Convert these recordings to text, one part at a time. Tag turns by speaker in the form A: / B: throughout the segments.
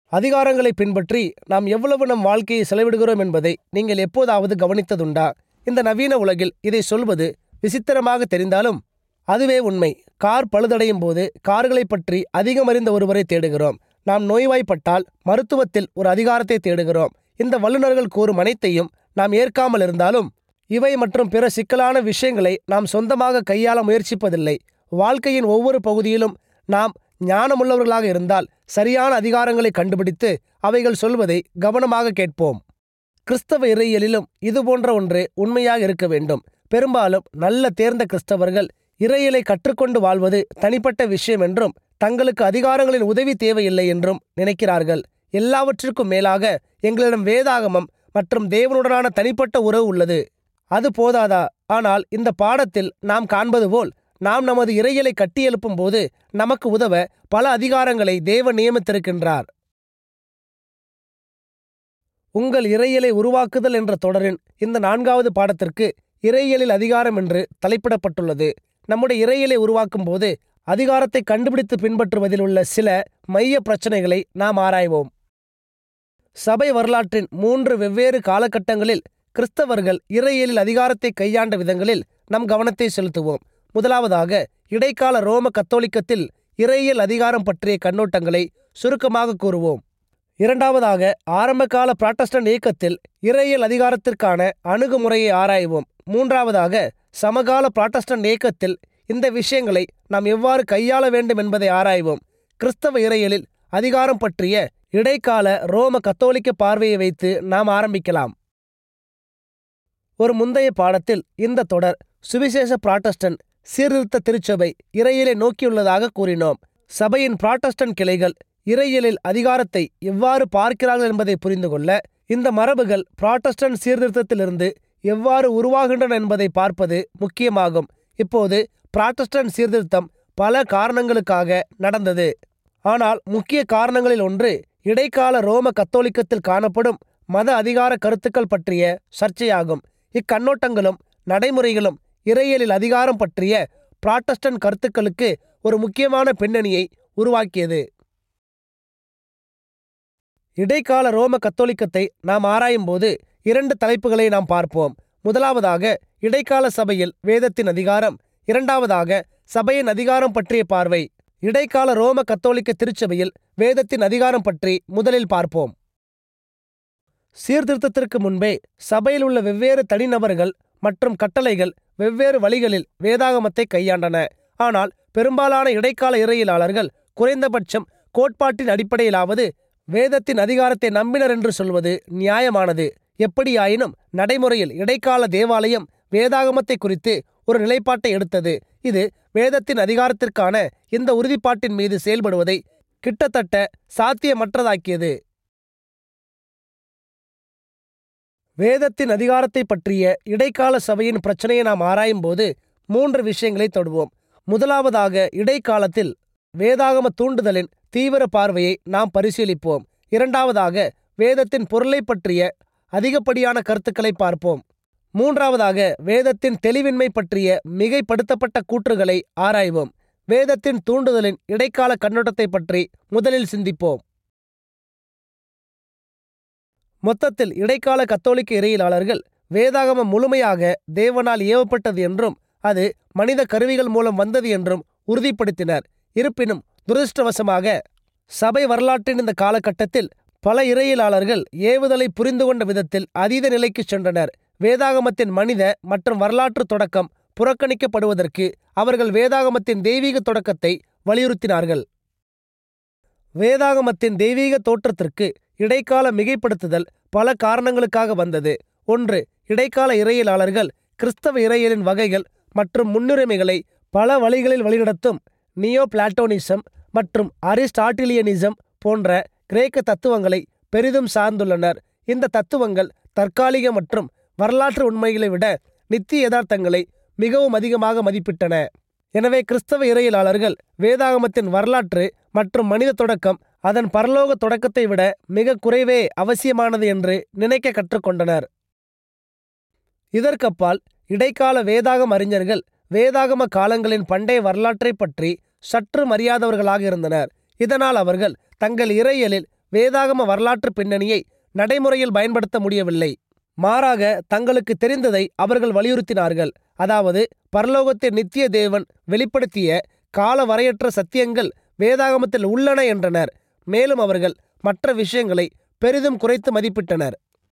A: அதிகாரங்களை பின்பற்றி நாம் எவ்வளவு நம் வாழ்க்கையை செலவிடுகிறோம் என்பதை நீங்கள் எப்போதாவது கவனித்ததுண்டா இந்த நவீன உலகில் இதை சொல்வது விசித்திரமாக தெரிந்தாலும் அதுவே உண்மை கார் பழுதடையும் போது கார்களை பற்றி அதிகம் அறிந்த ஒருவரை தேடுகிறோம் நாம் நோய்வாய்ப்பட்டால் மருத்துவத்தில் ஒரு அதிகாரத்தை தேடுகிறோம் இந்த வல்லுநர்கள் கூறும் அனைத்தையும் நாம் ஏற்காமல் இருந்தாலும் இவை மற்றும் பிற சிக்கலான விஷயங்களை நாம் சொந்தமாக கையாள முயற்சிப்பதில்லை வாழ்க்கையின் ஒவ்வொரு பகுதியிலும் நாம் ஞானமுள்ளவர்களாக இருந்தால் சரியான அதிகாரங்களை கண்டுபிடித்து அவைகள் சொல்வதை கவனமாக கேட்போம் கிறிஸ்தவ இறையியலிலும் இதுபோன்ற ஒன்று உண்மையாக இருக்க வேண்டும் பெரும்பாலும் நல்ல தேர்ந்த கிறிஸ்தவர்கள் இறையிலை கற்றுக்கொண்டு வாழ்வது தனிப்பட்ட விஷயம் என்றும் தங்களுக்கு அதிகாரங்களின் உதவி தேவையில்லை என்றும் நினைக்கிறார்கள் எல்லாவற்றிற்கும் மேலாக எங்களிடம் வேதாகமம் மற்றும் தேவனுடனான தனிப்பட்ட உறவு உள்ளது அது போதாதா ஆனால் இந்த பாடத்தில் நாம் காண்பது போல் நாம் நமது இறையலை கட்டியெழுப்பும் போது நமக்கு உதவ பல அதிகாரங்களை தேவன் நியமித்திருக்கின்றார் உங்கள் இறையலை உருவாக்குதல் என்ற தொடரின் இந்த நான்காவது பாடத்திற்கு இறையியலில் அதிகாரம் என்று தலைப்பிடப்பட்டுள்ளது நம்முடைய இறையியலை உருவாக்கும் போது அதிகாரத்தை கண்டுபிடித்து பின்பற்றுவதில் உள்ள சில மைய பிரச்சனைகளை நாம் ஆராய்வோம் சபை வரலாற்றின் மூன்று வெவ்வேறு காலகட்டங்களில் கிறிஸ்தவர்கள் இறையியலில் அதிகாரத்தை கையாண்ட விதங்களில் நம் கவனத்தை செலுத்துவோம் முதலாவதாக இடைக்கால ரோம கத்தோலிக்கத்தில் இறையியல் அதிகாரம் பற்றிய கண்ணோட்டங்களை சுருக்கமாக கூறுவோம் இரண்டாவதாக ஆரம்பகால புராட்டஸ்டன்ட் இயக்கத்தில் இறையியல் அதிகாரத்திற்கான அணுகுமுறையை ஆராய்வோம் மூன்றாவதாக சமகால புராட்டஸ்டன்ட் இயக்கத்தில் இந்த விஷயங்களை நாம் எவ்வாறு கையாள வேண்டும் என்பதை ஆராய்வோம் கிறிஸ்தவ இறையியலில் அதிகாரம் பற்றிய இடைக்கால ரோம கத்தோலிக்க பார்வையை வைத்து நாம் ஆரம்பிக்கலாம் ஒரு முந்தைய பாடத்தில் இந்த தொடர் சுவிசேஷ புராட்டஸ்டன்ட் சீர்திருத்த திருச்சபை இறையியலை நோக்கியுள்ளதாக கூறினோம் சபையின் புராட்டஸ்டன்ட் கிளைகள் இறையியலில் அதிகாரத்தை எவ்வாறு பார்க்கிறார்கள் என்பதை புரிந்து கொள்ள இந்த மரபுகள் புராட்டஸ்டன்ட் சீர்திருத்தத்திலிருந்து எவ்வாறு உருவாகின்றன என்பதை பார்ப்பது முக்கியமாகும் இப்போது புராட்டஸ்டன்ட் சீர்திருத்தம் பல காரணங்களுக்காக நடந்தது ஆனால் முக்கிய காரணங்களில் ஒன்று இடைக்கால ரோம கத்தோலிக்கத்தில் காணப்படும் மத அதிகார கருத்துக்கள் பற்றிய சர்ச்சையாகும் இக்கண்ணோட்டங்களும் நடைமுறைகளும் இறையியலில் அதிகாரம் பற்றிய புராட்டஸ்டன்ட் கருத்துக்களுக்கு ஒரு முக்கியமான பின்னணியை உருவாக்கியது இடைக்கால ரோம கத்தோலிக்கத்தை நாம் ஆராயும்போது இரண்டு தலைப்புகளை நாம் பார்ப்போம் முதலாவதாக இடைக்கால சபையில் வேதத்தின் அதிகாரம் இரண்டாவதாக சபையின் அதிகாரம் பற்றிய பார்வை இடைக்கால ரோம கத்தோலிக்க திருச்சபையில் வேதத்தின் அதிகாரம் பற்றி முதலில் பார்ப்போம் சீர்திருத்தத்திற்கு முன்பே சபையில் உள்ள வெவ்வேறு தனிநபர்கள் மற்றும் கட்டளைகள் வெவ்வேறு வழிகளில் வேதாகமத்தை கையாண்டன ஆனால் பெரும்பாலான இடைக்கால இறையியலாளர்கள் குறைந்தபட்சம் கோட்பாட்டின் அடிப்படையிலாவது வேதத்தின் அதிகாரத்தை நம்பினர் என்று சொல்வது நியாயமானது எப்படியாயினும் நடைமுறையில் இடைக்கால தேவாலயம் வேதாகமத்தை குறித்து ஒரு நிலைப்பாட்டை எடுத்தது இது வேதத்தின் அதிகாரத்திற்கான இந்த உறுதிப்பாட்டின் மீது செயல்படுவதை கிட்டத்தட்ட சாத்தியமற்றதாக்கியது வேதத்தின் அதிகாரத்தை பற்றிய இடைக்கால சபையின் பிரச்சனையை நாம் ஆராயும்போது மூன்று விஷயங்களை தொடுவோம் முதலாவதாக இடைக்காலத்தில் வேதாகம தூண்டுதலின் தீவிர பார்வையை நாம் பரிசீலிப்போம் இரண்டாவதாக வேதத்தின் பொருளை பற்றிய அதிகப்படியான கருத்துக்களை பார்ப்போம் மூன்றாவதாக வேதத்தின் தெளிவின்மை பற்றிய மிகைப்படுத்தப்பட்ட கூற்றுகளை ஆராய்வோம் வேதத்தின் தூண்டுதலின் இடைக்கால கண்ணோட்டத்தை பற்றி முதலில் சிந்திப்போம் மொத்தத்தில் இடைக்கால கத்தோலிக்க இறையியலாளர்கள் வேதாகமம் முழுமையாக தேவனால் ஏவப்பட்டது என்றும் அது மனித கருவிகள் மூலம் வந்தது என்றும் உறுதிப்படுத்தினர் இருப்பினும் துரதிருஷ்டவசமாக சபை வரலாற்றின் இந்த காலகட்டத்தில் பல இறையியலாளர்கள் ஏவுதலை புரிந்து கொண்ட விதத்தில் அதீத நிலைக்கு சென்றனர் வேதாகமத்தின் மனித மற்றும் வரலாற்று தொடக்கம் புறக்கணிக்கப்படுவதற்கு அவர்கள் வேதாகமத்தின் தெய்வீக தொடக்கத்தை வலியுறுத்தினார்கள் வேதாகமத்தின் தெய்வீக தோற்றத்திற்கு இடைக்கால மிகைப்படுத்துதல் பல காரணங்களுக்காக வந்தது ஒன்று இடைக்கால இறையியலாளர்கள் கிறிஸ்தவ இறையியலின் வகைகள் மற்றும் முன்னுரிமைகளை பல வழிகளில் வழிநடத்தும் நியோ பிளாட்டோனிசம் மற்றும் அரிஸ்டாட்டிலியனிசம் போன்ற கிரேக்க தத்துவங்களை பெரிதும் சார்ந்துள்ளனர் இந்த தத்துவங்கள் தற்காலிக மற்றும் வரலாற்று உண்மைகளை விட நித்திய யதார்த்தங்களை மிகவும் அதிகமாக மதிப்பிட்டன எனவே கிறிஸ்தவ இறையியலாளர்கள் வேதாகமத்தின் வரலாற்று மற்றும் மனித தொடக்கம் அதன் பரலோக தொடக்கத்தை விட மிக குறைவே அவசியமானது என்று நினைக்க கற்றுக்கொண்டனர் இதற்கப்பால் இடைக்கால வேதாகம் அறிஞர்கள் வேதாகம காலங்களின் பண்டைய வரலாற்றை பற்றி சற்று மறியாதவர்களாக இருந்தனர் இதனால் அவர்கள் தங்கள் இறையியலில் வேதாகம வரலாற்று பின்னணியை நடைமுறையில் பயன்படுத்த முடியவில்லை மாறாக தங்களுக்கு தெரிந்ததை அவர்கள் வலியுறுத்தினார்கள் அதாவது பரலோகத்தின் நித்திய தேவன் வெளிப்படுத்திய கால வரையற்ற சத்தியங்கள் வேதாகமத்தில் உள்ளன என்றனர் மேலும் அவர்கள் மற்ற விஷயங்களை பெரிதும் குறைத்து மதிப்பிட்டனர்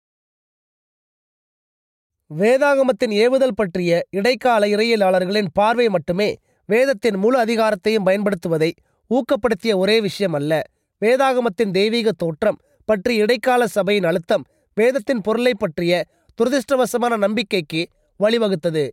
A: வேதாகமத்தின் ஏவுதல் பற்றிய இடைக்கால இறையியலாளர்களின் பார்வை மட்டுமே வேதத்தின் முழு அதிகாரத்தையும் பயன்படுத்துவதை ஊக்கப்படுத்திய ஒரே விஷயம் அல்ல வேதாகமத்தின் தெய்வீக தோற்றம் பற்றி இடைக்கால சபையின் அழுத்தம் வேதத்தின் பொருளை பற்றிய துரதிருஷ்டவசமான நம்பிக்கைக்கு வழிவகுத்தது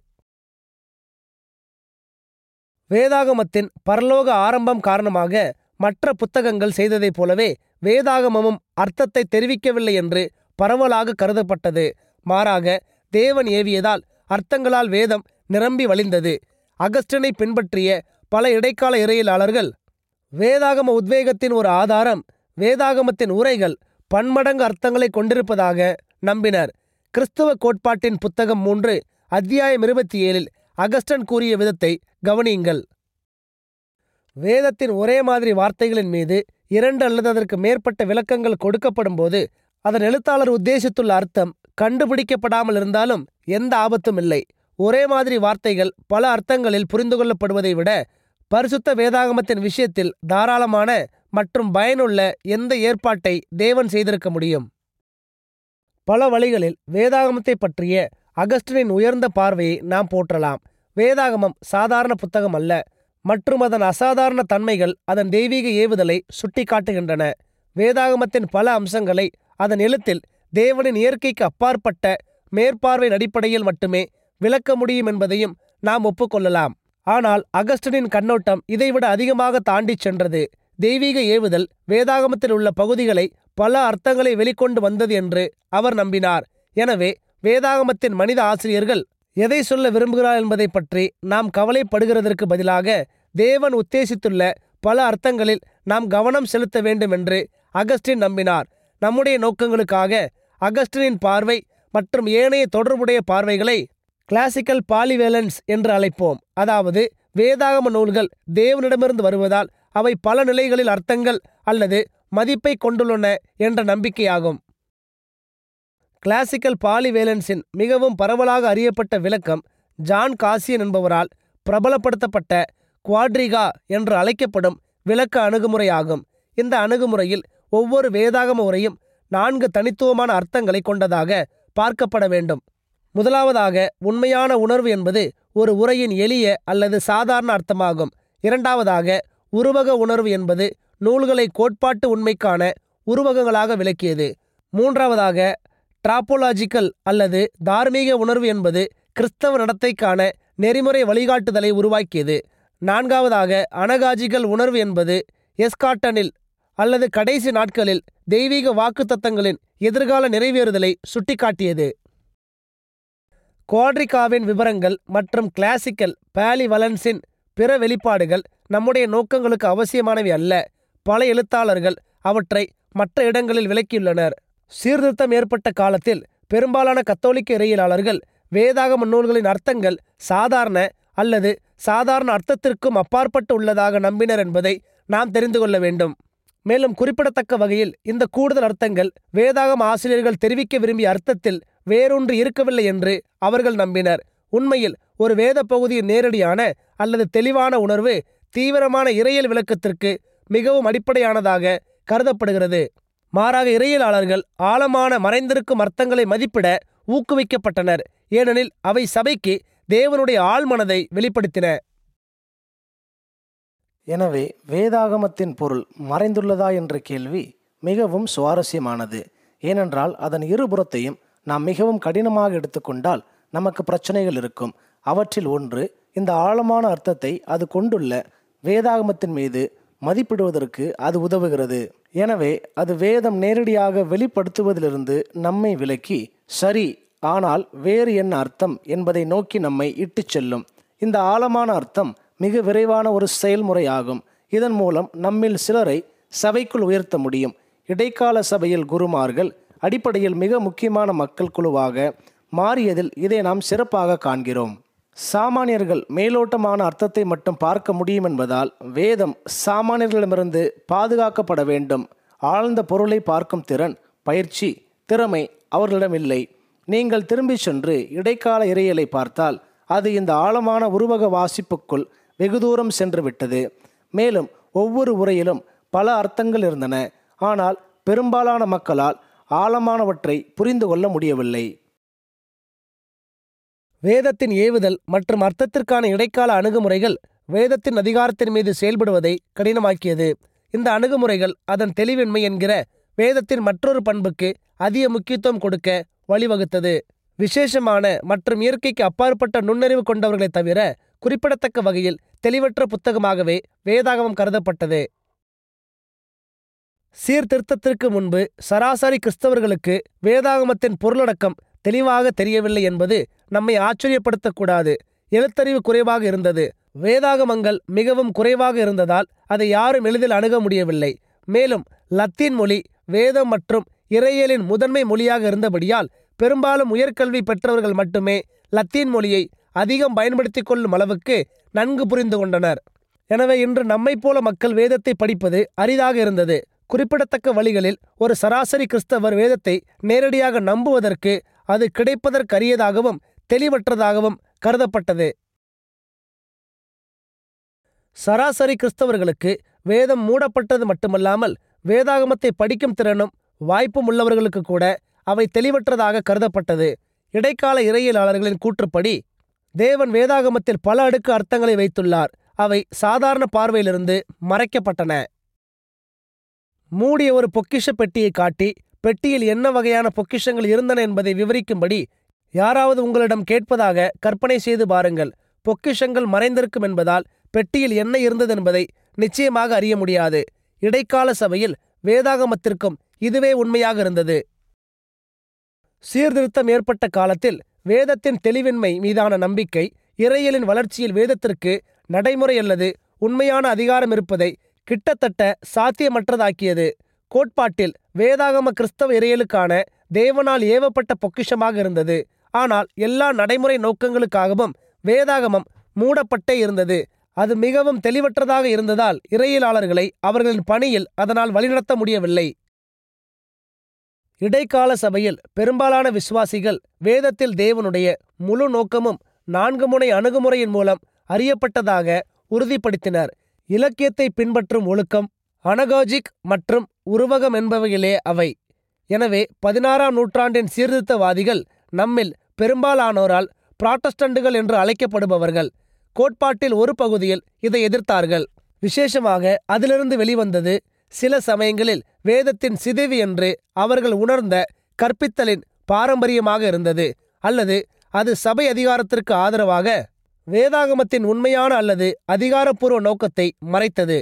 A: வேதாகமத்தின் பரலோக ஆரம்பம் காரணமாக மற்ற புத்தகங்கள் செய்ததைப் போலவே வேதாகமமும் அர்த்தத்தை தெரிவிக்கவில்லை என்று பரவலாக கருதப்பட்டது மாறாக தேவன் ஏவியதால் அர்த்தங்களால் வேதம் நிரம்பி வழிந்தது அகஸ்டினை பின்பற்றிய பல இடைக்கால இறையியலாளர்கள் வேதாகம உத்வேகத்தின் ஒரு ஆதாரம் வேதாகமத்தின் உரைகள் பன்மடங்கு அர்த்தங்களை கொண்டிருப்பதாக நம்பினர் கிறிஸ்துவ கோட்பாட்டின் புத்தகம் மூன்று அத்தியாயம் இருபத்தி ஏழில் அகஸ்டன் கூறிய விதத்தை கவனியுங்கள் வேதத்தின் ஒரே மாதிரி வார்த்தைகளின் மீது இரண்டு அல்லது அதற்கு மேற்பட்ட விளக்கங்கள் கொடுக்கப்படும் போது அதன் எழுத்தாளர் உத்தேசித்துள்ள அர்த்தம் கண்டுபிடிக்கப்படாமல் இருந்தாலும் எந்த ஆபத்தும் இல்லை ஒரே மாதிரி வார்த்தைகள் பல அர்த்தங்களில் புரிந்து கொள்ளப்படுவதை விட பரிசுத்த வேதாகமத்தின் விஷயத்தில் தாராளமான மற்றும் பயனுள்ள எந்த ஏற்பாட்டை தேவன் செய்திருக்க முடியும் பல வழிகளில் வேதாகமத்தை பற்றிய அகஸ்டினின் உயர்ந்த பார்வையை நாம் போற்றலாம் வேதாகமம் சாதாரண புத்தகம் அல்ல மற்றும் அதன் அசாதாரண தன்மைகள் அதன் தெய்வீக ஏவுதலை சுட்டிக்காட்டுகின்றன வேதாகமத்தின் பல அம்சங்களை அதன் எழுத்தில் தேவனின் இயற்கைக்கு அப்பாற்பட்ட மேற்பார்வையின் அடிப்படையில் மட்டுமே விளக்க முடியும் என்பதையும் நாம் ஒப்புக்கொள்ளலாம் ஆனால் அகஸ்டினின் கண்ணோட்டம் இதைவிட அதிகமாக தாண்டிச் சென்றது தெய்வீக ஏவுதல் வேதாகமத்தில் உள்ள பகுதிகளை பல அர்த்தங்களை வெளிக்கொண்டு வந்தது என்று அவர் நம்பினார் எனவே வேதாகமத்தின் மனித ஆசிரியர்கள் எதை சொல்ல விரும்புகிறார் என்பதை பற்றி நாம் கவலைப்படுகிறதற்கு பதிலாக தேவன் உத்தேசித்துள்ள பல அர்த்தங்களில் நாம் கவனம் செலுத்த வேண்டும் என்று அகஸ்டின் நம்பினார் நம்முடைய நோக்கங்களுக்காக அகஸ்டினின் பார்வை மற்றும் ஏனைய தொடர்புடைய பார்வைகளை கிளாசிக்கல் பாலிவேலன்ஸ் என்று அழைப்போம் அதாவது வேதாகம நூல்கள் தேவனிடமிருந்து வருவதால் அவை பல நிலைகளில் அர்த்தங்கள் அல்லது மதிப்பை கொண்டுள்ளன என்ற நம்பிக்கையாகும் கிளாசிக்கல் பாலிவேலன்ஸின் மிகவும் பரவலாக அறியப்பட்ட விளக்கம் ஜான் காசியன் என்பவரால் பிரபலப்படுத்தப்பட்ட குவாட்ரிகா என்று அழைக்கப்படும் விளக்க அணுகுமுறையாகும் இந்த அணுகுமுறையில் ஒவ்வொரு வேதாகம உரையும் நான்கு தனித்துவமான அர்த்தங்களை கொண்டதாக பார்க்கப்பட வேண்டும் முதலாவதாக உண்மையான உணர்வு என்பது ஒரு உரையின் எளிய அல்லது சாதாரண அர்த்தமாகும் இரண்டாவதாக உருவக உணர்வு என்பது நூல்களை கோட்பாட்டு உண்மைக்கான உருவகங்களாக விளக்கியது மூன்றாவதாக டிராப்போலாஜிக்கல் அல்லது தார்மீக உணர்வு என்பது கிறிஸ்தவ நடத்தைக்கான நெறிமுறை வழிகாட்டுதலை உருவாக்கியது நான்காவதாக அனகாஜிக்கல் உணர்வு என்பது எஸ்காட்டனில் அல்லது கடைசி நாட்களில் தெய்வீக வாக்குத்தத்தங்களின் எதிர்கால நிறைவேறுதலை சுட்டிக்காட்டியது குவாட்ரிகாவின் விவரங்கள் மற்றும் கிளாசிக்கல் பாலிவலன்ஸின் பிற வெளிப்பாடுகள் நம்முடைய நோக்கங்களுக்கு அவசியமானவை அல்ல பல எழுத்தாளர்கள் அவற்றை மற்ற இடங்களில் விளக்கியுள்ளனர் சீர்திருத்தம் ஏற்பட்ட காலத்தில் பெரும்பாலான கத்தோலிக்க இறையியலாளர்கள் வேதாகம நூல்களின் அர்த்தங்கள் சாதாரண அல்லது சாதாரண அர்த்தத்திற்கும் அப்பாற்பட்டு உள்ளதாக நம்பினர் என்பதை நாம் தெரிந்து கொள்ள வேண்டும் மேலும் குறிப்பிடத்தக்க வகையில் இந்த கூடுதல் அர்த்தங்கள் வேதாகம ஆசிரியர்கள் தெரிவிக்க விரும்பிய அர்த்தத்தில் வேறொன்று இருக்கவில்லை என்று அவர்கள் நம்பினர் உண்மையில் ஒரு வேத பகுதியின் நேரடியான அல்லது தெளிவான உணர்வு தீவிரமான இறையியல் விளக்கத்திற்கு மிகவும் அடிப்படையானதாக கருதப்படுகிறது மாறாக இறையியலாளர்கள் ஆழமான மறைந்திருக்கும் அர்த்தங்களை மதிப்பிட ஊக்குவிக்கப்பட்டனர் ஏனெனில் அவை சபைக்கு தேவனுடைய ஆழ்மனதை வெளிப்படுத்தின
B: எனவே வேதாகமத்தின் பொருள் மறைந்துள்ளதா என்ற கேள்வி மிகவும் சுவாரஸ்யமானது ஏனென்றால் அதன் இருபுறத்தையும் நாம் மிகவும் கடினமாக எடுத்துக்கொண்டால் நமக்கு பிரச்சனைகள் இருக்கும் அவற்றில் ஒன்று இந்த ஆழமான அர்த்தத்தை அது கொண்டுள்ள வேதாகமத்தின் மீது மதிப்பிடுவதற்கு அது உதவுகிறது எனவே அது வேதம் நேரடியாக வெளிப்படுத்துவதிலிருந்து நம்மை விலக்கி சரி ஆனால் வேறு என்ன அர்த்தம் என்பதை நோக்கி நம்மை இட்டுச் செல்லும் இந்த ஆழமான அர்த்தம் மிக விரைவான ஒரு செயல்முறையாகும் இதன் மூலம் நம்மில் சிலரை சபைக்குள் உயர்த்த முடியும் இடைக்கால சபையில் குருமார்கள் அடிப்படையில் மிக முக்கியமான மக்கள் குழுவாக மாறியதில் இதை நாம் சிறப்பாக காண்கிறோம் சாமானியர்கள் மேலோட்டமான அர்த்தத்தை மட்டும் பார்க்க முடியும் என்பதால் வேதம் சாமானியர்களிடமிருந்து பாதுகாக்கப்பட வேண்டும் ஆழ்ந்த பொருளை பார்க்கும் திறன் பயிற்சி திறமை அவர்களிடம் இல்லை நீங்கள் திரும்பி சென்று இடைக்கால இறையலை பார்த்தால் அது இந்த ஆழமான உருவக வாசிப்புக்குள் வெகு தூரம் சென்று விட்டது மேலும் ஒவ்வொரு உரையிலும் பல அர்த்தங்கள் இருந்தன ஆனால் பெரும்பாலான மக்களால் ஆழமானவற்றை புரிந்து கொள்ள முடியவில்லை
A: வேதத்தின் ஏவுதல் மற்றும் அர்த்தத்திற்கான இடைக்கால அணுகுமுறைகள் வேதத்தின் அதிகாரத்தின் மீது செயல்படுவதை கடினமாக்கியது இந்த அணுகுமுறைகள் அதன் தெளிவின்மை என்கிற வேதத்தின் மற்றொரு பண்புக்கு அதிக முக்கியத்துவம் கொடுக்க வழிவகுத்தது விசேஷமான மற்றும் இயற்கைக்கு அப்பாற்பட்ட நுண்ணறிவு கொண்டவர்களைத் தவிர குறிப்பிடத்தக்க வகையில் தெளிவற்ற புத்தகமாகவே வேதாகமம் கருதப்பட்டது சீர்திருத்தத்திற்கு முன்பு சராசரி கிறிஸ்தவர்களுக்கு வேதாகமத்தின் பொருளடக்கம் தெளிவாக தெரியவில்லை என்பது நம்மை ஆச்சரியப்படுத்தக்கூடாது எழுத்தறிவு குறைவாக இருந்தது வேதாகமங்கள் மிகவும் குறைவாக இருந்ததால் அதை யாரும் எளிதில் அணுக முடியவில்லை மேலும் லத்தீன் மொழி வேதம் மற்றும் இறையியலின் முதன்மை மொழியாக இருந்தபடியால் பெரும்பாலும் உயர்கல்வி பெற்றவர்கள் மட்டுமே லத்தீன் மொழியை அதிகம் பயன்படுத்திக் கொள்ளும் அளவுக்கு நன்கு புரிந்து கொண்டனர் எனவே இன்று நம்மைப் போல மக்கள் வேதத்தை படிப்பது அரிதாக இருந்தது குறிப்பிடத்தக்க வழிகளில் ஒரு சராசரி கிறிஸ்தவர் வேதத்தை நேரடியாக நம்புவதற்கு அது கிடைப்பதற்கரியதாகவும் தெளிவற்றதாகவும் கருதப்பட்டது சராசரி கிறிஸ்தவர்களுக்கு வேதம் மூடப்பட்டது மட்டுமல்லாமல் வேதாகமத்தை படிக்கும் திறனும் வாய்ப்பும் உள்ளவர்களுக்கு கூட அவை தெளிவற்றதாக கருதப்பட்டது இடைக்கால இறையியலாளர்களின் கூற்றுப்படி தேவன் வேதாகமத்தில் பல அடுக்கு அர்த்தங்களை வைத்துள்ளார் அவை சாதாரண பார்வையிலிருந்து மறைக்கப்பட்டன மூடிய ஒரு பொக்கிஷ பெட்டியை காட்டி பெட்டியில் என்ன வகையான பொக்கிஷங்கள் இருந்தன என்பதை விவரிக்கும்படி யாராவது உங்களிடம் கேட்பதாக கற்பனை செய்து பாருங்கள் பொக்கிஷங்கள் மறைந்திருக்கும் என்பதால் பெட்டியில் என்ன இருந்தது என்பதை நிச்சயமாக அறிய முடியாது இடைக்கால சபையில் வேதாகமத்திற்கும் இதுவே உண்மையாக இருந்தது சீர்திருத்தம் ஏற்பட்ட காலத்தில் வேதத்தின் தெளிவின்மை மீதான நம்பிக்கை இறையியலின் வளர்ச்சியில் வேதத்திற்கு நடைமுறை அல்லது உண்மையான அதிகாரம் இருப்பதை கிட்டத்தட்ட சாத்தியமற்றதாக்கியது கோட்பாட்டில் வேதாகம கிறிஸ்தவ இறையலுக்கான தேவனால் ஏவப்பட்ட பொக்கிஷமாக இருந்தது ஆனால் எல்லா நடைமுறை நோக்கங்களுக்காகவும் வேதாகமம் மூடப்பட்டே இருந்தது அது மிகவும் தெளிவற்றதாக இருந்ததால் இறையியலாளர்களை அவர்களின் பணியில் அதனால் வழிநடத்த முடியவில்லை இடைக்கால சபையில் பெரும்பாலான விசுவாசிகள் வேதத்தில் தேவனுடைய முழு நோக்கமும் நான்கு முனை அணுகுமுறையின் மூலம் அறியப்பட்டதாக உறுதிப்படுத்தினர் இலக்கியத்தை பின்பற்றும் ஒழுக்கம் அனகாஜிக் மற்றும் உருவகம் என்பவைகளே அவை எனவே பதினாறாம் நூற்றாண்டின் சீர்திருத்தவாதிகள் நம்மில் பெரும்பாலானோரால் புராட்டஸ்டண்டுகள் என்று அழைக்கப்படுபவர்கள் கோட்பாட்டில் ஒரு பகுதியில் இதை எதிர்த்தார்கள் விசேஷமாக அதிலிருந்து வெளிவந்தது சில சமயங்களில் வேதத்தின் சிதைவு என்று அவர்கள் உணர்ந்த கற்பித்தலின் பாரம்பரியமாக இருந்தது அல்லது அது சபை அதிகாரத்திற்கு ஆதரவாக வேதாகமத்தின் உண்மையான அல்லது அதிகாரப்பூர்வ நோக்கத்தை மறைத்தது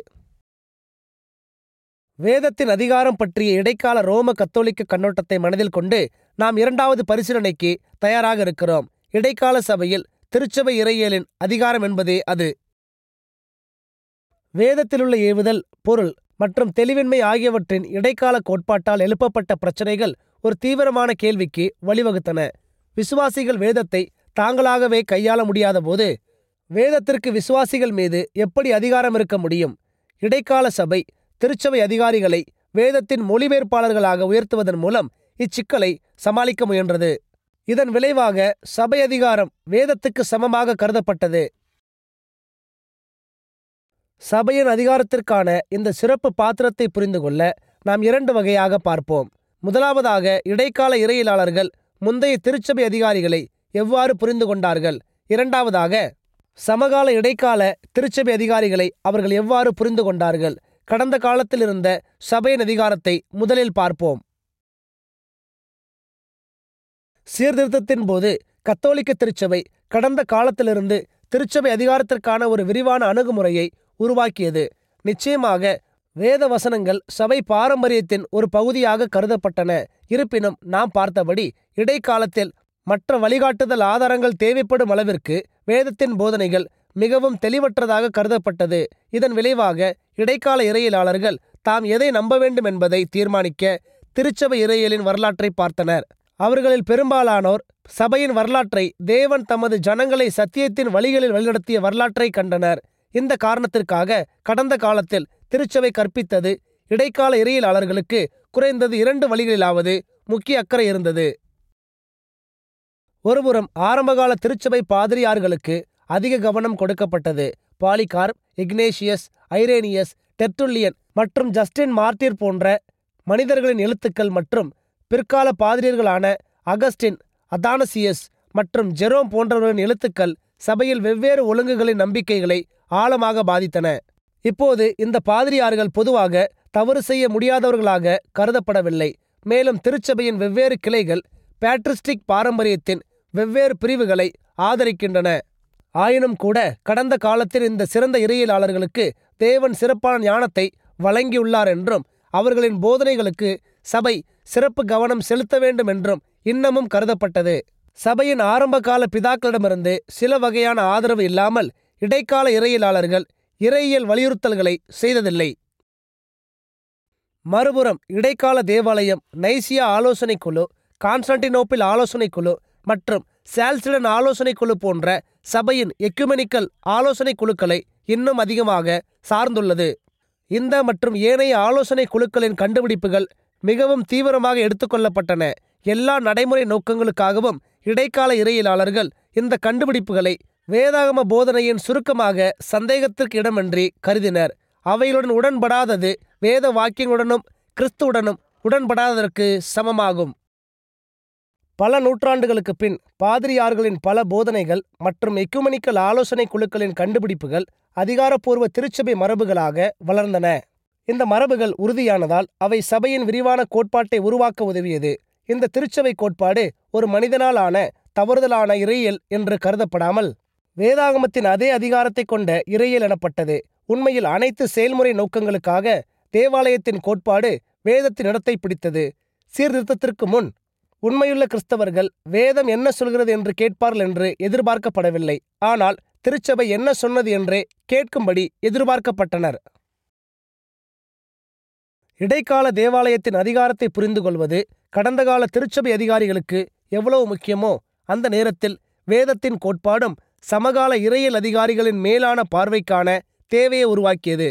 A: வேதத்தின் அதிகாரம் பற்றிய இடைக்கால ரோம கத்தோலிக்க கண்ணோட்டத்தை மனதில் கொண்டு நாம் இரண்டாவது பரிசீலனைக்கு தயாராக இருக்கிறோம் இடைக்கால சபையில் திருச்சபை இறையியலின் அதிகாரம் என்பதே அது வேதத்திலுள்ள ஏவுதல் பொருள் மற்றும் தெளிவின்மை ஆகியவற்றின் இடைக்கால கோட்பாட்டால் எழுப்பப்பட்ட பிரச்சனைகள் ஒரு தீவிரமான கேள்விக்கு வழிவகுத்தன விசுவாசிகள் வேதத்தை தாங்களாகவே கையாள முடியாத போது வேதத்திற்கு விசுவாசிகள் மீது எப்படி அதிகாரம் இருக்க முடியும் இடைக்கால சபை திருச்சபை அதிகாரிகளை வேதத்தின் மொழிபெயர்ப்பாளர்களாக உயர்த்துவதன் மூலம் இச்சிக்கலை சமாளிக்க முயன்றது இதன் விளைவாக சபை அதிகாரம் வேதத்துக்கு சமமாக கருதப்பட்டது சபையின் அதிகாரத்திற்கான இந்த சிறப்பு பாத்திரத்தை புரிந்து கொள்ள நாம் இரண்டு வகையாக பார்ப்போம் முதலாவதாக இடைக்கால இறையியலாளர்கள் முந்தைய திருச்சபை அதிகாரிகளை எவ்வாறு புரிந்து கொண்டார்கள் இரண்டாவதாக சமகால இடைக்கால திருச்சபை அதிகாரிகளை அவர்கள் எவ்வாறு புரிந்து கொண்டார்கள் கடந்த காலத்தில் இருந்த சபையின் அதிகாரத்தை முதலில் பார்ப்போம் சீர்திருத்தத்தின் போது கத்தோலிக்க திருச்சபை கடந்த காலத்திலிருந்து திருச்சபை அதிகாரத்திற்கான ஒரு விரிவான அணுகுமுறையை உருவாக்கியது நிச்சயமாக வேத வசனங்கள் சபை பாரம்பரியத்தின் ஒரு பகுதியாக கருதப்பட்டன இருப்பினும் நாம் பார்த்தபடி இடைக்காலத்தில் மற்ற வழிகாட்டுதல் ஆதாரங்கள் தேவைப்படும் அளவிற்கு வேதத்தின் போதனைகள் மிகவும் தெளிவற்றதாக கருதப்பட்டது இதன் விளைவாக இடைக்கால இறையியலாளர்கள் தாம் எதை நம்ப வேண்டும் என்பதை தீர்மானிக்க திருச்சபை இறையியலின் வரலாற்றை பார்த்தனர் அவர்களில் பெரும்பாலானோர் சபையின் வரலாற்றை தேவன் தமது ஜனங்களை சத்தியத்தின் வழிகளில் வழிநடத்திய வரலாற்றை கண்டனர் இந்த காரணத்திற்காக கடந்த காலத்தில் திருச்சபை கற்பித்தது இடைக்கால இறையியலாளர்களுக்கு குறைந்தது இரண்டு வழிகளிலாவது முக்கிய அக்கறை இருந்தது ஒருபுறம் ஆரம்பகால திருச்சபை பாதிரியார்களுக்கு அதிக கவனம் கொடுக்கப்பட்டது பாலிகார்ப் இக்னேஷியஸ் ஐரேனியஸ் டெர்ட்டுல்லியன் மற்றும் ஜஸ்டின் மார்ட்டிர் போன்ற மனிதர்களின் எழுத்துக்கள் மற்றும் பிற்கால பாதிரியர்களான அகஸ்டின் அதானசியஸ் மற்றும் ஜெரோம் போன்றவர்களின் எழுத்துக்கள் சபையில் வெவ்வேறு ஒழுங்குகளின் நம்பிக்கைகளை ஆழமாக பாதித்தன இப்போது இந்த பாதிரியார்கள் பொதுவாக தவறு செய்ய முடியாதவர்களாக கருதப்படவில்லை மேலும் திருச்சபையின் வெவ்வேறு கிளைகள் பேட்ரிஸ்டிக் பாரம்பரியத்தின் வெவ்வேறு பிரிவுகளை ஆதரிக்கின்றன ஆயினும் கூட கடந்த காலத்தில் இந்த சிறந்த இறையியலாளர்களுக்கு தேவன் சிறப்பான ஞானத்தை வழங்கியுள்ளார் என்றும் அவர்களின் போதனைகளுக்கு சபை சிறப்பு கவனம் செலுத்த வேண்டும் என்றும் இன்னமும் கருதப்பட்டது சபையின் ஆரம்பகால பிதாக்களிடமிருந்து சில வகையான ஆதரவு இல்லாமல் இடைக்கால இறையியலாளர்கள் இறையியல் வலியுறுத்தல்களை செய்ததில்லை மறுபுறம் இடைக்கால தேவாலயம் நைசியா ஆலோசனைக் குழு கான்ஸ்டன்டினோப்பிள் ஆலோசனைக் குழு மற்றும் சால்சிடன் ஆலோசனைக் குழு போன்ற சபையின் எக்குமெனிக்கல் ஆலோசனைக் குழுக்களை இன்னும் அதிகமாக சார்ந்துள்ளது இந்த மற்றும் ஏனைய ஆலோசனை குழுக்களின் கண்டுபிடிப்புகள் மிகவும் தீவிரமாக எடுத்துக்கொள்ளப்பட்டன எல்லா நடைமுறை நோக்கங்களுக்காகவும் இடைக்கால இறையியலாளர்கள் இந்த கண்டுபிடிப்புகளை வேதாகம போதனையின் சுருக்கமாக சந்தேகத்திற்கு இடமின்றி கருதினர் அவைகளுடன் உடன்படாதது வேத வாக்கியங்களுடனும் கிறிஸ்துவுடனும் உடன்படாததற்கு சமமாகும் பல நூற்றாண்டுகளுக்கு பின் பாதிரியார்களின் பல போதனைகள் மற்றும் எக்குமெனிக்கல் ஆலோசனை குழுக்களின் கண்டுபிடிப்புகள் அதிகாரப்பூர்வ திருச்சபை மரபுகளாக வளர்ந்தன இந்த மரபுகள் உறுதியானதால் அவை சபையின் விரிவான கோட்பாட்டை உருவாக்க உதவியது இந்த திருச்சபை கோட்பாடு ஒரு மனிதனால் ஆன தவறுதலான இறையியல் என்று கருதப்படாமல் வேதாகமத்தின் அதே அதிகாரத்தை கொண்ட இறையியல் எனப்பட்டது உண்மையில் அனைத்து செயல்முறை நோக்கங்களுக்காக தேவாலயத்தின் கோட்பாடு வேதத்தின் இடத்தை பிடித்தது சீர்திருத்தத்திற்கு முன் உண்மையுள்ள கிறிஸ்தவர்கள் வேதம் என்ன சொல்கிறது என்று கேட்பார்கள் என்று எதிர்பார்க்கப்படவில்லை ஆனால் திருச்சபை என்ன சொன்னது என்றே கேட்கும்படி எதிர்பார்க்கப்பட்டனர் இடைக்கால தேவாலயத்தின் அதிகாரத்தை புரிந்து கொள்வது கடந்த கால திருச்சபை அதிகாரிகளுக்கு எவ்வளவு முக்கியமோ அந்த நேரத்தில் வேதத்தின் கோட்பாடும் சமகால இறையியல் அதிகாரிகளின் மேலான பார்வைக்கான தேவையை உருவாக்கியது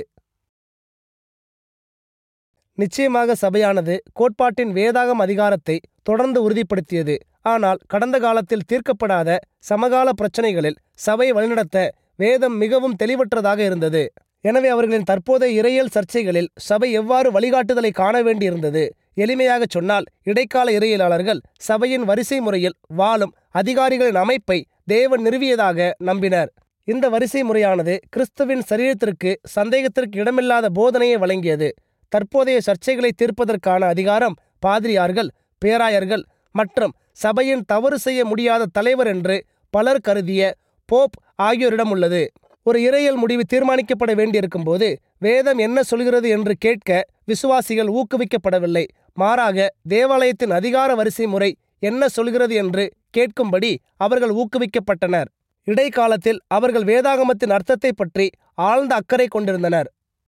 A: நிச்சயமாக சபையானது கோட்பாட்டின் வேதாகம் அதிகாரத்தை தொடர்ந்து உறுதிப்படுத்தியது ஆனால் கடந்த காலத்தில் தீர்க்கப்படாத சமகால பிரச்சனைகளில் சபை வழிநடத்த வேதம் மிகவும் தெளிவற்றதாக இருந்தது எனவே அவர்களின் தற்போதைய இறையியல் சர்ச்சைகளில் சபை எவ்வாறு வழிகாட்டுதலை காண வேண்டியிருந்தது எளிமையாகச் சொன்னால் இடைக்கால இறையியலாளர்கள் சபையின் வரிசை முறையில் வாழும் அதிகாரிகளின் அமைப்பை தேவன் நிறுவியதாக நம்பினர் இந்த வரிசை முறையானது கிறிஸ்துவின் சரீரத்திற்கு சந்தேகத்திற்கு இடமில்லாத போதனையை வழங்கியது தற்போதைய சர்ச்சைகளை தீர்ப்பதற்கான அதிகாரம் பாதிரியார்கள் பேராயர்கள் மற்றும் சபையின் தவறு செய்ய முடியாத தலைவர் என்று பலர் கருதிய போப் ஆகியோரிடம் உள்ளது ஒரு இறையல் முடிவு தீர்மானிக்கப்பட வேண்டியிருக்கும் போது வேதம் என்ன சொல்கிறது என்று கேட்க விசுவாசிகள் ஊக்குவிக்கப்படவில்லை மாறாக தேவாலயத்தின் அதிகார வரிசை முறை என்ன சொல்கிறது என்று கேட்கும்படி அவர்கள் ஊக்குவிக்கப்பட்டனர் இடைக்காலத்தில் அவர்கள் வேதாகமத்தின் அர்த்தத்தை பற்றி ஆழ்ந்த அக்கறை கொண்டிருந்தனர்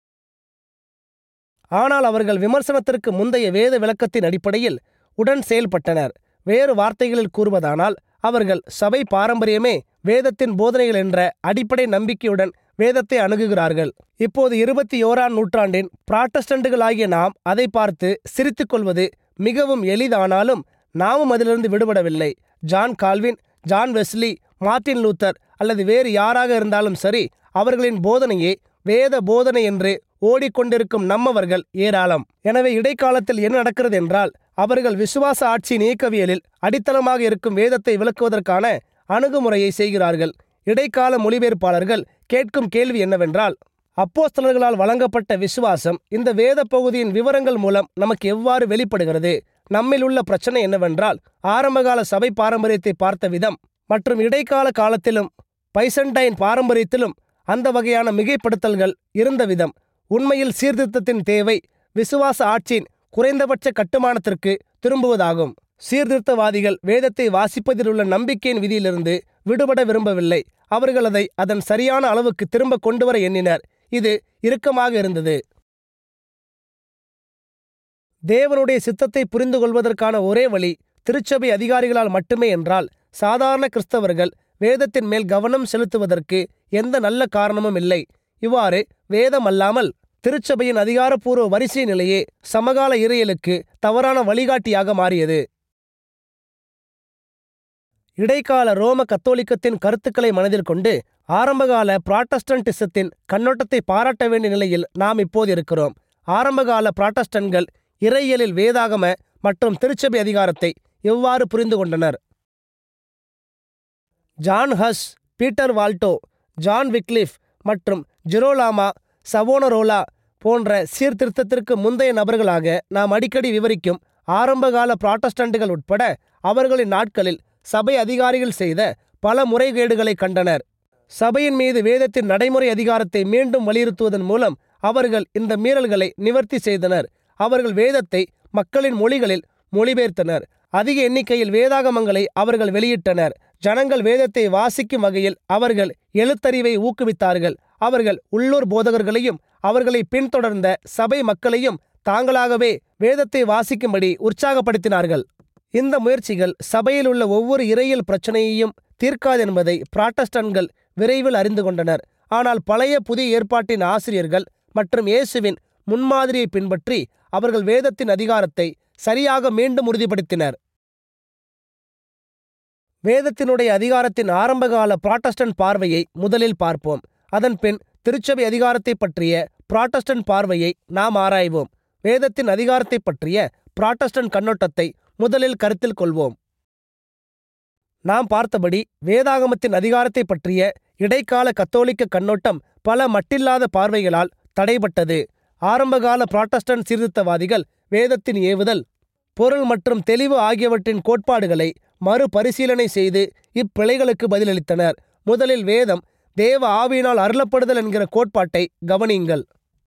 A: ஆனால் அவர்கள் விமர்சனத்திற்கு முந்தைய வேத விளக்கத்தின் அடிப்படையில் உடன் செயல்பட்டனர் வேறு வார்த்தைகளில் கூறுவதானால் அவர்கள் சபை பாரம்பரியமே வேதத்தின் போதனைகள் என்ற அடிப்படை நம்பிக்கையுடன் வேதத்தை அணுகுகிறார்கள் இப்போது இருபத்தி ஓராம் நூற்றாண்டின் புராட்டஸ்டண்டுகளாகிய நாம் அதை பார்த்து சிரித்துக் கொள்வது மிகவும் எளிதானாலும் நாமும் அதிலிருந்து விடுபடவில்லை John Calvin John Wesley Martin Luther அல்லது வேறு யாராக இருந்தாலும் சரி அவர்களின் போதனையே வேத போதனை என்று ஓடிக்கொண்டிருக்கும் நம்மவர்கள் ஏராளம் எனவே இடைக்காலத்தில் என்ன நடக்கிறது என்றால் அவர்கள் விசுவாச ஆட்சியின் இயக்கவியலில் அடித்தளமாக இருக்கும் வேதத்தை விளக்குவதற்கான அணுகுமுறையை செய்கிறார்கள் இடைக்கால மொழிபெயர்ப்பாளர்கள் கேட்கும் கேள்வி என்னவென்றால் அப்போஸ்தலர்களால் வழங்கப்பட்ட விசுவாசம் இந்த வேத பகுதியின் விவரங்கள் மூலம் நமக்கு எவ்வாறு வெளிப்படுகிறது நம்மில் உள்ள பிரச்சனை என்னவென்றால் ஆரம்பகால சபை பாரம்பரியத்தை பார்த்த விதம் மற்றும் இடைக்கால காலத்திலும் பைசன்டைன் பாரம்பரியத்திலும் அந்த வகையான மிகைப்படுத்தல்கள் இருந்த விதம் உண்மையில் சீர்திருத்தத்தின் தேவை விசுவாச ஆட்சியின் குறைந்தபட்ச கட்டுமானத்திற்கு திரும்புவதாகும் சீர்திருத்தவாதிகள் வேதத்தை வாசிப்பதில் உள்ள நம்பிக்கையின் விதியிலிருந்து விடுபட விரும்பவில்லை அவர்கள் அதை அதன் சரியான அளவுக்கு திரும்ப கொண்டு வர எண்ணினர் இது இறுக்கமாக இருந்தது தேவனுடைய சித்தத்தை புரிந்து கொள்வதற்கான ஒரே வழி திருச்சபை அதிகாரிகளால் மட்டுமே என்றால் சாதாரண கிறிஸ்தவர்கள் வேதத்தின் மேல் கவனம் செலுத்துவதற்கு எந்த நல்ல காரணமும் இல்லை இவ்வாறு வேதம் அல்லாமல் திருச்சபையின் அதிகாரப்பூர்வ வரிசை நிலையே சமகால இறையலுக்கு தவறான வழிகாட்டியாக மாறியது இடைக்கால ரோம கத்தோலிக்கத்தின் கருத்துக்களை மனதில் கொண்டு ஆரம்பகால புராட்டஸ்டன்டிசத்தின் கண்ணோட்டத்தை பாராட்ட வேண்டிய நிலையில் நாம் இப்போது இருக்கிறோம் ஆரம்பகால புராட்டஸ்டன்கள் இறையியலில் வேதாகம மற்றும் திருச்சபை அதிகாரத்தை எவ்வாறு புரிந்து கொண்டனர் John Hus Peter Waldo John Wycliffe மற்றும் ஜெரோலாமா சவோனரோலா போன்ற சீர்திருத்தத்திற்கு முந்தைய நபர்களாக நாம் அடிக்கடி விவரிக்கும் ஆரம்பகால புராட்டஸ்டன்ட்டுகள் உட்பட அவர்களின் நாட்களில் சபை அதிகாரிகள் செய்த பல முறைகேடுகளை கண்டனர் சபையின் மீது வேதத்தின் நடைமுறை அதிகாரத்தை மீண்டும் வலியுறுத்துவதன் மூலம் அவர்கள் இந்த மீறல்களை நிவர்த்தி செய்தனர் அவர்கள் வேதத்தை மக்களின் மொழிகளில் மொழிபெயர்த்தனர் அதிக எண்ணிக்கையில் வேதாகமங்களை அவர்கள் வெளியிட்டனர் ஜனங்கள் வேதத்தை வாசிக்கும் வகையில் அவர்கள் எழுத்தறிவை ஊக்குவித்தார்கள் அவர்கள் உள்ளூர் போதகர்களையும் அவர்களை பின்தொடர்ந்த சபை மக்களையும் தாங்களாகவே வேதத்தை வாசிக்கும்படி உற்சாகப்படுத்தினார்கள் இந்த முயற்சிகள் சபையில் உள்ள ஒவ்வொரு இறையியல் பிரச்சனையையும் தீர்க்காதென்பதை புராட்டஸ்டன்கள் விரைவில் அறிந்து கொண்டனர் ஆனால் பழைய புதிய ஏற்பாட்டின் ஆசிரியர்கள் மற்றும் இயேசுவின் முன்மாதிரியை பின்பற்றி அவர்கள் வேதத்தின் அதிகாரத்தை சரியாக மீண்டும் உறுதிப்படுத்தினர் வேதத்தினுடைய அதிகாரத்தின் ஆரம்பகால புராட்டஸ்டன்ட் பார்வையை முதலில் பார்ப்போம் அதன் பின் திருச்சபை அதிகாரத்தை பற்றிய புராட்டஸ்டன்ட் பார்வையை நாம் ஆராய்வோம் வேதத்தின் அதிகாரத்தை பற்றிய புராட்டஸ்டன்ட் கண்ணோட்டத்தை முதலில் கருத்தில் கொள்வோம் நாம் பார்த்தபடி வேதாகமத்தின் அதிகாரத்தை பற்றிய இடைக்கால கத்தோலிக்க கண்ணோட்டம் பல மட்டில்லாத பார்வைகளால் தடைபட்டது ஆரம்பகால புராட்டஸ்டன்ட் சீர்திருத்தவாதிகள் வேதத்தின் ஏவுதல் பொருள் மற்றும் தெளிவு ஆகியவற்றின் கோட்பாடுகளை மறுபரிசீலனை செய்து இப்பிழைகளுக்கு பதிலளித்தனர் முதலில் வேதம் தேவ ஆவியினால் அருளப்படுதல் என்கிற கோட்பாட்டை கவனியுங்கள்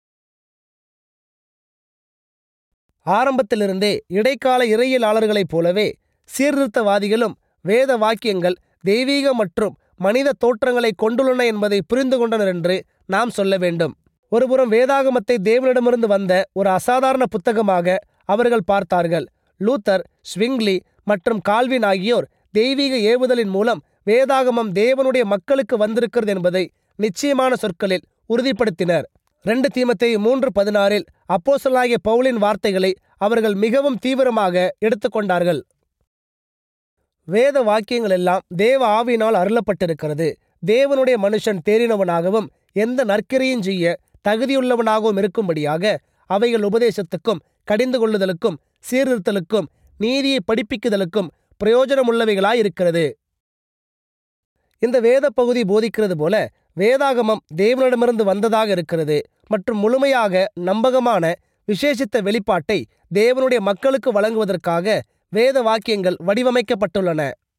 A: ஆரம்பத்திலிருந்தே இடைக்கால இறையியலாளர்களைப் போலவே சீர்திருத்தவாதிகளும் வேத வாக்கியங்கள் தெய்வீக மற்றும் மனித தோற்றங்களை கொண்டுள்ளன என்பதை புரிந்து கொண்டனர் என்று நாம் சொல்ல வேண்டும் ஒருபுறம் வேதாகமத்தை தேவனிடமிருந்து வந்த ஒரு அசாதாரண புத்தகமாக அவர்கள் பார்த்தார்கள் லூத்தர் ஸ்விங்லி மற்றும் கால்வின் ஆகியோர் தெய்வீக ஏவுதலின் மூலம் வேதாகமம் தேவனுடைய மக்களுக்கு வந்திருக்கிறது என்பதை நிச்சயமான சொற்களில் உறுதிப்படுத்தினர் ரெண்டு தீமத்தை மூன்று பதினாறில் அப்போசலாகிய பவுலின் வார்த்தைகளை அவர்கள் மிகவும் தீவிரமாக எடுத்துக்கொண்டார்கள் வேத வாக்கியங்கள் எல்லாம் தேவ ஆவியினால் அருளப்பட்டிருக்கிறது தேவனுடைய மனுஷன் தேறினவனாகவும் எந்த நற்கிரையும் செய்ய தகுதியுள்ளவனாகவும் இருக்கும்படியாக அவைகள் உபதேசத்துக்கும் கடிந்து கொள்ளுதலுக்கும் சீர்திருத்தலுக்கும் நீதியை படிப்பிக்குதலுக்கும் பிரயோஜனமுள்ளவைகளாயிருக்கிறது இந்த வேத பகுதி போதிக்கிறது போல வேதாகமம் தேவனிடமிருந்து வந்ததாக இருக்கிறது மற்றும் முழுமையாக நம்பகமான விசேஷித்த வெளிப்பாட்டை தேவனுடைய மக்களுக்கு வழங்குவதற்காக வேத வாக்கியங்கள் வடிவமைக்கப்பட்டுள்ளன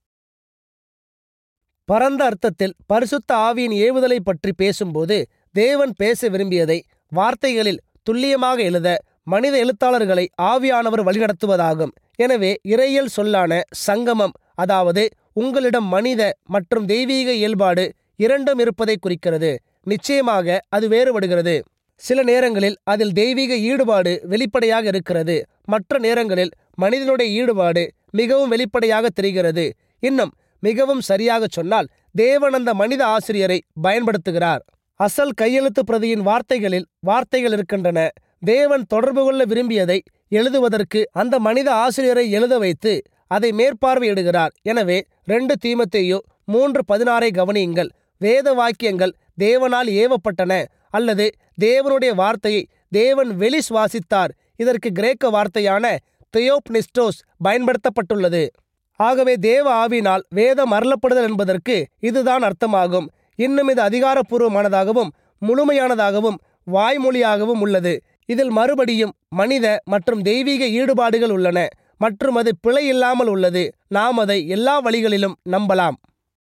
A: பரந்த அர்த்தத்தில் பரிசுத்த ஆவியின் ஏவுதலை பற்றி பேசும்போது தேவன் பேச விரும்பியதை வார்த்தைகளில் துல்லியமாக எழுத மனித எழுத்தாளர்களை ஆவியானவர் வழிநடத்துவதாகும் எனவே இறையியல் சொல்லான சங்கமம் அதாவது உங்களிடம் மனித மற்றும் தெய்வீக இயல்பாடு இரண்டும் இருப்பதை குறிக்கிறது நிச்சயமாக அது வேறுபடுகிறது சில நேரங்களில் அதில் தெய்வீக ஈடுபாடு வெளிப்படையாக இருக்கிறது மற்ற நேரங்களில் மனிதனுடைய ஈடுபாடு மிகவும் வெளிப்படையாக தெரிகிறது இன்னும் மிகவும் சரியாக சொன்னால் தேவன் அந்த மனித ஆசிரியரை பயன்படுத்துகிறார் அசல் கையெழுத்து பிரதியின் வார்த்தைகளில் வார்த்தைகள் இருக்கின்றன தேவன் தொடர்பு கொள்ள விரும்பியதை எழுதுவதற்கு அந்த மனித ஆசிரியரை எழுத வைத்து அதை மேற்பார்வையிடுகிறார் எனவே ரெண்டு தீமத்தையோ மூன்று பதினாறை கவனியுங்கள் வேத வாக்கியங்கள் தேவனால் ஏவப்பட்டன அல்லது தேவனுடைய வார்த்தையை தேவன் வெளி சுவாசித்தார் இதற்கு கிரேக்க வார்த்தையான தெயோப்னிஸ்டோஸ் பயன்படுத்தப்பட்டுள்ளது ஆகவே தேவ ஆவினால் வேதம் அருளப்படுதல் என்பதற்கு இதுதான் அர்த்தமாகும் இன்னும் இது அதிகாரப்பூர்வமானதாகவும் முழுமையானதாகவும் வாய்மொழியாகவும் உள்ளது இதில் மறுபடியும் மனித மற்றும் தெய்வீக ஈடுபாடுகள் உள்ளன மற்றும் அது பிழை இல்லாமல் உள்ளது நாம் அதை எல்லா வழிகளிலும் நம்பலாம்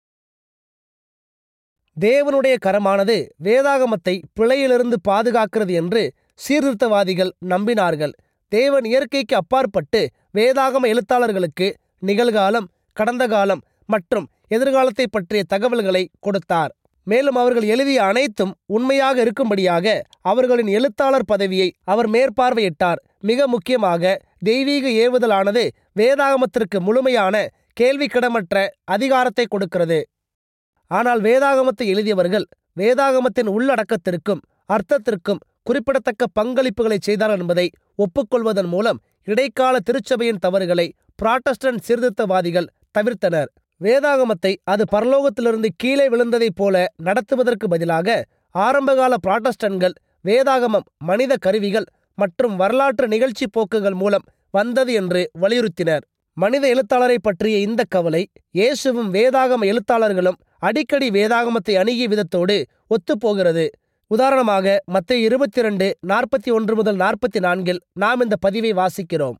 A: தேவனுடைய கரமானது வேதாகமத்தை பிழையிலிருந்து பாதுகாக்கிறது என்று சீர்திருத்தவாதிகள் நம்பினார்கள் தேவன் இயற்கைக்கு அப்பாற்பட்டு வேதாகம எழுத்தாளர்களுக்கு நிகழ்காலம் கடந்த காலம் மற்றும் எதிர்காலத்தை பற்றிய தகவல்களை கொடுத்தார் மேலும் அவர்கள் எழுதிய அனைத்தும் உண்மையாக இருக்கும்படியாக அவர்களின் எழுத்தாளர் பதவியை அவர் மேற்பார்வையிட்டார் மிக முக்கியமாக தெய்வீக ஏவுதலானது வேதாகமத்திற்கு முழுமையான கேள்விக்கிடமற்ற அதிகாரத்தை கொடுக்கிறது ஆனால் வேதாகமத்தை எழுதியவர்கள் வேதாகமத்தின் உள்ளடக்கத்திற்கும் அர்த்தத்திற்கும் குறிப்பிடத்தக்க பங்களிப்புகளை செய்தார் என்பதை ஒப்புக்கொள்வதன் மூலம் இடைக்கால திருச்சபையின் தவறுகளை புராட்டஸ்டன்ட் சீர்திருத்தவாதிகள் தவிர்த்தனர் வேதாகமத்தை அது பரலோகத்திலிருந்து கீழே விழுந்ததைப் போல நடத்துவதற்கு பதிலாக ஆரம்பகால புராட்டஸ்டன்கள் வேதாகமம் மனித கருவிகள் மற்றும் வரலாற்று நிகழ்ச்சி போக்குகள் மூலம் வந்தது என்று வலியுறுத்தினர் மனித எழுத்தாளரை பற்றிய இந்த கவலை இயேசுவும் வேதாகம எழுத்தாளர்களும் அடிக்கடி வேதாகமத்தை அணுகிய விதத்தோடு ஒத்துப்போகிறது உதாரணமாக மத்திய இருபத்தி ரெண்டு நாற்பத்தி ஒன்று முதல் நாற்பத்தி நான்கில் நாம் இந்த பதிவை வாசிக்கிறோம்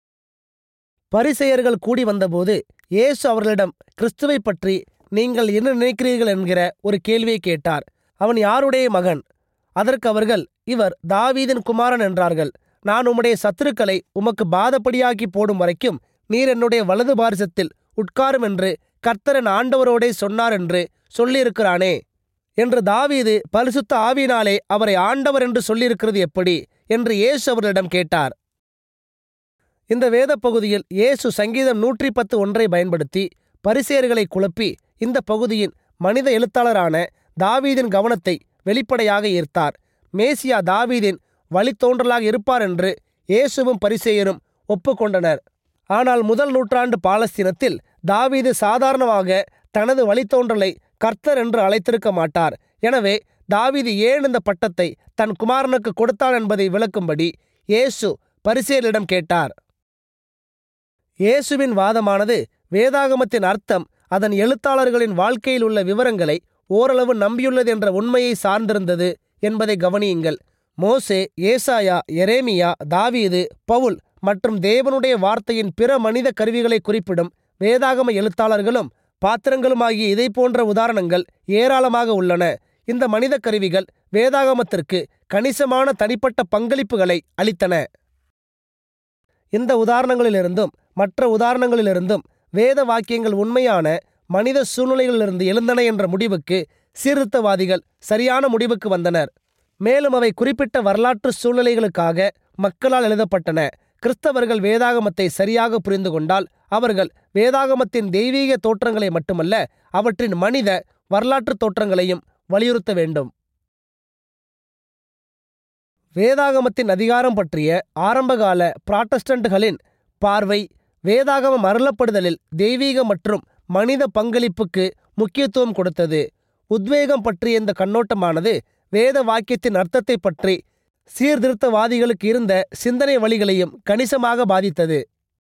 A: பரிசெயர்கள் கூடி வந்தபோது இயேசு அவர்களிடம் கிறிஸ்துவை பற்றி நீங்கள் என்ன நினைக்கிறீர்கள் என்கிற ஒரு கேள்வியை கேட்டார் அவன் யாருடைய மகன் அதற்கு அவர்கள் இவர் தாவீதின் குமாரன் என்றார்கள் நான் உம்முடைய சத்துருக்களை உமக்கு பாதப்படியாக்கி போடும் வரைக்கும் நீர் என்னுடைய வலது பாரிசத்தில் உட்காரும் என்று கர்த்தரன் ஆண்டவரோடே சொன்னார் என்று சொல்லியிருக்கிறானே என்று தாவீது பரிசுத்த ஆவியினாலே அவரை ஆண்டவர் என்று சொல்லியிருக்கிறது எப்படி என்று இயேசு அவர்களிடம் கேட்டார் இந்த வேத பகுதியில் இயேசு சங்கீதம் நூற்றி பத்து ஒன்றை பயன்படுத்தி பரிசேர்களை குழப்பி இந்த பகுதியின் மனித எழுத்தாளரான தாவீதின் கவனத்தை வெளிப்படையாக ஈர்த்தார் மேசியா தாவீதின் வழித்தோன்றலாக இருப்பார் என்று இயேசுவும் பரிசேயரும் ஒப்புக்கொண்டனர் ஆனால் முதல் நூற்றாண்டு பாலஸ்தீனத்தில் தாவீது சாதாரணமாக தனது வழித்தோன்றலை கர்த்தர் என்று அழைத்திருக்க மாட்டார் எனவே தாவீது ஏன் இந்த பட்டத்தை தன் குமாரனுக்கு கொடுத்தான் என்பதை விளக்கும்படி இயேசு பரிசேலிடம் கேட்டார் இயேசுவின் வாதமானது வேதாகமத்தின் அர்த்தம் அதன் எழுத்தாளர்களின் வாழ்க்கையில் உள்ள விவரங்களை ஓரளவு நம்பியுள்ளது என்ற உண்மையை சார்ந்திருந்தது என்பதை கவனியுங்கள் மோசே ஏசாயா எரேமியா தாவீது பவுல் மற்றும் தேவனுடைய வார்த்தையின் பிற மனித கருவிகளை குறிப்பிடும் வேதாகம எழுத்தாளர்களும் பாத்திரங்களுமாகிய இதை போன்ற உதாரணங்கள் ஏராளமாக உள்ளன இந்த மனித கருவிகள் வேதாகமத்திற்கு கணிசமான தனிப்பட்ட பங்களிப்புகளை அளித்தன இந்த உதாரணங்களிலிருந்தும் மற்ற உதாரணங்களிலிருந்தும் வேத வாக்கியங்கள் உண்மையான மனித சூழ்நிலைகளிலிருந்து எழுந்தன என்ற முடிவுக்கு சீர்திருத்தவாதிகள் சரியான முடிவுக்கு வந்தனர் மேலும் அவை குறிப்பிட்ட வரலாற்று சூழ்நிலைகளுக்காக மக்களால் எழுதப்பட்டன கிறிஸ்தவர்கள் வேதாகமத்தை சரியாக புரிந்து கொண்டால் அவர்கள் வேதாகமத்தின் தெய்வீக தோற்றங்களை மட்டுமல்ல அவற்றின் மனித வரலாற்று தோற்றங்களையும் வலியுறுத்த வேண்டும் வேதாகமத்தின் அதிகாரம் பற்றிய ஆரம்பகால புராட்டஸ்டன்ட்களின் பார்வை வேதாகமம் அருளப்படுதலில் தெய்வீக மற்றும் மனித பங்களிப்புக்கு முக்கியத்துவம் கொடுத்தது உத்வேகம் பற்றிய இந்த கண்ணோட்டமானது வேத வாக்கியத்தின் அர்த்தத்தை பற்றி சீர்திருத்தவாதிகளுக்கு இருந்த சிந்தனை வழிகளையும் கணிசமாக பாதித்தது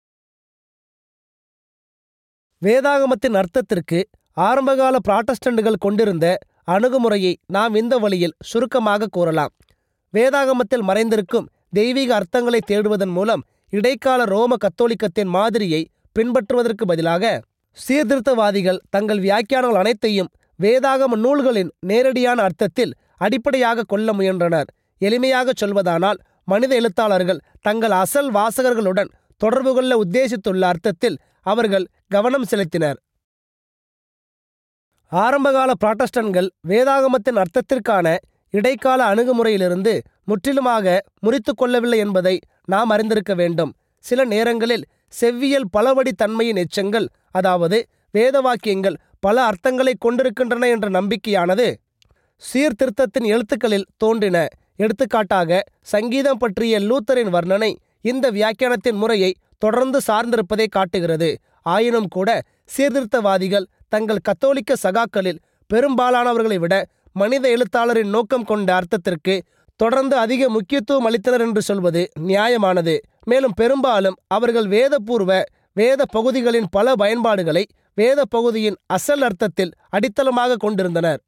A: வேதாகமத்தின் அர்த்தத்திற்கு ஆரம்பகால புராட்டஸ்டன்ட்கள் கொண்டிருந்த அணுகுமுறையை நாம் இந்த வழியில் சுருக்கமாக கூறலாம் வேதாகமத்தில் மறைந்திருக்கும் தெய்வீக அர்த்தங்களை தேடுவதன் மூலம் இடைக்கால ரோம கத்தோலிக்கத்தின் மாதிரியை பின்பற்றுவதற்கு பதிலாக சீர்திருத்தவாதிகள் தங்கள் வியாக்கியானங்கள் அனைத்தையும் வேதாகம நூல்களின் நேரடியான அர்த்தத்தில் அடிப்படையாக கொள்ள முயன்றனர் எளிமையாகச் சொல்வதானால் மனித எழுத்தாளர்கள் தங்கள் அசல் வாசகர்களுடன் தொடர்பு கொள்ள உத்தேசித்துள்ள அர்த்தத்தில் அவர்கள் கவனம் செலுத்தினர் ஆரம்பகால புராட்டஸ்டன்கள் வேதாகமத்தின் அர்த்தத்திற்கான இடைக்கால அணுகுமுறையிலிருந்து முற்றிலுமாக முறித்து கொள்ளவில்லை என்பதை நாம் அறிந்திருக்க வேண்டும் சில நேரங்களில் செவ்வியல் பலவடி தன்மையின் எச்சங்கள் அதாவது வேத வாக்கியங்கள் பல அர்த்தங்களை கொண்டிருக்கின்றன என்ற நம்பிக்கையானது சீர்திருத்தத்தின் எழுத்துக்களில் தோன்றின எடுத்துக்காட்டாக சங்கீதம் பற்றிய லூத்தரின் வர்ணனை இந்த வியாக்கியானத்தின் முறையை தொடர்ந்து சார்ந்திருப்பதை காட்டுகிறது ஆயினும் கூட சீர்திருத்தவாதிகள் தங்கள் கத்தோலிக்க சகாக்களில் பெரும்பாலானவர்களை விட மனித எழுத்தாளரின் நோக்கம் கொண்ட அர்த்தத்திற்கு தொடர்ந்து அதிக முக்கியத்துவம் அளித்தனர் என்று சொல்வது நியாயமானது மேலும் பெரும்பாலும் அவர்கள் வேதபூர்வ வேத பகுதிகளின் பல பயன்பாடுகளை வேத பகுதியின் அசல் அர்த்தத்தில் அடித்தளமாக கொண்டிருந்தனர்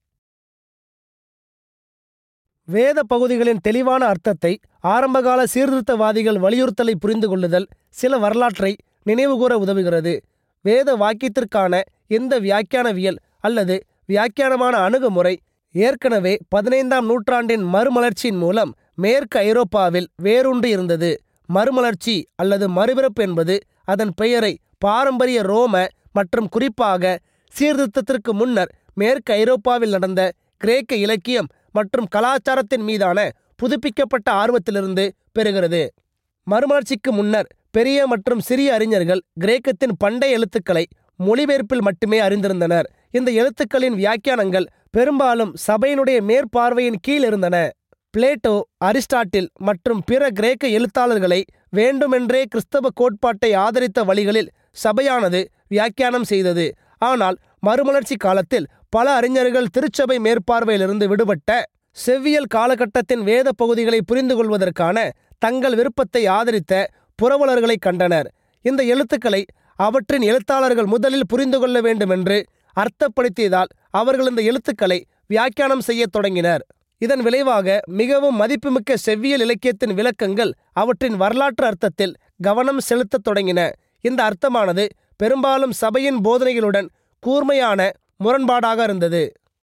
A: வேத பகுதிகளின் தெளிவான அர்த்தத்தை ஆரம்பகால சீர்திருத்தவாதிகள் வலியுறுத்தலை புரிந்து கொள்ளுதல் சில வரலாற்றை நினைவுகூர உதவுகிறது வேத வாக்கியத்திற்கான எந்த வியாக்கியானவியல் அல்லது வியாக்கியானமான அணுகுமுறை ஏற்கனவே பதினைந்தாம் நூற்றாண்டின் மறுமலர்ச்சியின் மூலம் மேற்கு ஐரோப்பாவில் வேரூன்றி இருந்தது மறுமலர்ச்சி அல்லது மறுபிறப்பு என்பது அதன் பெயரை பாரம்பரிய ரோம மற்றும் குறிப்பாக சீர்திருத்தத்திற்கு முன்னர் மேற்கு ஐரோப்பாவில் நடந்த கிரேக்க இலக்கியம் மற்றும் கலாச்சாரத்தின் மீதான புதுப்பிக்கப்பட்ட ஆர்வத்திலிருந்து பெறுகிறது மறுமலர்ச்சிக்கு முன்னர் பெரிய மற்றும் சிறிய அறிஞர்கள் கிரேக்கத்தின் பண்டைய எழுத்துக்களை மொழிபெயர்ப்பில் மட்டுமே அறிந்திருந்தனர் இந்த எழுத்துக்களின் வியாக்கியானங்கள் பெரும்பாலும் சபையினுடைய மேற்பார்வையின் கீழ் இருந்தன பிளேட்டோ அரிஸ்டாட்டில் மற்றும் பிற கிரேக்க எழுத்தாளர்களை வேண்டுமென்றே கிறிஸ்தவ கோட்பாட்டை ஆதரித்த வழிகளில் சபையானது வியாக்கியானம் செய்தது ஆனால் மறுமலர்ச்சி காலத்தில் பல அறிஞர்கள் திருச்சபை மேற்பார்வையிலிருந்து விடுபட்ட செவ்வியல் காலகட்டத்தின் வேத பகுதிகளை புரிந்து கொள்வதற்கான தங்கள் விருப்பத்தை ஆதரித்த புரவலர்களை கண்டனர் இந்த எழுத்துக்களை அவற்றின் எழுத்தாளர்கள் முதலில் புரிந்து கொள்ள வேண்டுமென்று அர்த்தப்படுத்தியதால் அவர்கள் இந்த எழுத்துக்களை வியாக்கியானம் செய்யத் தொடங்கினர் இதன் விளைவாக மிகவும் மதிப்புமிக்க செவ்வியல் இலக்கியத்தின் விளக்கங்கள் அவற்றின் வரலாற்று அர்த்தத்தில் கவனம் செலுத்தத் தொடங்கின இந்த அர்த்தமானது பெரும்பாலும் சபையின் போதனைகளுடன் கூர்மையான முரண்பாடாக இருந்தது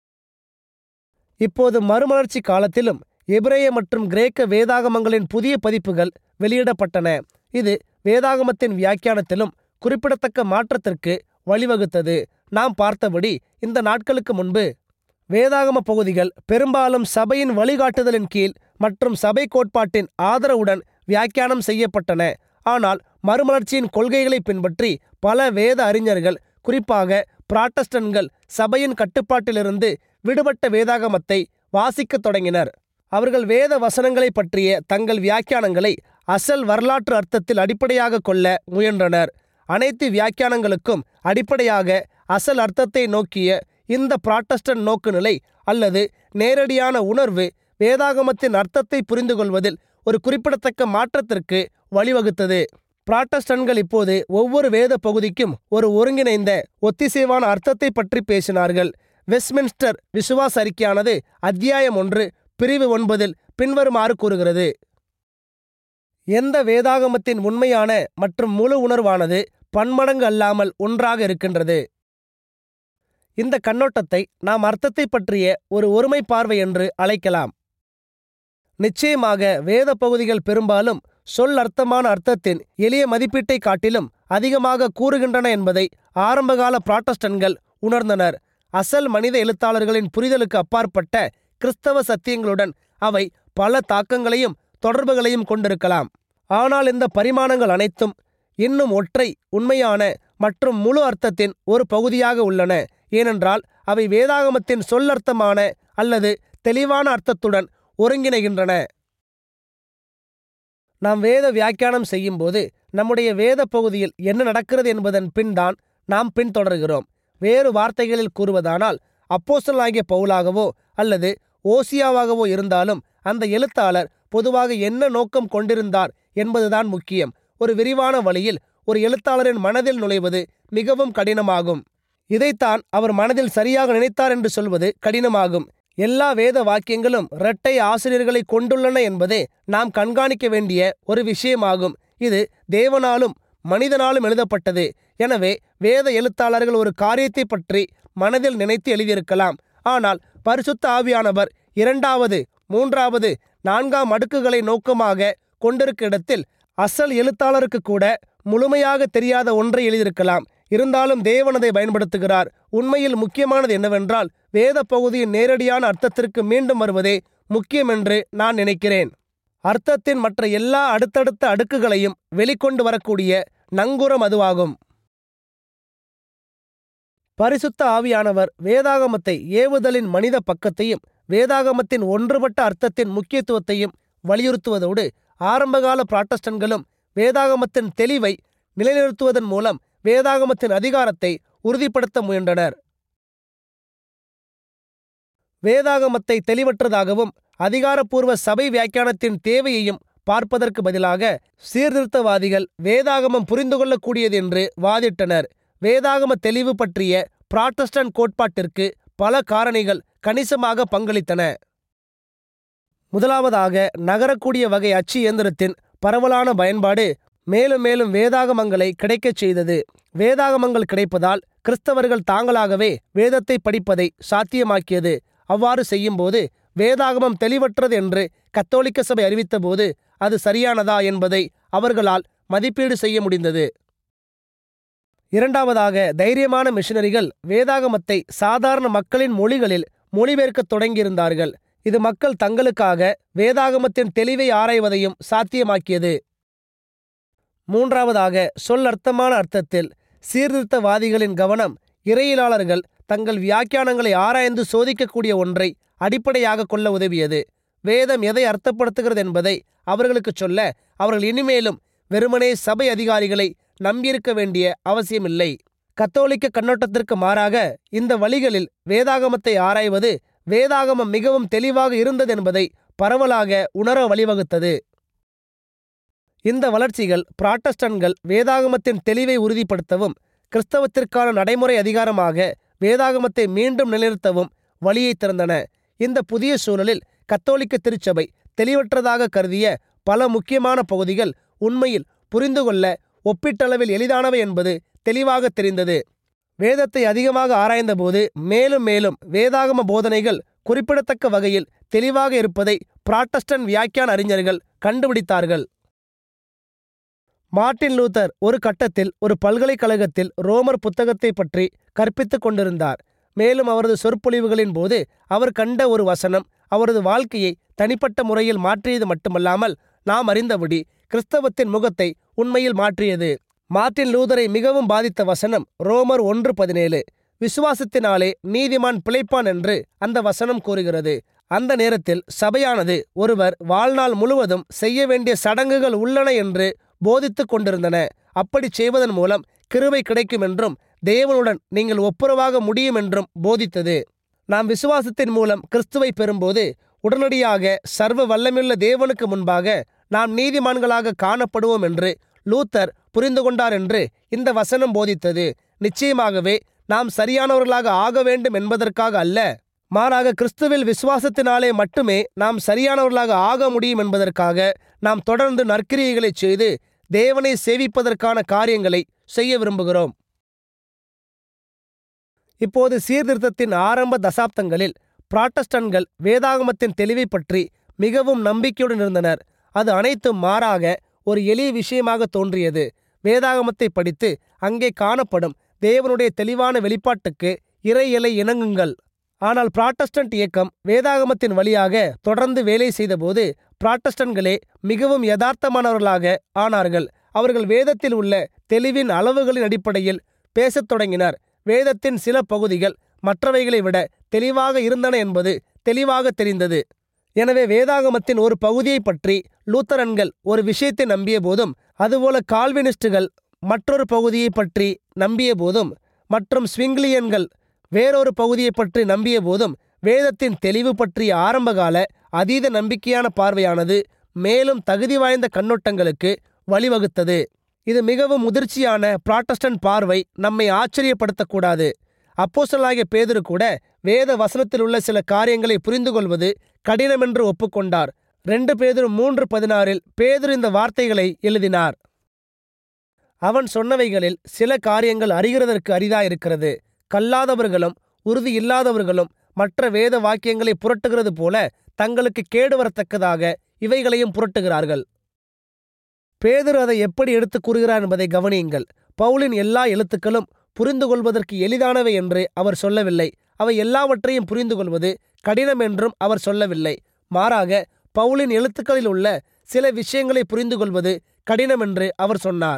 A: இப்போது மறுமலர்ச்சி காலத்திலும் எபிரேய மற்றும் கிரேக்க வேதாகமங்களின் புதிய பதிப்புகள் வெளியிடப்பட்டன இது வேதாகமத்தின் வியாக்கியானத்திலும் குறிப்பிடத்தக்க மாற்றத்திற்கு வழிவகுத்தது நாம் பார்த்தபடி இந்த நாட்களுக்கு முன்பு வேதாகம பகுதிகள் பெரும்பாலும் சபையின் வழிகாட்டுதலின் கீழ் மற்றும் சபை கோட்பாட்டின் ஆதரவுடன் வியாக்கியானம் செய்யப்பட்டன ஆனால் மறுமலர்ச்சியின் கொள்கைகளை பின்பற்றி பல வேத அறிஞர்கள் குறிப்பாக புராட்டஸ்டன்கள் சபையின் கட்டுப்பாட்டிலிருந்து விடுபட்ட வேதாகமத்தை வாசிக்கத் தொடங்கினர் அவர்கள் வேத வசனங்களை பற்றிய தங்கள் வியாக்கியானங்களை அசல் வரலாற்று அர்த்தத்தில் அடிப்படையாக கொள்ள முயன்றனர் அனைத்து வியாக்கியானங்களுக்கும் அடிப்படையாக அசல் அர்த்தத்தை நோக்கிய இந்த புராட்டஸ்டன்ட் நோக்குநிலை அல்லது நேரடியான உணர்வு வேதாகமத்தின் அர்த்தத்தை புரிந்து கொள்வதில் ஒரு குறிப்பிடத்தக்க மாற்றத்திற்கு வழிவகுத்தது புராட்டஸ்டன்கள் இப்போது ஒவ்வொரு வேத பகுதிக்கும் ஒரு ஒருங்கிணைந்த ஒத்திசைவான அர்த்தத்தை பற்றி பேசினார்கள் வெஸ்ட்மின்ஸ்டர் விசுவாச அறிக்கையானது அத்தியாயம் ஒன்று பிரிவு ஒன்பதில் பின்வருமாறு கூறுகிறது எந்த வேதாகமத்தின் உண்மையான மற்றும் முழு உணர்வானது பன்மடங்கு அல்லாமல் ஒன்றாக இருக்கின்றது இந்த கண்ணோட்டத்தை நாம் அர்த்தத்தை பற்றிய ஒரு ஒருமை பார்வை என்று அழைக்கலாம் நிச்சயமாக வேத பகுதிகள் பெரும்பாலும் சொல் அர்த்தமான அர்த்தத்தின் எளிய மதிப்பீட்டை காட்டிலும் அதிகமாக கூறுகின்றன என்பதை ஆரம்பகால புராட்டஸ்டன்கள் உணர்ந்தனர் அசல் மனித எழுத்தாளர்களின் புரிதலுக்கு அப்பாற்பட்ட கிறிஸ்தவ சத்தியங்களுடன் அவை பல தாக்கங்களையும் தொடர்புகளையும் கொண்டிருக்கலாம் ஆனால் இந்த பரிமாணங்கள் அனைத்தும் இன்னும் ஒற்றை உண்மையான மற்றும் முழு அர்த்தத்தின் ஒரு பகுதியாக உள்ளன ஏனென்றால் அவை வேதாகமத்தின் சொல்லர்த்தமான அல்லது தெளிவான அர்த்தத்துடன் ஒருங்கிணைகின்றன நாம் வேத வியாக்கியானம் செய்யும்போது நம்முடைய வேத பகுதியில் என்ன நடக்கிறது என்பதன் பின் தான் நாம் பின்தொடர்கிறோம் வேறு வார்த்தைகளில் கூறுவதானால் அப்போஸ்தலனாகிய பவுலாகவோ அல்லது ஓசியாவாகவோ இருந்தாலும் அந்த எழுத்தாளர் பொதுவாக என்ன நோக்கம் கொண்டிருந்தார் என்பதுதான் முக்கியம் ஒரு விரிவான வழியில் ஒரு எழுத்தாளரின் மனதில் நுழைவது மிகவும் கடினமாகும் இதைத்தான் அவர் மனதில் சரியாக நினைத்தார் என்று சொல்வது கடினமாகும் எல்லா வேத வாக்கியங்களும் இரட்டை ஆசிரியர்களை கொண்டுள்ளன என்பதே நாம் கண்காணிக்க வேண்டிய ஒரு விஷயமாகும் இது தேவனாலும் மனிதனாலும் எழுதப்பட்டது எனவே வேத எழுத்தாளர்கள் ஒரு காரியத்தை பற்றி மனதில் நினைத்து எழுதியிருக்கலாம் ஆனால் பரிசுத்த ஆவியானவர் இரண்டாவது மூன்றாவது நான்காம் அடுக்குகளை நோக்கமாக கொண்டிருக்க இடத்தில் அசல் எழுத்தாளருக்கு கூட முழுமையாக தெரியாத ஒன்றை எழுதியிருக்கலாம் இருந்தாலும் தேவன் அதை பயன்படுத்துகிறார் உண்மையில் முக்கியமானது என்னவென்றால் வேத பகுதியின் நேரடியான அர்த்தத்திற்கு மீண்டும் வருவதே முக்கியம் என்று நான் நினைக்கிறேன் அர்த்தத்தின் மற்ற எல்லா அடுத்தடுத்த அடுக்குகளையும் வெளிக்கொண்டு வரக்கூடிய நங்கூரம் அதுவாகும் பரிசுத்த ஆவியானவர் வேதாகமத்தை ஏவுதலின் மனித பக்கத்தையும் வேதாகமத்தின் ஒன்றுபட்ட அர்த்தத்தின் முக்கியத்துவத்தையும் வலியுறுத்துவதோடு ஆரம்பகால புராட்டஸ்டன்களும் வேதாகமத்தின் தெளிவை நிலைநிறுத்துவதன் மூலம் வேதாகமத்தின் அதிகாரத்தை உறுதிப்படுத்த முயன்றனர் வேதாகமத்தை தெளிவற்றதாகவும் அதிகாரப்பூர்வ சபை வியாக்கியானத்தின் தேவையையும் பார்ப்பதற்கு பதிலாக சீர்திருத்தவாதிகள் வேதாகமம் புரிந்து கொள்ளக்கூடியது என்று வாதிட்டனர் வேதாகம தெளிவு பற்றிய புராட்டஸ்டன்ட் கோட்பாட்டிற்கு பல காரணிகள் கணிசமாக பங்களித்தன முதலாவதாக நகரக்கூடிய வகை அச்சு இயந்திரத்தின் பரவலான பயன்பாடு மேலும் மேலும் வேதாகமங்களை கிடைக்கச் செய்தது வேதாகமங்கள் கிடைப்பதால் கிறிஸ்தவர்கள் தாங்களாகவே வேதத்தை படிப்பதை சாத்தியமாக்கியது அவ்வாறு செய்யும்போது வேதாகமம் தெளிவற்றது என்று கத்தோலிக்க சபை அறிவித்தபோது அது சரியானதா என்பதை அவர்களால் மதிப்பீடு செய்ய முடிந்தது இரண்டாவதாக தைரியமான மிஷனரிகள் வேதாகமத்தை சாதாரண மக்களின் மொழிகளில் மொழிபெயர்க்கத் தொடங்கியிருந்தார்கள் இது மக்கள் தங்களுக்காக வேதாகமத்தின் தெளிவை ஆராய்வதையும் சாத்தியமாக்கியது மூன்றாவதாக சொல்லர்த்தமான அர்த்தத்தில் சீர்திருத்தவாதிகளின் கவனம் இறையிலாளர்கள் தங்கள் வியாக்கியானங்களை ஆராய்ந்து சோதிக்கக்கூடிய ஒன்றை அடிப்படையாக கொள்ள உதவியது வேதம் எதை அர்த்தப்படுத்துகிறது என்பதை அவர்களுக்கு சொல்ல அவர்கள் இனிமேலும் வெறுமனே சபை அதிகாரிகளை நம்பியிருக்க வேண்டிய அவசியமில்லை கத்தோலிக்க கண்ணோட்டத்திற்கு மாறாக இந்த வழிகளில் வேதாகமத்தை ஆராய்வது வேதாகமம் மிகவும் தெளிவாக இருந்தது என்பதை பரவலாக உணர வழிவகுத்தது இந்த வளர்ச்சிகள் புராட்டஸ்டன்கள் வேதாகமத்தின் தெளிவை உறுதிப்படுத்தவும் கிறிஸ்தவத்திற்கான நடைமுறை அதிகாரமாக வேதாகமத்தை மீண்டும் நிலைநிறுத்தவும் வழியை திறந்தன இந்த புதிய சூழலில் கத்தோலிக்க திருச்சபை தெளிவற்றதாக கருதிய பல முக்கியமான பகுதிகள் உண்மையில் புரிந்து கொள்ள ஒப்பீட்டளவில் எளிதானவை என்பது தெளிவாக தெரிந்தது வேதத்தை அதிகமாக ஆராய்ந்தபோது மேலும் மேலும் வேதாகம போதனைகள் குறிப்பிடத்தக்க வகையில் தெளிவாக இருப்பதை புராட்டஸ்டன் வியாக்கியான அறிஞர்கள் கண்டுபிடித்தார்கள் மார்ட்டின் லூத்தர் ஒரு கட்டத்தில் ஒரு பல்கலைக்கழகத்தில் ரோமர் புத்தகத்தை பற்றி கற்பித்துக் கொண்டிருந்தார் மேலும் அவரது சொற்பொழிவுகளின் போது அவர் கண்ட ஒரு வசனம் அவரது வாழ்க்கையை தனிப்பட்ட முறையில் மாற்றியது மட்டுமல்லாமல் நாம் அறிந்தபடி கிறிஸ்தவத்தின் முகத்தை உண்மையில் மாற்றியது மார்ட்டின் லூதரை மிகவும் பாதித்த வசனம் ரோமர் ஒன்று பதினேழு விசுவாசத்தினாலே நீதிமான் பிழைப்பான் என்று அந்த வசனம் கூறுகிறது அந்த நேரத்தில் சபையானது ஒருவர் வாழ்நாள் முழுவதும் செய்ய வேண்டிய சடங்குகள் உள்ளன என்று போதித்துக் கொண்டிருந்தன அப்படி செய்வதன் மூலம் கிருபை கிடைக்கும் என்றும் தேவனுடன் நீங்கள் ஒப்புரவாக முடியும் என்றும் போதித்தது நாம் விசுவாசத்தின் மூலம் கிறிஸ்துவை பெறும்போது உடனடியாக சர்வ வல்லமையுள்ள தேவனுக்கு முன்பாக நாம் நீதிமான்களாக காணப்படுவோம் என்று லூத்தர் புரிந்து கொண்டார் என்று இந்த வசனம் போதித்தது நிச்சயமாகவே நாம் சரியானவர்களாக ஆக வேண்டும் என்பதற்காக அல்ல மாறாக கிறிஸ்துவில் விசுவாசத்தினாலே மட்டுமே நாம் சரியானவர்களாக ஆக முடியும் என்பதற்காக நாம் தொடர்ந்து நற்கிரியைகளை செய்து தேவனை சேவிப்பதற்கான காரியங்களை செய்ய விரும்புகிறோம் இப்போது சீர்திருத்தத்தின் ஆரம்ப தசாப்தங்களில் புராட்டஸ்டன்கள் வேதாகமத்தின் தெளிவை பற்றி மிகவும் நம்பிக்கையுடன் இருந்தனர் அது அனைத்தும் மாறாக ஒரு எளிய விஷயமாக தோன்றியது வேதாகமத்தை படித்து அங்கே காணப்படும் தேவனுடைய தெளிவான வெளிப்பாட்டுக்கு இறையலை இணங்குங்கள் ஆனால் புராட்டஸ்டன்ட் இயக்கம் வேதாகமத்தின் வழியாக தொடர்ந்து வேலை செய்தபோது புராட்டஸ்டன்களே மிகவும் யதார்த்தமானவர்களாக ஆனார்கள் அவர்கள் வேதத்தில் உள்ள தெளிவின் அளவுகளின் அடிப்படையில் பேசத் தொடங்கினர் வேதத்தின் சில பகுதிகள் மற்றவைகளை விட தெளிவாக இருந்தன என்பது தெளிவாக தெரிந்தது எனவே வேதாகமத்தின் ஒரு பகுதியை பற்றி லூத்தரன்கள் ஒரு விஷயத்தை நம்பிய போதும் அதுபோல கால்வினிஸ்டுகள் மற்றொரு பகுதியை பற்றி நம்பிய போதும் மற்றும் ஸ்விங்லியன்கள் வேறொரு பகுதியை பற்றி நம்பிய போதும் வேதத்தின் தெளிவு பற்றிய ஆரம்பகால அதீத நம்பிக்கையான பார்வையானது மேலும் தகுதி வாய்ந்த கண்ணோட்டங்களுக்கு வழிவகுத்தது இது மிகவும் முதிர்ச்சியான புராட்டஸ்டன்ட் பார்வை நம்மை ஆச்சரியப்படுத்தக்கூடாது அப்போஸ்தலனாகிய பேதுரு கூட வேத வசனத்தில் உள்ள சில காரியங்களை புரிந்து கொள்வது கடினமென்று ஒப்புக்கொண்டார் ரெண்டு பேதுரு மூன்று பதினாறில் பேதுரு இந்த வார்த்தைகளை எழுதினார் அவன் சொன்னவைகளில் சில காரியங்கள் அறிகிறதற்கு அரிதாயிருக்கிறது கல்லாதவர்களும் உறுதி இல்லாதவர்களும் மற்ற வேத வாக்கியங்களை புரட்டுகிறது போல தங்களுக்கு கேடு வரத்தக்கதாக இவைகளையும் புரட்டுகிறார்கள் பேதுரு அதை எப்படி எடுத்துக் கூறுகிறார் என்பதை கவனியுங்கள் பவுலின் எல்லா எழுத்துக்களும் புரிந்து கொள்வதற்கு எளிதானவை என்று அவர் சொல்லவில்லை அவை எல்லாவற்றையும் புரிந்து கொள்வது கடினம் என்றும் அவர் சொல்லவில்லை மாறாக பவுலின் எழுத்துக்களில் உள்ள சில விஷயங்களை புரிந்து கொள்வது கடினம் என்று அவர் சொன்னார்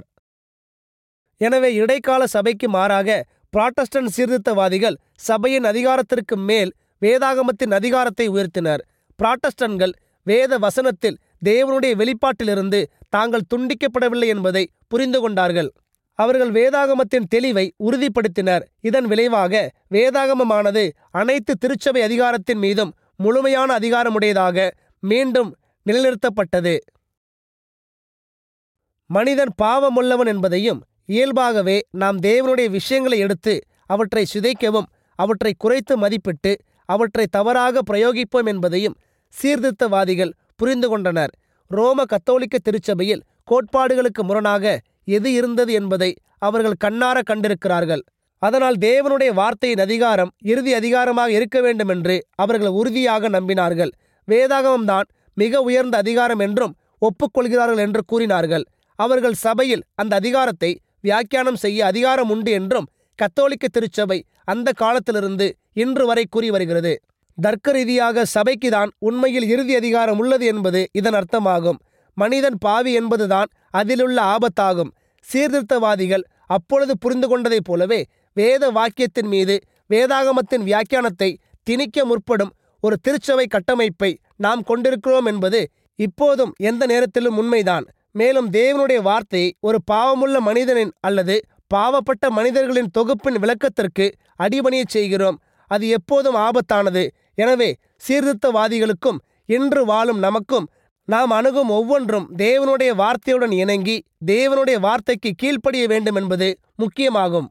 A: எனவே இடைக்கால சபைக்கு மாறாக புராட்டஸ்டன்ட் சீர்திருத்தவாதிகள் சபையின் அதிகாரத்திற்கு மேல் வேதாகமத்தின் அதிகாரத்தை உயர்த்தினர் புராட்டஸ்டன்கள் வேத வசனத்தில் தேவனுடைய வெளிப்பாட்டிலிருந்து தாங்கள் துண்டிக்கப்படவில்லை என்பதை புரிந்து கொண்டார்கள் அவர்கள் வேதாகமத்தின் தெளிவை உறுதிப்படுத்தினர் இதன் விளைவாக வேதாகமமானது அனைத்து திருச்சபை அதிகாரத்தின் மீதும் முழுமையான அதிகாரமுடையதாக மீண்டும் நிலைநிறுத்தப்பட்டது மனிதன் பாவமுள்ளவன் என்பதையும் இயல்பாகவே நாம் தேவனுடைய விஷயங்களை எடுத்து அவற்றை சிதைக்கவும் அவற்றை குறைத்து மதிப்பிட்டு அவற்றை தவறாக பிரயோகிப்போம் என்பதையும் சீர்திருத்தவாதிகள் புரிந்து கொண்டனர் ரோம கத்தோலிக்க திருச்சபையில் கோட்பாடுகளுக்கு முரணாக எது இருந்தது என்பதை அவர்கள் கண்ணார கண்டிருக்கிறார்கள் அதனால் தேவனுடைய வார்த்தையின் அதிகாரம் இறுதி அதிகாரமாக இருக்க வேண்டும் என்று அவர்கள் உறுதியாக நம்பினார்கள் வேதாகமம்தான் மிக உயர்ந்த அதிகாரம் என்றும் ஒப்புக்கொள்கிறார்கள் என்று கூறினார்கள் அவர்கள் சபையில் அந்த அதிகாரத்தை வியாக்கியானம் செய்ய அதிகாரம் உண்டு என்றும் கத்தோலிக்க திருச்சபை அந்த காலத்திலிருந்து இன்று வரை கூறி வருகிறது தர்க்க ரீதியாக சபைக்குதான் உண்மையில் இறுதி அதிகாரம் உள்ளது என்பது இதன் அர்த்தமாகும் மனிதன் பாவி என்பதுதான் அதிலுள்ள ஆபத்தாகும் சீர்திருத்தவாதிகள் அப்பொழுது புரிந்து கொண்டதைப் போலவே வேத வாக்கியத்தின் மீது வேதாகமத்தின் வியாக்கியானத்தை திணிக்க முற்படும் ஒரு திருச்சபை கட்டமைப்பை நாம் கொண்டிருக்கிறோம் என்பது இப்போதும் எந்த நேரத்திலும் உண்மைதான் மேலும் தேவனுடைய வார்த்தையை ஒரு பாவமுள்ள மனிதனின் அல்லது பாவப்பட்ட மனிதர்களின் தொகுப்பின் விளக்கத்திற்கு அடிபணியச் செய்கிறோம் அது எப்போதும் ஆபத்தானது எனவே சீர்திருத்தவாதிகளுக்கும் இன்று வாழும் நமக்கும் நாம் அணுகும் ஒவ்வொன்றும் தேவனுடைய வார்த்தையுடன் இணங்கி தேவனுடைய வார்த்தைக்கு கீழ்ப்படிய வேண்டும் என்பது முக்கியமாகும்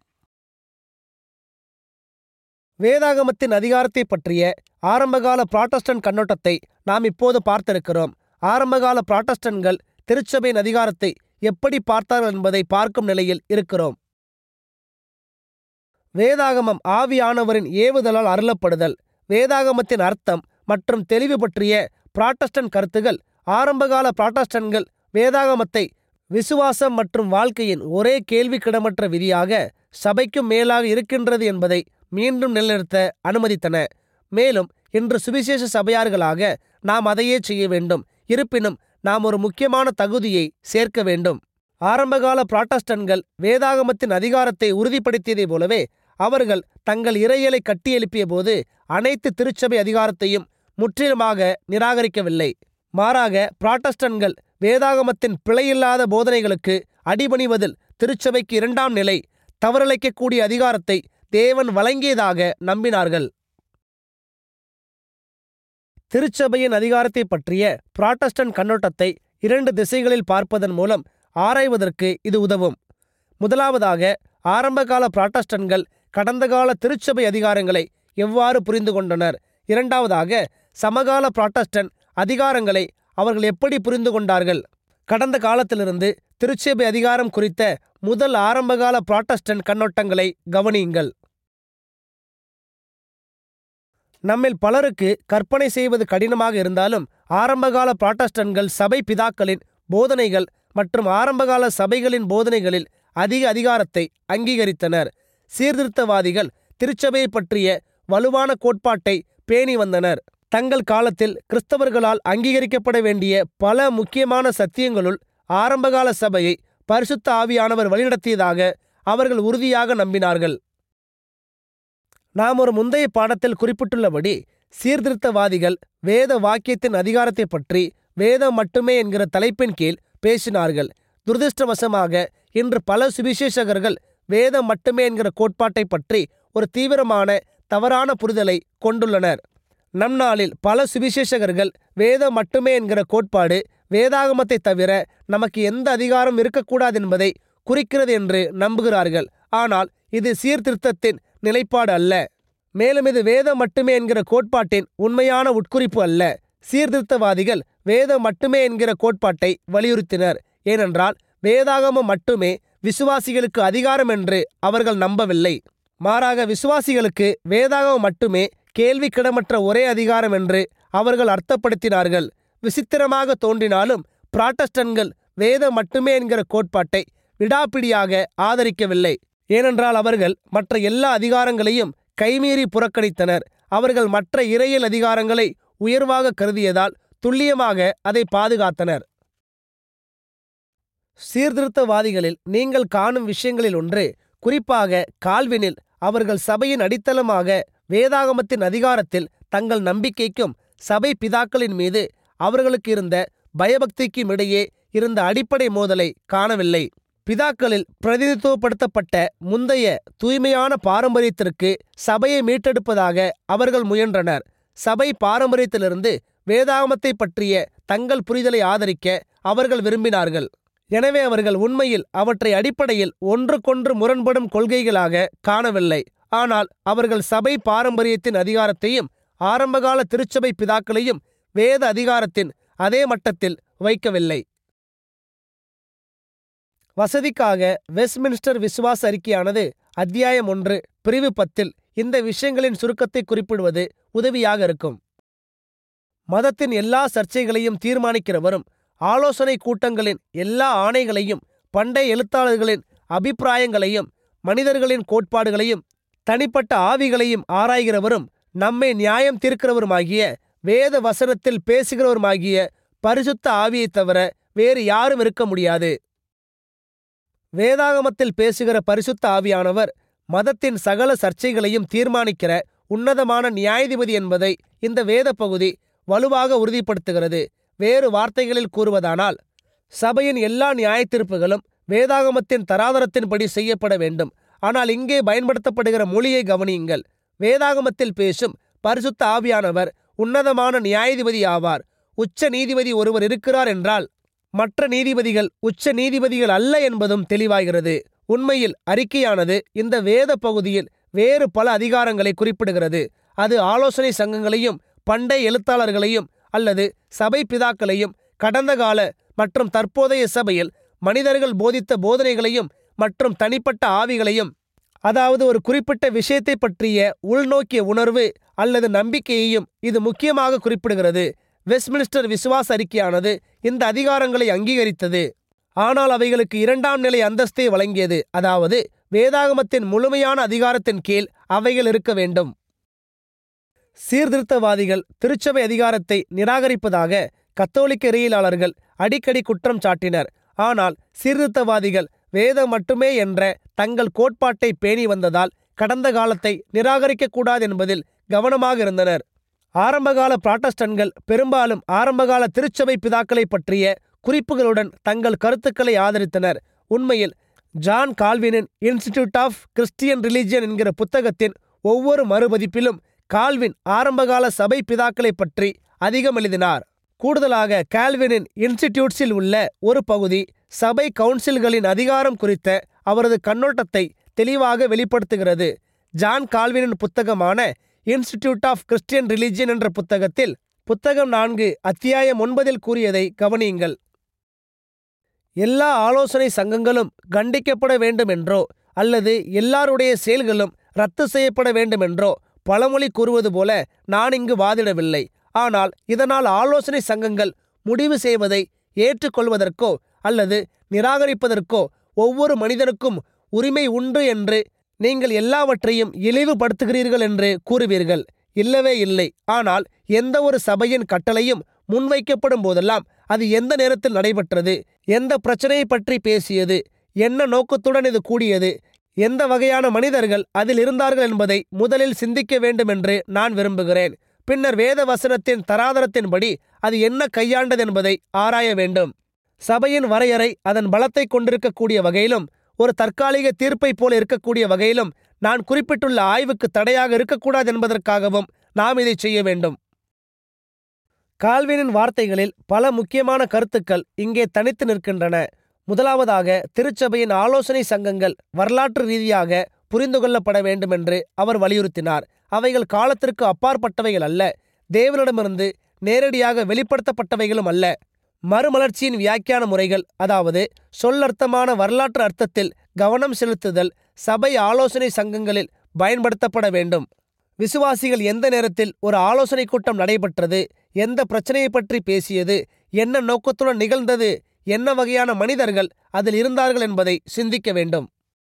A: வேதாகமத்தின் அதிகாரத்தை பற்றிய ஆரம்பகால புராட்டஸ்டன்ட் கண்ணோட்டத்தை நாம் இப்போது பார்த்திருக்கிறோம் ஆரம்பகால புராட்டஸ்டன்ட்கள் திருச்சபையின் அதிகாரத்தை எப்படி பார்த்தார்கள் என்பதை பார்க்கும் நிலையில் இருக்கிறோம் வேதாகமம் ஆவியானவரின் ஏவுதலால் அருளப்படுதல் வேதாகமத்தின் அர்த்தம் மற்றும் தெளிவு பற்றிய புராட்டஸ்டன்ட் கருத்துகள் ஆரம்பகால புராட்டஸ்டன்ட்கள் வேதாகமத்தை விசுவாசம் மற்றும் வாழ்க்கையின் ஒரே கேள்விக்கிடமற்ற விதியாக சபைக்கும் மேலாக இருக்கின்றது என்பதை மீண்டும் நிலைநிறுத்த அனுமதித்தன மேலும் இன்று சுவிசேஷ சபையார்களாக நாம் அதையே செய்ய வேண்டும் இருப்பினும் நாம் ஒரு முக்கியமான தகுதியை சேர்க்க வேண்டும் ஆரம்பகால புராட்டஸ்டன்ட்கள் வேதாகமத்தின் அதிகாரத்தை உறுதிப்படுத்தியதைப் போலவே அவர்கள் தங்கள் இறையலை கட்டியெழுப்பிய போது அனைத்து திருச்சபை அதிகாரத்தையும் முற்றிலுமாக நிராகரிக்கவில்லை மாறாக புராட்டஸ்டன்ட்கள் வேதாகமத்தின் பிழையில்லாத போதனைகளுக்கு அடிபணிவதில் திருச்சபைக்கு இரண்டாம் நிலை தவறிழைக்கக்கூடிய அதிகாரத்தை தேவன் வழங்கியதாக நம்பினார்கள் திருச்சபையின் அதிகாரத்தை பற்றிய புராட்டஸ்டன்ட் கண்ணோட்டத்தை இரண்டு திசைகளில் பார்ப்பதன் மூலம் ஆராய்வதற்கு இது உதவும் முதலாவதாக ஆரம்பகால புராட்டஸ்டன்ட்கள் கடந்த கால திருச்சபை அதிகாரங்களை எவ்வாறு புரிந்து கொண்டனர் இரண்டாவதாக சமகால புராட்டஸ்டன்ட் அதிகாரங்களை அவர்கள் எப்படி புரிந்து கொண்டார்கள் கடந்த காலத்திலிருந்து திருச்சபை அதிகாரம் குறித்த முதல் ஆரம்பகால புராட்டஸ்டன்ட் கண்ணோட்டங்களை கவனியுங்கள் நம்மில் பலருக்கு கற்பனை செய்வது கடினமாக இருந்தாலும் ஆரம்பகால புராட்டஸ்டன்ட்கள் சபை பிதாக்களின் போதனைகள் மற்றும் ஆரம்பகால சபைகளின் போதனைகளில் அதிக அதிகாரத்தை அங்கீகரித்தனர் சீர்திருத்தவாதிகள் திருச்சபையை பற்றிய வலுவான கோட்பாட்டை பேணி வந்தனர் தங்கள் காலத்தில் கிறிஸ்தவர்களால் அங்கீகரிக்கப்பட வேண்டிய பல முக்கியமான சத்தியங்களுள் ஆரம்பகால சபையை பரிசுத்த ஆவியானவர் வழிநடத்தியதாக அவர்கள் உறுதியாக நம்பினார்கள் நாம் ஒரு முந்தைய பாடத்தில் குறிப்பிட்டுள்ளபடி சீர்திருத்தவாதிகள் வேத வாக்கியத்தின் அதிகாரத்தை பற்றி வேதம் மட்டுமே என்கிற தலைப்பின் கீழ் பேசினார்கள் துரதிருஷ்டவசமாக இன்று பல சுவிசேஷகர்கள் வேதம் மட்டுமே என்கிற கோட்பாட்டை பற்றி ஒரு தீவிரமான தவறான புரிதலை கொண்டுள்ளனர் நம் நாளில் பல சுவிசேஷகர்கள் வேதம் மட்டுமே என்கிற கோட்பாடு வேதாகமத்தை தவிர நமக்கு எந்த அதிகாரம் இருக்கக்கூடாது என்பதை குறிக்கிறது என்று நம்புகிறார்கள் ஆனால் இது சீர்திருத்தத்தின் நிலைப்பாடு அல்ல மேலும் இது வேதம் மட்டுமே என்கிற கோட்பாட்டின் உண்மையான உட்குறிப்பு அல்ல சீர்திருத்தவாதிகள் வேதம் மட்டுமே என்கிற கோட்பாட்டை வலியுறுத்தினர் ஏனென்றால் வேதாகமம் மட்டுமே விசுவாசிகளுக்கு அதிகாரம் என்று அவர்கள் நம்பவில்லை மாறாக விசுவாசிகளுக்கு வேதாகமம் மட்டுமே கேள்விக்கிடமற்ற ஒரே அதிகாரம் என்று அவர்கள் அர்த்தப்படுத்தினார்கள் விசித்திரமாக தோன்றினாலும் புராட்டஸ்டன்கள் வேதம் மட்டுமே என்கிற கோட்பாட்டை விடாப்பிடியாக ஆதரிக்கவில்லை ஏனென்றால் அவர்கள் மற்ற எல்லா அதிகாரங்களையும் கைமீறி புறக்கணித்தனர் அவர்கள் மற்ற இறையியல் அதிகாரங்களை உயர்வாக கருதியதால் துல்லியமாக அதை பாதுகாத்தனர் சீர்திருத்தவாதிகளில் நீங்கள் காணும் விஷயங்களில் ஒன்று குறிப்பாக கால்வினில் அவர்கள் சபையின் அடித்தளமாக வேதாகமத்தின் அதிகாரத்தில் தங்கள் நம்பிக்கைக்கும் சபை பிதாக்களின் மீது அவர்களுக்கு இருந்த பயபக்திக்கும் இடையே இருந்த அடிப்படை மோதலை காணவில்லை பிதாக்களில் பிரதிநிதித்துவப்படுத்தப்பட்ட முந்தைய தூய்மையான பாரம்பரியத்திற்கு சபையை மீட்டெடுப்பதாக அவர்கள் முயன்றனர் சபை பாரம்பரியத்திலிருந்து வேதாகமத்தை பற்றிய தங்கள் புரிதலை ஆதரிக்க அவர்கள் விரும்பினார்கள் எனவே அவர்கள் உண்மையில் அவற்றை அடிப்படையில் ஒன்றுக்கொன்று முரண்படும் கொள்கைகளாக காணவில்லை ஆனால் அவர்கள் சபை பாரம்பரியத்தின் அதிகாரத்தையும் ஆரம்பகால திருச்சபை பிதாக்களையும் வேத அதிகாரத்தின் அதே மட்டத்தில் வைக்கவில்லை வசதிக்காக வெஸ்ட்மின்ஸ்டர் விசுவாச அறிக்கையானது அத்தியாயம் ஒன்று பிரிவு பத்தில் இந்த விஷயங்களின் சுருக்கத்தை குறிப்பிடுவது உதவியாக இருக்கும் மதத்தின் எல்லா சர்ச்சைகளையும் தீர்மானிக்கிறவரும் ஆலோசனை கூட்டங்களின் எல்லா ஆணைகளையும் பண்டைய எழுத்தாளர்களின் அபிப்பிராயங்களையும் மனிதர்களின் கோட்பாடுகளையும் தனிப்பட்ட ஆவிகளையும் ஆராய்கிறவரும் நம்மை நியாயம் தீர்க்கிறவருமாகிய வேத வசனத்தில் பேசுகிறவருமாகிய பரிசுத்த ஆவியைத் தவிர வேறு யாரும் இருக்க முடியாது வேதாகமத்தில் பேசுகிற பரிசுத்த ஆவியானவர் மதத்தின் சகல சர்ச்சைகளையும் தீர்மானிக்கிற உன்னதமான நியாயாதிபதி என்பதை இந்த வேத பகுதி வலுவாக உறுதிப்படுத்துகிறது வேறு வார்த்தைகளில் கூறுவதானால் சபையின் எல்லா நியாயத்தீர்ப்புகளும் வேதாகமத்தின் தராதரத்தின்படி செய்யப்பட வேண்டும் ஆனால் இங்கே பயன்படுத்தப்படுகிற மொழியை கவனியுங்கள் வேதாகமத்தில் பேசும் பரிசுத்த ஆவியானவர் உன்னதமான நியாயாதிபதி ஆவார் உச்ச நீதிபதி ஒருவர் இருக்கிறார் என்றால் மற்ற நீதிபதிகள் உச்ச நீதிபதிகள் அல்ல என்பதும் தெளிவாகிறது உண்மையில் அறிக்கையானது இந்த வேத பகுதியில் வேறு பல அதிகாரங்களை குறிப்பிடுகிறது அது ஆலோசனை சங்கங்களையும் பண்டைய எழுத்தாளர்களையும் அல்லது சபை பிதாக்களையும் கடந்த கால மற்றும் தற்போதைய சபையில் மனிதர்கள் போதித்த போதனைகளையும் மற்றும் தனிப்பட்ட ஆவிகளையும் அதாவது ஒரு குறிப்பிட்ட விஷயத்தை பற்றிய உள்நோக்கிய உணர்வு அல்லது நம்பிக்கையையும் இது முக்கியமாக குறிப்பிடுகிறது வெஸ்ட்மினிஸ்டர் விசுவாச அறிக்கையானது இந்த அதிகாரங்களை அங்கீகரித்தது ஆனால் அவைகளுக்கு இரண்டாம் நிலை அந்தஸ்தை வழங்கியது அதாவது வேதாகமத்தின் முழுமையான அதிகாரத்தின் கீழ் அவைகள் இருக்க வேண்டும் சீர்திருத்தவாதிகள் திருச்சபை அதிகாரத்தை நிராகரிப்பதாக கத்தோலிக்க இறையியலாளர்கள் அடிக்கடி குற்றம் சாட்டினர் ஆனால் சீர்திருத்தவாதிகள் வேதம் மட்டுமே என்ற தங்கள் கோட்பாட்டை பேணி வந்ததால் கடந்த காலத்தை நிராகரிக்கக்கூடாது என்பதில் கவனமாக இருந்தனர் ஆரம்பகால புராட்டஸ்டன்கள் பெரும்பாலும் ஆரம்பகால திருச்சபை பிதாக்களை பற்றிய குறிப்புகளுடன் தங்கள் கருத்துக்களை ஆதரித்தனர் உண்மையில் ஜான் கால்வினின் இன்ஸ்டிடியூட் ஆஃப் கிறிஸ்டியன் ரிலிஜியன் என்கிற புத்தகத்தின் ஒவ்வொரு மறுபதிப்பிலும் கால்வின் ஆரம்பகால சபை பிதாக்களை பற்றி அதிகம் எழுதினார் கூடுதலாக கால்வினின் இன்ஸ்டிடியூட்ஸில் உள்ள ஒரு பகுதி சபை கவுன்சில்களின் அதிகாரம் குறித்த அவரது கண்ணோட்டத்தை தெளிவாக வெளிப்படுத்துகிறது ஜான் கால்வினின் புத்தகமான இன்ஸ்டிடியூட் ஆஃப் கிறிஸ்டியன் ரிலிஜியன் என்ற புத்தகத்தில் புத்தகம் நான்கு அத்தியாயம் ஒன்பதில் கூறியதை கவனியுங்கள் எல்லா ஆலோசனை சங்கங்களும் கண்டிக்கப்பட வேண்டும் என்றோ அல்லது எல்லாருடைய செயல்களும் ரத்து செய்யப்பட வேண்டும் என்றோ பழமொழி கூறுவது போல நான் இங்கு வாதிடவில்லை ஆனால் இதனால் ஆலோசனை சங்கங்கள் முடிவு செய்வதை ஏற்றுக்கொள்வதற்கோ அல்லது நிராகரிப்பதற்கோ ஒவ்வொரு மனிதனுக்கும் உரிமை உண்டு என்று நீங்கள் எல்லாவற்றையும் இழிவுபடுத்துகிறீர்கள் என்று கூறுவீர்கள் இல்லவே இல்லை ஆனால் எந்த ஒரு சபையின் கட்டளையும் முன்வைக்கப்படும் போதெல்லாம் அது எந்த நேரத்தில் நடைபெற்றது எந்த பிரச்சனையை பற்றி பேசியது என்ன நோக்கத்துடன் இது கூடியது எந்த வகையான மனிதர்கள் அதில் இருந்தார்கள் என்பதை முதலில் சிந்திக்க வேண்டும் என்று நான் விரும்புகிறேன் பின்னர் வேத வசனத்தின் தராதரத்தின்படி அது என்ன கையாண்டது என்பதை ஆராய வேண்டும் சபையின் வரையறை அதன் பலத்தை கொண்டிருக்கக்கூடிய வகையிலும் ஒரு தற்காலிக தீர்ப்பை போல இருக்கக்கூடிய வகையிலும் நான் குறிப்பிட்டுள்ள ஆய்வுக்கு தடையாக இருக்கக்கூடாது என்பதற்காகவும் நாம் இதை செய்ய வேண்டும் கால்வினின் வார்த்தைகளில் பல முக்கியமான கருத்துக்கள் இங்கே தனித்து நிற்கின்றன முதலாவதாக திருச்சபையின் ஆலோசனை சங்கங்கள் வரலாற்று ரீதியாக புரிந்து கொள்ளப்பட வேண்டும் என்று அவர் வலியுறுத்தினார் அவைகள் காலத்திற்கு அப்பாற்பட்டவைகள் அல்ல தேவனிடமிருந்து நேரடியாக வெளிப்படுத்தப்பட்டவைகளும் அல்ல மறுமலர்ச்சியின் வியாக்கியான முறைகள் அதாவது சொல்லர்த்தமான வரலாற்று அர்த்தத்தில் கவனம் செலுத்துதல் சபை ஆலோசனை சங்கங்களில் பயன்படுத்தப்பட வேண்டும் விசுவாசிகள் எந்த நேரத்தில் ஒரு ஆலோசனை கூட்டம் நடைபெற்றது எந்த பிரச்சனையை பற்றி பேசியது என்ன நோக்கத்துடன் நிகழ்ந்தது என்ன வகையான மனிதர்கள் அதில் இருந்தார்கள் என்பதை சிந்திக்க வேண்டும்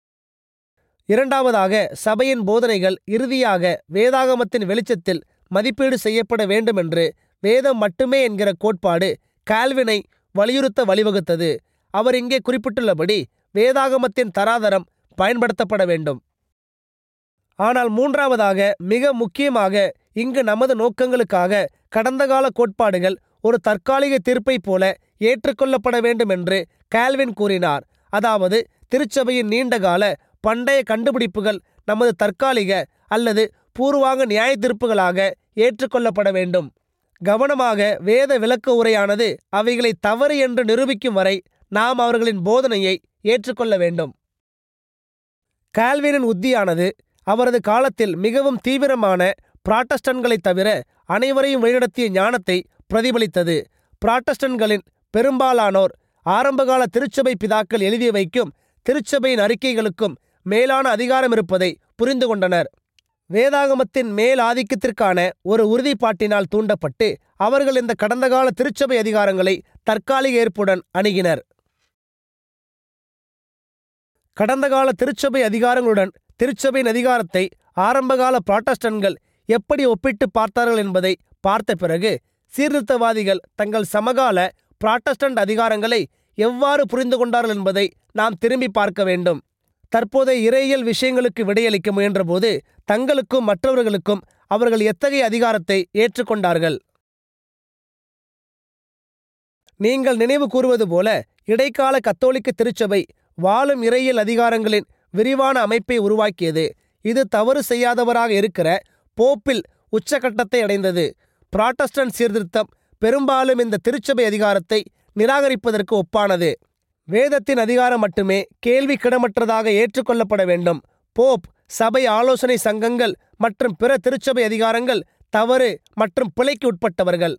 A: இரண்டாவதாக சபையின் போதனைகள் இறுதியாக வேதாகமத்தின் வெளிச்சத்தில் மதிப்பீடு செய்யப்பட வேண்டும் என்று வேதம் மட்டுமே என்கிற கோட்பாடு கால்வினை வலியுறுத்த வழிவகுத்தது அவர் இங்கே குறிப்பிட்டுள்ளபடி வேதாகமத்தின் தராதரம் பயன்படுத்தப்பட வேண்டும் ஆனால் மூன்றாவதாக மிக முக்கியமாக இங்கு நமது நோக்கங்களுக்காக கடந்த கால கோட்பாடுகள் ஒரு தற்காலிக தீர்ப்பை போல ஏற்றுக்கொள்ளப்பட வேண்டும் என்று கால்வின் கூறினார் அதாவது திருச்சபையின் நீண்டகால பண்டைய கண்டுபிடிப்புகள் நமது தற்காலிக அல்லது பூர்வாங்க நியாய தீர்ப்புகளாக ஏற்றுக்கொள்ளப்பட வேண்டும் கவனமாக வேத விளக்க உரையானது அவைகளை தவறு என்று நிரூபிக்கும் வரை நாம் அவர்களின் போதனையை ஏற்றுக்கொள்ள வேண்டும் கால்வினின் உத்தியானது அவரது காலத்தில் மிகவும் தீவிரமான புராட்டஸ்டன்களைத் தவிர அனைவரையும் வழிநடத்திய ஞானத்தை பிரதிபலித்தது புராட்டஸ்டன்களின் பெரும்பாலானோர் ஆரம்பகால திருச்சபை பிதாக்கள் எழுதி வைக்கும் திருச்சபையின் அறிக்கைகளுக்கும் மேலான அதிகாரம் இருப்பதை புரிந்து கொண்டனர் வேதாகமத்தின் மேல் ஆதிக்கத்திற்கான ஒரு உறுதிப்பாட்டினால் தூண்டப்பட்டு அவர்கள் இந்த கடந்த கால திருச்சபை அதிகாரங்களை தற்காலிக ஏற்புடன் அணுகினர் கடந்த கால திருச்சபை அதிகாரங்களுடன் திருச்சபையின் அதிகாரத்தை ஆரம்பகால புராட்டஸ்டன்கள் எப்படி ஒப்பிட்டு பார்த்தார்கள் என்பதை பார்த்த பிறகு சீர்திருத்தவாதிகள் தங்கள் சமகால புராட்டஸ்டன்ட் அதிகாரங்களை எவ்வாறு புரிந்து கொண்டார்கள் என்பதை நாம் திரும்பி பார்க்க வேண்டும் தற்போதைய இறையியல் விஷயங்களுக்கு விடையளிக்க முயன்றபோது தங்களுக்கும் மற்றவர்களுக்கும் அவர்கள் எத்தகைய அதிகாரத்தை ஏற்றுக்கொண்டார்கள் நீங்கள் நினைவு கூறுவது போல இடைக்கால கத்தோலிக்க திருச்சபை வாழும் இறையியல் அதிகாரங்களின் விரிவான அமைப்பை உருவாக்கியது இது தவறு செய்யாதவராக இருக்கிற போப்பில் உச்சகட்டத்தை அடைந்தது புராட்டஸ்டன்ட் சீர்திருத்தம் பெரும்பாலும் இந்த திருச்சபை அதிகாரத்தை நிராகரிப்பதற்கு ஒப்பானது வேதத்தின் அதிகாரம் மட்டுமே கேள்வி கிடமற்றதாக ஏற்றுக்கொள்ளப்பட வேண்டும் போப் சபை ஆலோசனை சங்கங்கள் மற்றும் பிற திருச்சபை அதிகாரங்கள் தவறு மற்றும் பிழைக்கு உட்பட்டவர்கள்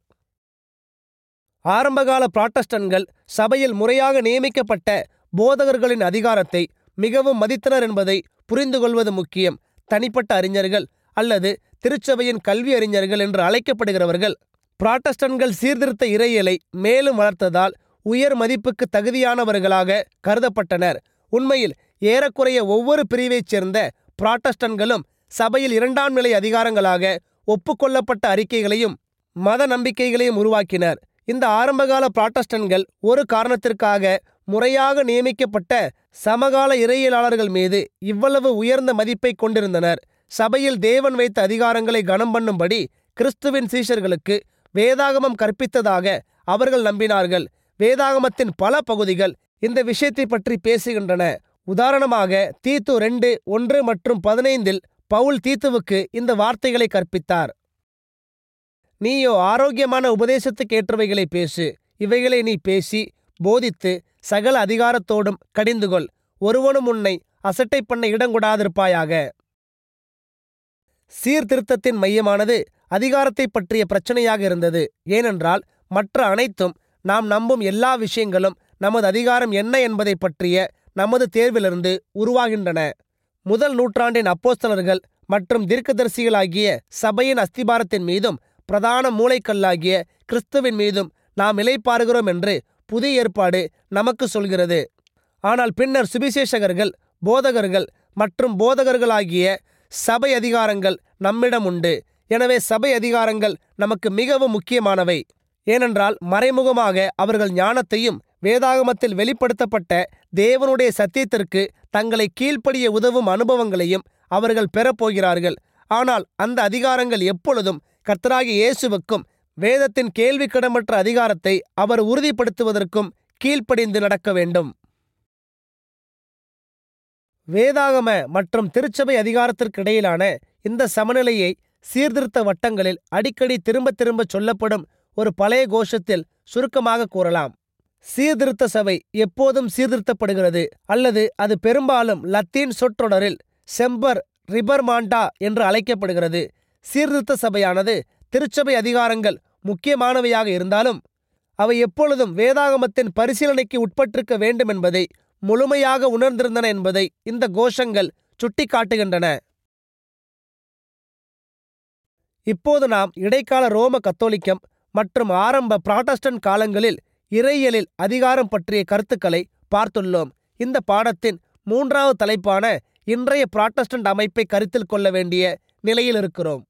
A: ஆரம்பகால புராட்டஸ்டன்கள் சபையில் முறையாக நியமிக்கப்பட்ட போதகர்களின் அதிகாரத்தை மிகவும் மதித்தனர் என்பதை புரிந்து கொள்வது முக்கியம் தனிப்பட்ட அறிஞர்கள் அல்லது திருச்சபையின் கல்வி அறிஞர்கள் என்று அழைக்கப்படுகிறவர்கள் புராட்டஸ்டன்கள் சீர்திருத்த இறையியலை மேலும் வளர்த்ததால் உயர் மதிப்புக்கு தகுதியானவர்களாக கருதப்பட்டனர் உண்மையில் ஏறக்குறைய ஒவ்வொரு பிரிவைச் சேர்ந்த புராட்டஸ்டன்களும் சபையில் இரண்டாம் நிலை அதிகாரங்களாக ஒப்புக்கொள்ளப்பட்ட அறிக்கைகளையும் மத நம்பிக்கைகளையும் உருவாக்கினர் இந்த ஆரம்பகால புராட்டஸ்டன்கள் ஒரு காரணத்திற்காக முறையாக நியமிக்கப்பட்ட சமகால இறையியலாளர்கள் மீது இவ்வளவு உயர்ந்த மதிப்பை கொண்டிருந்தனர் சபையில் தேவன் வைத்த அதிகாரங்களை கனம் பண்ணும்படி கிறிஸ்துவின் சீஷர்களுக்கு வேதாகமம் கற்பித்ததாக அவர்கள் நம்பினார்கள் வேதாகமத்தின் பல பகுதிகள் இந்த விஷயத்தை பற்றி பேசுகின்றன உதாரணமாக தீத்து ரெண்டு ஒன்று மற்றும் பதினைந்தில் பவுல் தீத்துவுக்கு இந்த வார்த்தைகளை கற்பித்தார் நீயோ ஆரோக்கியமான உபதேசத்துக்கு ஏற்றவைகளை பேசு இவைகளை நீ பேசி போதித்து சகல அதிகாரத்தோடும் கடிந்துகொள் ஒருவனும் உன்னை அசட்டை பண்ண இடங்கூடாதிருப்பாயாக சீர்திருத்தத்தின் மையமானது அதிகாரத்தை பற்றிய பிரச்சனையாக இருந்தது ஏனென்றால் மற்ற அனைத்தும் நாம் நம்பும் எல்லா விஷயங்களும் நமது அதிகாரம் என்ன என்பதை பற்றிய நமது தேர்விலிருந்து உருவாகின்றன முதல் நூற்றாண்டின் அப்போஸ்தலர்கள் மற்றும் தீர்க்கதரிசிகளாகிய சபையின் அஸ்திபாரத்தின் மீதும் பிரதான மூளைக்கல்லாகிய கிறிஸ்துவின் மீதும் நாம் இலைப்பாருகிறோம் என்று புதிய ஏற்பாடு நமக்கு சொல்கிறது ஆனால் பின்னர் சுவிசேஷகர்கள் போதகர்கள் மற்றும் போதகர்களாகிய சபை அதிகாரங்கள் நம்மிடம் உண்டு எனவே சபை அதிகாரங்கள் நமக்கு மிகவும் முக்கியமானவை ஏனென்றால் மறைமுகமாக அவர்கள் ஞானத்தையும் வேதாகமத்தில் வெளிப்படுத்தப்பட்ட தேவனுடைய சத்தியத்திற்கு தங்களை கீழ்ப்படிய உதவும் அனுபவங்களையும் அவர்கள் பெறப்போகிறார்கள் ஆனால் அந்த அதிகாரங்கள் எப்பொழுதும் கர்த்தராகிய இயேசுவுக்கும் வேதத்தின் கேள்விக்கிடமற்ற அதிகாரத்தை அவர் உறுதிப்படுத்துவதற்கும் கீழ்ப்படிந்து நடக்க வேண்டும் வேதாகம மற்றும் திருச்சபை அதிகாரத்திற்கிடையிலான இந்த சமநிலையை சீர்திருத்த வட்டங்களில் அடிக்கடி திரும்ப திரும்ப சொல்லப்படும் ஒரு பழைய கோஷத்தில் சுருக்கமாக கூறலாம் சீர்திருத்த சபை எப்போதும் சீர்திருத்தப்படுகிறது அல்லது அது பெரும்பாலும் லத்தீன் சொற்றொடரில் செம்பர் ரிபர்மாண்டா என்று அழைக்கப்படுகிறது சீர்திருத்த சபையானது திருச்சபை அதிகாரங்கள் முக்கியமானவையாக இருந்தாலும் அவை எப்பொழுதும் வேதாகமத்தின் பரிசீலனைக்கு உட்பட்டிருக்க வேண்டும் என்பதை முழுமையாக உணர்ந்திருந்தன என்பதை இந்த கோஷங்கள் சுட்டிக்காட்டுகின்றன இப்போது நாம் இடைக்கால ரோம கத்தோலிக்கம் மற்றும் ஆரம்ப புராட்டஸ்டன்ட் காலங்களில் இறையியலில் அதிகாரம் பற்றிய கருத்துக்களை பார்த்துள்ளோம் இந்த பாடத்தின் மூன்றாவது தலைப்பான இன்றைய புராட்டஸ்டன்ட் அமைப்பை கருத்தில் கொள்ள வேண்டிய நிலையில் இருக்கிறோம்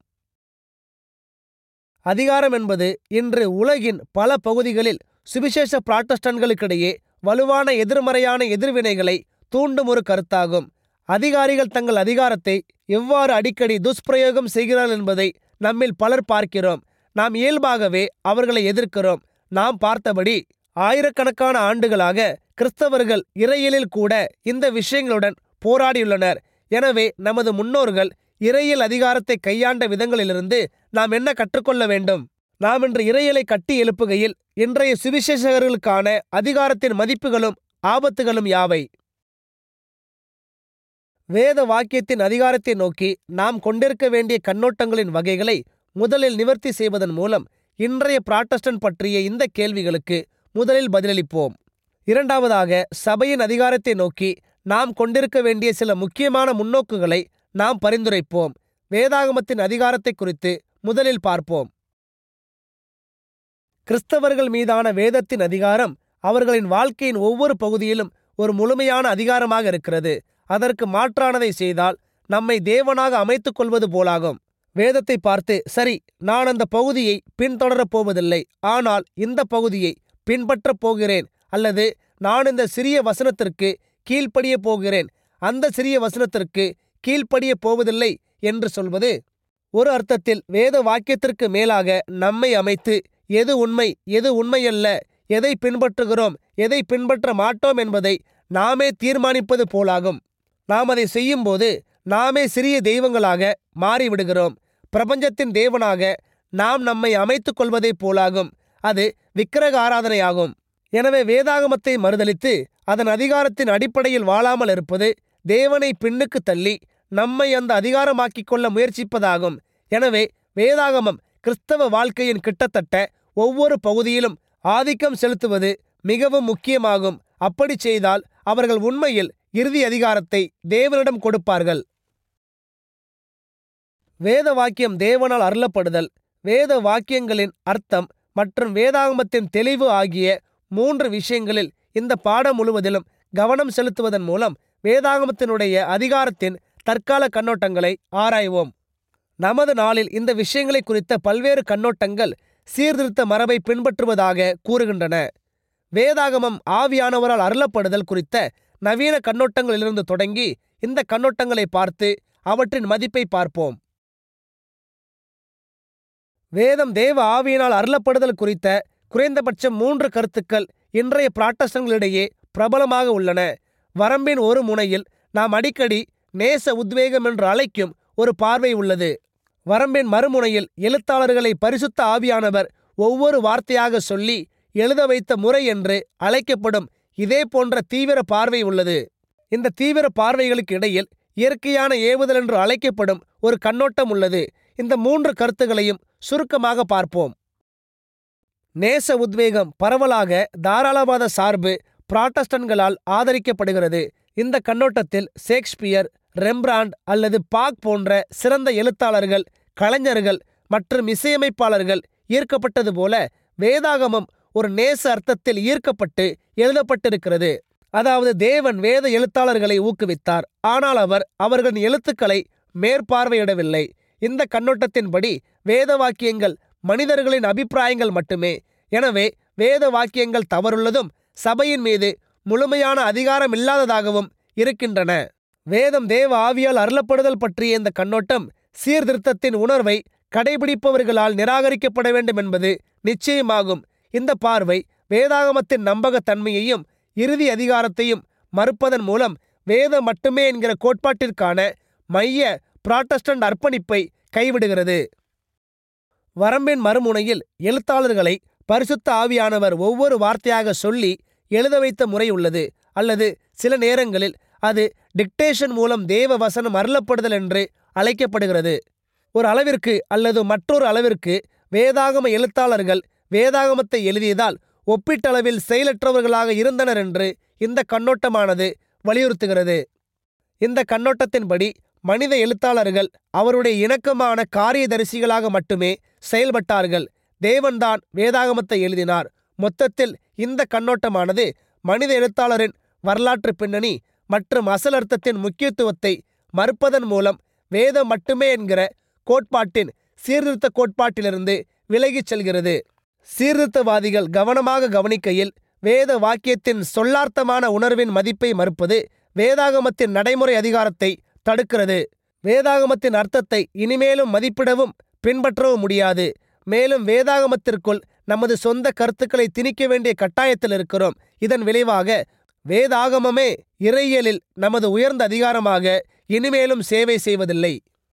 A: அதிகாரம் என்பது இன்று உலகின் பல பகுதிகளில் சுவிசேஷ புராட்டஸ்டன்களுக்கிடையே வலுவான எதிர்மறையான எதிர்வினைகளை தூண்டும் ஒரு கருத்தாகும் அதிகாரிகள் தங்கள் அதிகாரத்தை எவ்வாறு அடிக்கடி துஷ்பிரயோகம் செய்கிறார்கள் என்பதை நம்மில் பலர் பார்க்கிறோம் நாம் இயல்பாகவே அவர்களை எதிர்க்கிறோம் நாம் பார்த்தபடி ஆயிரக்கணக்கான ஆண்டுகளாக கிறிஸ்தவர்கள் இறையியலில் கூட இந்த விஷயங்களுடன் போராடியுள்ளனர் எனவே நமது முன்னோர்கள் இறையியல் அதிகாரத்தை கையாண்ட விதங்களிலிருந்து நாம் என்ன கற்றுக்கொள்ள வேண்டும் நாம் இன்று இறையியலை கட்டி எழுப்புகையில் இன்றைய சுவிசேஷகர்களுக்கான அதிகாரத்தின் மதிப்புகளும் ஆபத்துகளும் யாவை வேத வாக்கியத்தின் அதிகாரத்தை நோக்கி நாம் கொண்டிருக்க வேண்டிய கண்ணோட்டங்களின் வகைகளை முதலில் நிவர்த்தி செய்வதன் மூலம் இன்றைய புராட்டஸ்டன்ட் பற்றிய இந்த கேள்விகளுக்கு முதலில் பதிலளிப்போம் இரண்டாவதாக சபையின் அதிகாரத்தை நோக்கி நாம் கொண்டிருக்க வேண்டிய சில முக்கியமான முன்னோக்குகளை நாம் பரிந்துரைப்போம் வேதாகமத்தின் அதிகாரத்தை குறித்து முதலில் பார்ப்போம் கிறிஸ்தவர்கள் மீதான வேதத்தின் அதிகாரம் அவர்களின் வாழ்க்கையின் ஒவ்வொரு பகுதியிலும் ஒரு முழுமையான அதிகாரமாக இருக்கிறது அதற்கு மாற்றானதை செய்தால் நம்மை தேவனாக அமைத்துக் கொள்வது போலாகும் வேதத்தை பார்த்து சரி நான் அந்த பகுதியை பின்தொடரப் போவதில்லை ஆனால் இந்த பகுதியை பின்பற்றப் போகிறேன் அல்லது நான் இந்த சிறிய வசனத்திற்கு கீழ்ப்படிய போகிறேன் அந்த சிறிய வசனத்திற்கு கீழ்ப்படிய போவதில்லை என்று சொல்வது ஒரு அர்த்தத்தில் வேத வாக்கியத்திற்கு மேலாக நம்மை அமைத்து எது உண்மை எது உண்மையல்ல எதை பின்பற்றுகிறோம் எதை பின்பற்ற மாட்டோம் என்பதை நாமே தீர்மானிப்பது போலாகும் நாம் அதை செய்யும்போது நாமே சிறிய தெய்வங்களாக மாறிவிடுகிறோம் பிரபஞ்சத்தின் தேவனாக நாம் நம்மை அமைத்துக் கொள்வதைப் போலாகும் அது விக்கிரக ஆராதனையாகும் எனவே வேதாகமத்தை மறுதலித்து அதன் அதிகாரத்தின் அடிப்படையில் வாழாமல் இருப்பது தேவனை பின்னுக்கு தள்ளி நம்மை அந்த அதிகாரமாக்கிக் கொள்ள முயற்சிப்பதாகும் எனவே வேதாகமம் கிறிஸ்தவ வாழ்க்கையின் கிட்டத்தட்ட ஒவ்வொரு பகுதியிலும் ஆதிக்கம் செலுத்துவது மிகவும் முக்கியமாகும் அப்படி செய்தால் அவர்கள் உண்மையில் இறுதி அதிகாரத்தை தேவனிடம் கொடுப்பார்கள் வேத வாக்கியம் தேவனால் அருளப்படுதல் வேத வாக்கியங்களின் அர்த்தம் மற்றும் வேதாகமத்தின் தெளிவு ஆகிய மூன்று விஷயங்களில் இந்த பாடம் முழுவதிலும் கவனம் செலுத்துவதன் மூலம் வேதாகமத்தினுடைய அதிகாரத்தின் தற்கால கண்ணோட்டங்களை ஆராய்வோம் நமது நாளில் இந்த விஷயங்களை குறித்த பல்வேறு கண்ணோட்டங்கள் சீர்திருத்த மரபை பின்பற்றுவதாக கூறுகின்றன வேதாகமம் ஆவியானவரால் அருளப்படுதல் குறித்த நவீன கண்ணோட்டங்களிலிருந்து தொடங்கி இந்த கண்ணோட்டங்களை பார்த்து அவற்றின் மதிப்பை பார்ப்போம் வேதம் தேவ ஆவியினால் அருளப்படுதல் குறித்த குறைந்தபட்சம் மூன்று கருத்துக்கள் இன்றைய பிராட்டஸ்டன்களிடையே பிரபலமாக உள்ளன வரம்பின் ஒரு முனையில் நாம் அடிக்கடி நேச உத்வேகம் என்று அழைக்கும் ஒரு பார்வை உள்ளது வரம்பின் மறுமுனையில் எழுத்தாளர்களை பரிசுத்த ஆவியானவர் ஒவ்வொரு வார்த்தையாக சொல்லி எழுத வைத்த முறை என்று அழைக்கப்படும் இதே போன்ற தீவிர பார்வை உள்ளது இந்த தீவிர பார்வைகளுக்கு இடையில் இயற்கையான ஏவுதல் என்று அழைக்கப்படும் ஒரு கண்ணோட்டம் உள்ளது இந்த மூன்று கருத்துகளையும் சுருக்கமாக பார்ப்போம் நேச உத்வேகம் பரவலாக தாராளவாத சார்பு புராட்டஸ்டன்களால் ஆதரிக்கப்படுகிறது இந்த கண்ணோட்டத்தில் ஷேக்ஸ்பியர் ரெம்பிராண்ட் அல்லது பாக் போன்ற சிறந்த எழுத்தாளர்கள் கலைஞர்கள் மற்றும் இசையமைப்பாளர்கள் ஈர்க்கப்பட்டது போல வேதாகமம் ஒரு நேச அர்த்தத்தில் ஈர்க்கப்பட்டு எழுதப்பட்டிருக்கிறது அதாவது தேவன் வேத எழுத்தாளர்களை ஊக்குவித்தார் ஆனால் அவர் அவர்களின் எழுத்துக்களை மேற்பார்வையிடவில்லை இந்த கண்ணோட்டத்தின்படி வேத வாக்கியங்கள் மனிதர்களின் அபிப்பிராயங்கள் மட்டுமே எனவே வேத வாக்கியங்கள் தவறுள்ளதும் சபையின் மீது முழுமையான அதிகாரம் இல்லாததாகவும் இருக்கின்றன வேதம் தேவ ஆவியால் அருளப்படுதல் பற்றிய இந்த கண்ணோட்டம் சீர்திருத்தத்தின் உணர்வை கடைபிடிப்பவர்களால் நிராகரிக்கப்பட வேண்டும் என்பது நிச்சயமாகும் இந்த பார்வை வேதாகமத்தின் நம்பகத்தன்மையையும் இறுதி அதிகாரத்தையும் மறுப்பதன் மூலம் வேதம் மட்டுமே என்கிற கோட்பாட்டிற்கான மைய புராட்டஸ்டன்ட் அர்ப்பணிப்பை கைவிடுகிறது வரம்பின் மறுமுனையில் எழுத்தாளர்களை பரிசுத்த ஆவியானவர் ஒவ்வொரு வார்த்தையாக சொல்லி எழுத வைத்த முறை உள்ளது அல்லது சில நேரங்களில் அது டிக்டேஷன் மூலம் தேவ வசனம் அருளப்படுதல் என்று அழைக்கப்படுகிறது ஒரு அளவிற்கு அல்லது மற்றொரு அளவிற்கு வேதாகம எழுத்தாளர்கள் வேதாகமத்தை எழுதியதால் ஒப்பீட்டளவில் செயலற்றவர்களாக இருந்தனர் என்று இந்த கண்ணோட்டமானது வலியுறுத்துகிறது இந்த கண்ணோட்டத்தின்படி மனித எழுத்தாளர்கள் அவருடைய இணக்கமான காரியதரிசிகளாக மட்டுமே செயல்பட்டார்கள் தேவன்தான் வேதாகமத்தை எழுதினார் மொத்தத்தில் இந்த கண்ணோட்டமானது மனித எழுத்தாளரின் வரலாற்று பின்னணி மற்றும் அசல் அர்த்தத்தின் முக்கியத்துவத்தை மறுப்பதன் மூலம் வேதம் மட்டுமே என்கிற கோட்பாட்டின் சீர்திருத்த கோட்பாட்டிலிருந்து விலகிச் செல்கிறது சீர்திருத்தவாதிகள் கவனமாக கவனிக்கையில் வேத வாக்கியத்தின் சொல்லார்த்தமான உணர்வின் மதிப்பை மறுப்பது வேதாகமத்தின் நடைமுறை அதிகாரத்தை தடுக்கிறது வேதாகமத்தின் அர்த்தத்தை இனிமேலும் மதிப்பிடவும் பின்பற்றவும் முடியாது மேலும் வேதாகமத்திற்குள் நமது சொந்த கருத்துக்களை திணிக்க வேண்டிய கட்டாயத்தில் இருக்கிறோம் இதன் விளைவாக வேதாகமமே இறையியலில் நமது உயர்ந்த அதிகாரமாக இனிமேலும் சேவை செய்வதில்லை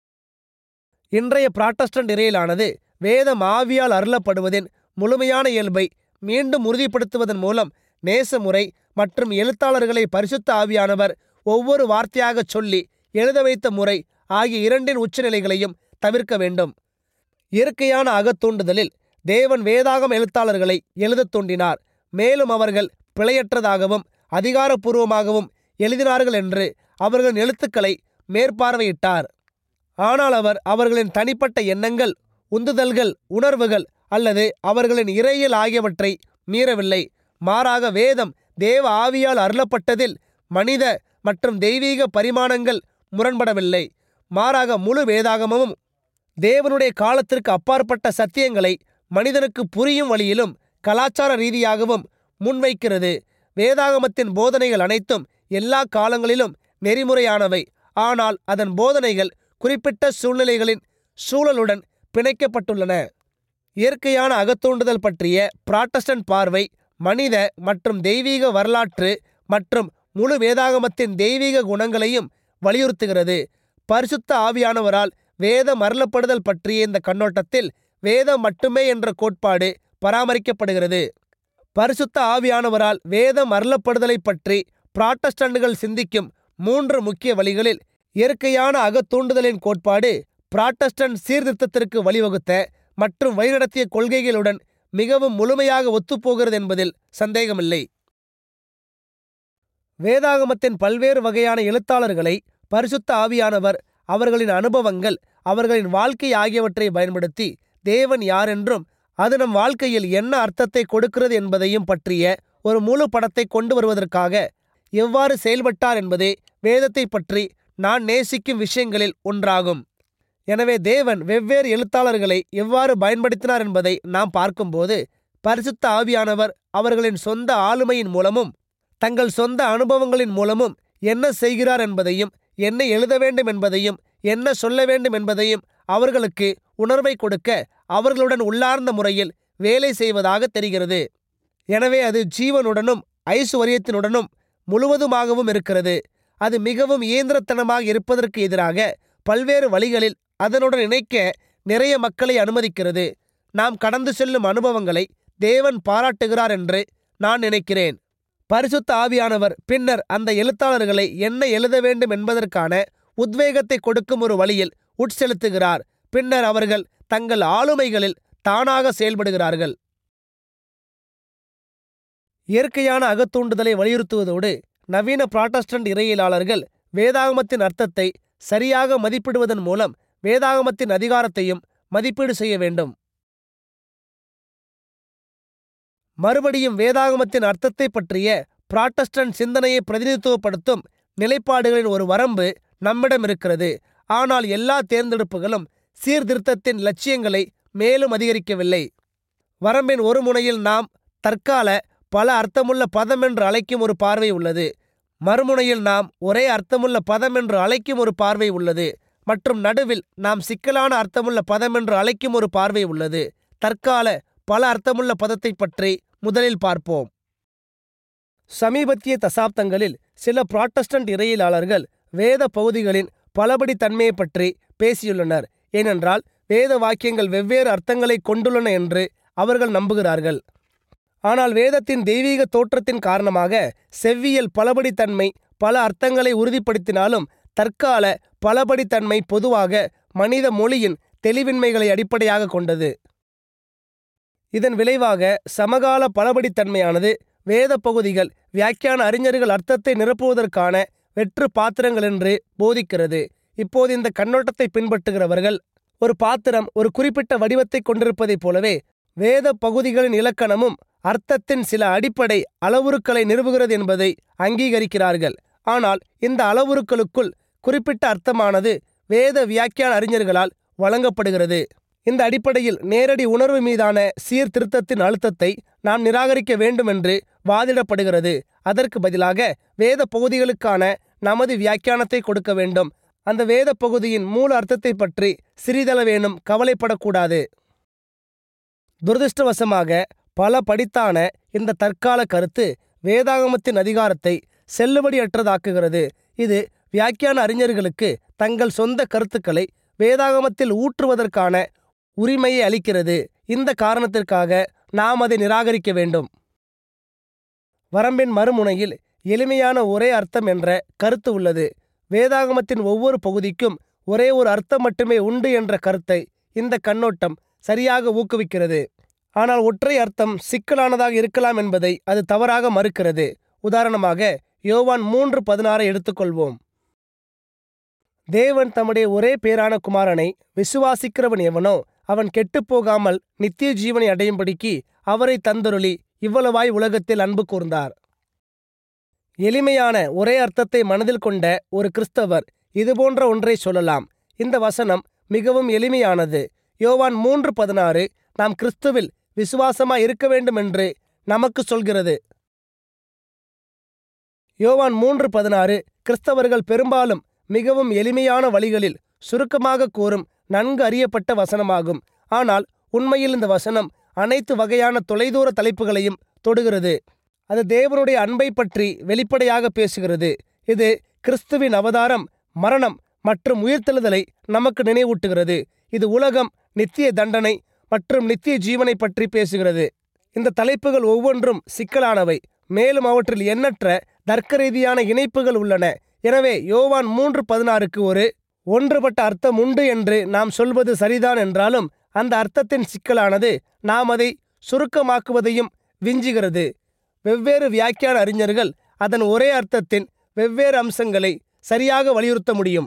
A: இன்றைய புராட்டஸ்டன்ட் இறையிலானது வேதம் ஆவியால் அருளப்படுவதின் முழுமையான இயல்பை மீண்டும் உறுதிப்படுத்துவதன் மூலம் நேசமுறை மற்றும் எழுத்தாளர்களை பரிசுத்த ஆவியானவர் ஒவ்வொரு வார்த்தையாகச் சொல்லி எழுத வைத்த முறை ஆகிய இரண்டின் உச்சநிலைகளையும் தவிர்க்க வேண்டும் இயற்கையான அகத்தூண்டுதலில் தேவன் வேதாகம் எழுத்தாளர்களை எழுதத் தூண்டினார் மேலும் அவர்கள் பிழையற்றதாகவும் அதிகாரப்பூர்வமாகவும் எழுதினார்கள் என்று அவர்களின் எழுத்துக்களை மேற்பார்வையிட்டார் ஆனால் அவர் அவர்களின் தனிப்பட்ட எண்ணங்கள் உந்துதல்கள் உணர்வுகள் அல்லது அவர்களின் இறையியல் ஆகியவற்றை மீறவில்லை மாறாக வேதம் தேவ ஆவியால் அருளப்பட்டதில் மனித மற்றும் தெய்வீக பரிமாணங்கள் முரண்படவில்லை மாறாக முழு வேதாகமமும் தேவனுடைய காலத்திற்கு அப்பாற்பட்ட சத்தியங்களை மனிதனுக்கு புரியும் வழியிலும் கலாச்சார ரீதியாகவும் முன்வைக்கிறது வேதாகமத்தின் போதனைகள் அனைத்தும் எல்லா காலங்களிலும் நெறிமுறையானவை ஆனால் அதன் போதனைகள் குறிப்பிட்ட சூழ்நிலைகளின் சூழலுடன் பிணைக்கப்பட்டுள்ளன இயற்கையான அகத்தூண்டுதல் பற்றிய புராட்டஸ்டன்ட் பார்வை மனித மற்றும் தெய்வீக வரலாற்று மற்றும் முழு வேதாகமத்தின் தெய்வீக குணங்களையும் வலியுறுத்துகிறது பரிசுத்த ஆவியானவரால் வேதம் அருளப்படுதல் பற்றிய இந்த கண்ணோட்டத்தில் வேதம் மட்டுமே என்ற கோட்பாடு பராமரிக்கப்படுகிறது பரிசுத்த ஆவியானவரால் வேதம் அருளப்படுதலை பற்றி புராட்டஸ்டண்டுகள் சிந்திக்கும் மூன்று முக்கிய வழிகளில் இயற்கையான அகத்தூண்டுதலின் கோட்பாடு புராட்டஸ்டன்ட் சீர்திருத்தத்திற்கு வழிவகுத்த மற்றும் வழிநடத்திய கொள்கைகளுடன் மிகவும் முழுமையாக ஒத்துப்போகிறது என்பதில் சந்தேகமில்லை வேதாகமத்தின் பல்வேறு வகையான எழுத்தாளர்களை பரிசுத்த ஆவியானவர் அவர்களின் அனுபவங்கள் அவர்களின் வாழ்க்கை ஆகியவற்றை பயன்படுத்தி தேவன் யாரென்றும் அது நம் வாழ்க்கையில் என்ன அர்த்தத்தை கொடுக்கிறது என்பதையும் பற்றிய ஒரு முழு படத்தை கொண்டு வருவதற்காக எவ்வாறு செயல்பட்டார் என்பதே வேதத்தை பற்றி நான் நேசிக்கும் விஷயங்களில் ஒன்றாகும் எனவே தேவன் வெவ்வேறு எழுத்தாளர்களை எவ்வாறு பயன்படுத்தினார் என்பதை நாம் பார்க்கும்போது பரிசுத்த ஆவியானவர் அவர்களின் சொந்த ஆளுமையின் மூலமும் தங்கள் சொந்த அனுபவங்களின் மூலமும் என்ன செய்கிறார் என்பதையும் என்ன எழுத வேண்டும் என்பதையும் என்ன சொல்ல வேண்டும் என்பதையும் அவர்களுக்கு உணர்வை கொடுக்க அவர்களுடன் உள்ளார்ந்த முறையில் வேலை செய்வதாக தெரிகிறது எனவே அது ஜீவனுடனும் ஐசுவரியத்தினுடனும் முழுவதுமாகவும் இருக்கிறது அது மிகவும் இயந்திரத்தனமாக இருப்பதற்கு எதிராக பல்வேறு வழிகளில் அதனுடன் இணைக்க நிறைய மக்களை அனுமதிக்கிறது நாம் கடந்து செல்லும் அனுபவங்களை தேவன் பாராட்டுகிறார் என்று நான் நினைக்கிறேன் பரிசுத்த ஆவியானவர் பின்னர் அந்த எழுத்தாளர்களை என்ன எழுத வேண்டும் என்பதற்கான உத்வேகத்தை கொடுக்கும் ஒரு வழியில் உட்செலுத்துகிறார் பின்னர் அவர்கள் தங்கள் ஆளுமைகளில் தானாக செயல்படுகிறார்கள் இயற்கையான அகத்தூண்டுதலை வலியுறுத்துவதோடு நவீன புராட்டஸ்டன்ட் இறையியலாளர்கள் வேதாகமத்தின் அர்த்தத்தை சரியாக மதிப்பிடுவதன் மூலம் வேதாகமத்தின் அதிகாரத்தையும் மதிப்பீடு செய்ய வேண்டும் மறுபடியும் வேதாகமத்தின் அர்த்தத்தை பற்றிய புராட்டஸ்டன்ட் சிந்தனையை பிரதிநிதித்துவப்படுத்தும் நிலைப்பாடுகளின் ஒரு வரம்பு நம்மிடம் இருக்கிறது ஆனால் எல்லா தேர்ந்தெடுப்புகளும் சீர்திருத்தத்தின் லட்சியங்களை மேலும் அதிகரிக்கவில்லை வரம்பின் ஒரு முனையில் நாம் தற்கால பல அர்த்தமுள்ள பதம் என்று அழைக்கும் ஒரு பார்வை உள்ளது மறுமுனையில் நாம் ஒரே அர்த்தமுள்ள பதம் என்று அழைக்கும் ஒரு பார்வை உள்ளது மற்றும் நடுவில் நாம் சிக்கலான அர்த்தமுள்ள பதம் என்று அழைக்கும் ஒரு பார்வை உள்ளது தற்கால பல அர்த்தமுள்ள பதத்தை பற்றி முதலில் பார்ப்போம் சமீபத்திய தசாப்தங்களில் சில புராட்டஸ்டன்ட் இறையியலாளர்கள் வேத பகுதிகளின் பலபடி தன்மையை பற்றி பேசியுள்ளனர் ஏனென்றால் வேத வாக்கியங்கள் வெவ்வேறு அர்த்தங்களை கொண்டுள்ளன என்று அவர்கள் நம்புகிறார்கள் ஆனால் வேதத்தின் தெய்வீக தோற்றத்தின் காரணமாக செவ்வியல் பலபடித்தன்மை பல அர்த்தங்களை உறுதிப்படுத்தினாலும் தற்கால பலபடித்தன்மை பொதுவாக மனித மொழியின் தெளிவின்மைகளை அடிப்படையாக கொண்டது இதன் விளைவாக சமகால பலபடித்தன்மையானது வேத பகுதிகள் வியாக்கியான அறிஞர்கள் அர்த்தத்தை நிரப்புவதற்கான வெற்று பாத்திரங்கள் என்று போதிக்கிறது இப்போது இந்த கண்ணோட்டத்தை பின்பற்றுகிறவர்கள் ஒரு பாத்திரம் ஒரு குறிப்பிட்ட வடிவத்தை கொண்டிருப்பதைப் போலவே வேத பகுதிகளின் இலக்கணமும் அர்த்தத்தின் சில அடிப்படை அளவுருக்களை நிறுவுகிறது என்பதை அங்கீகரிக்கிறார்கள் ஆனால் இந்த அளவுருக்களுக்குள் குறிப்பிட்ட அர்த்தமானது வேத வியாக்கியான அறிஞர்களால் வழங்கப்படுகிறது இந்த அடிப்படையில் நேரடி உணர்வு மீதான சீர்திருத்தத்தின் அழுத்தத்தை நாம் நிராகரிக்க வேண்டும் என்று வாதிடப்படுகிறது அதற்கு பதிலாக வேத பகுதிகளுக்கான நமது வியாக்கியானத்தை கொடுக்க வேண்டும் அந்த வேத பகுதியின் மூல அர்த்தத்தை பற்றி சிறிதளவேனும் கவலைப்படக்கூடாது துரதிருஷ்டவசமாக பல படித்தான இந்த தற்கால கருத்து வேதாகமத்தின் அதிகாரத்தை செல்லுபடியற்றதாக்குகிறது இது வியாக்கியான அறிஞர்களுக்கு தங்கள் சொந்த கருத்துக்களை வேதாகமத்தில் ஊற்றுவதற்கான உரிமையை அளிக்கிறது இந்த காரணத்திற்காக நாம் அதை நிராகரிக்க வேண்டும் வரம்பின் மறுமுனையில் எளிமையான ஒரே அர்த்தம் என்ற கருத்து உள்ளது வேதாகமத்தின் ஒவ்வொரு பகுதிக்கும் ஒரே ஒரு அர்த்தம் மட்டுமே உண்டு என்ற கருத்தை இந்த கண்ணோட்டம் சரியாக ஊக்குவிக்கிறது ஆனால் ஒற்றை அர்த்தம் சிக்கலானதாக இருக்கலாம் என்பதை அது தவறாக மறுக்கிறது உதாரணமாக யோவான் மூன்று பதினாறை எடுத்துக்கொள்வோம் தேவன் தம்முடைய ஒரே பேரான குமாரனை விசுவாசிக்கிறவன் எவனோ அவன் கெட்டுப்போகாமல் நித்திய ஜீவனை அடையும்படிக்கு அவரை தந்தருளி இவ்வளவாய் உலகத்தில் அன்பு கூர்ந்தார் எளிமையான ஒரே அர்த்தத்தை மனதில் கொண்ட ஒரு கிறிஸ்தவர் இதுபோன்ற ஒன்றை சொல்லலாம் இந்த வசனம் மிகவும் எளிமையானது யோவான் மூன்று பதினாறு நாம் கிறிஸ்துவில் விசுவாசமாய் இருக்க வேண்டும் என்று நமக்கு சொல்கிறது யோவான் மூன்று பதினாறு கிறிஸ்தவர்கள் பெரும்பாலும் மிகவும் எளிமையான வழிகளில் சுருக்கமாக கூறும் நன்கு அறியப்பட்ட வசனமாகும் ஆனால் உண்மையில் இந்த வசனம் அனைத்து வகையான தொலைதூர தலைப்புகளையும் தொடுகிறது அது தேவனுடைய அன்பை பற்றி வெளிப்படையாக பேசுகிறது இது கிறிஸ்துவின் அவதாரம் மரணம் மற்றும் உயிர்த்தெழுதலை நமக்கு நினைவூட்டுகிறது இது உலகம் நித்திய தண்டனை மற்றும் நித்திய ஜீவனை பற்றி பேசுகிறது இந்த தலைப்புகள் ஒவ்வொன்றும் சிக்கலானவை மேலும் அவற்றில் எண்ணற்ற தர்க்க ரீதியான இணைப்புகள் உள்ளன எனவே யோவான் மூன்று பதினாறுக்கு ஒரு ஒன்றுபட்ட அர்த்தம் உண்டு என்று நாம் சொல்வது சரிதான் என்றாலும் அந்த அர்த்தத்தின் சிக்கலானது நாம் அதை சுருக்கமாக்குவதையும் விஞ்சுகிறது வெவ்வேறு வியாக்கியான அறிஞர்கள் அதன் ஒரே அர்த்தத்தின் வெவ்வேறு அம்சங்களை சரியாக வலியுறுத்த முடியும்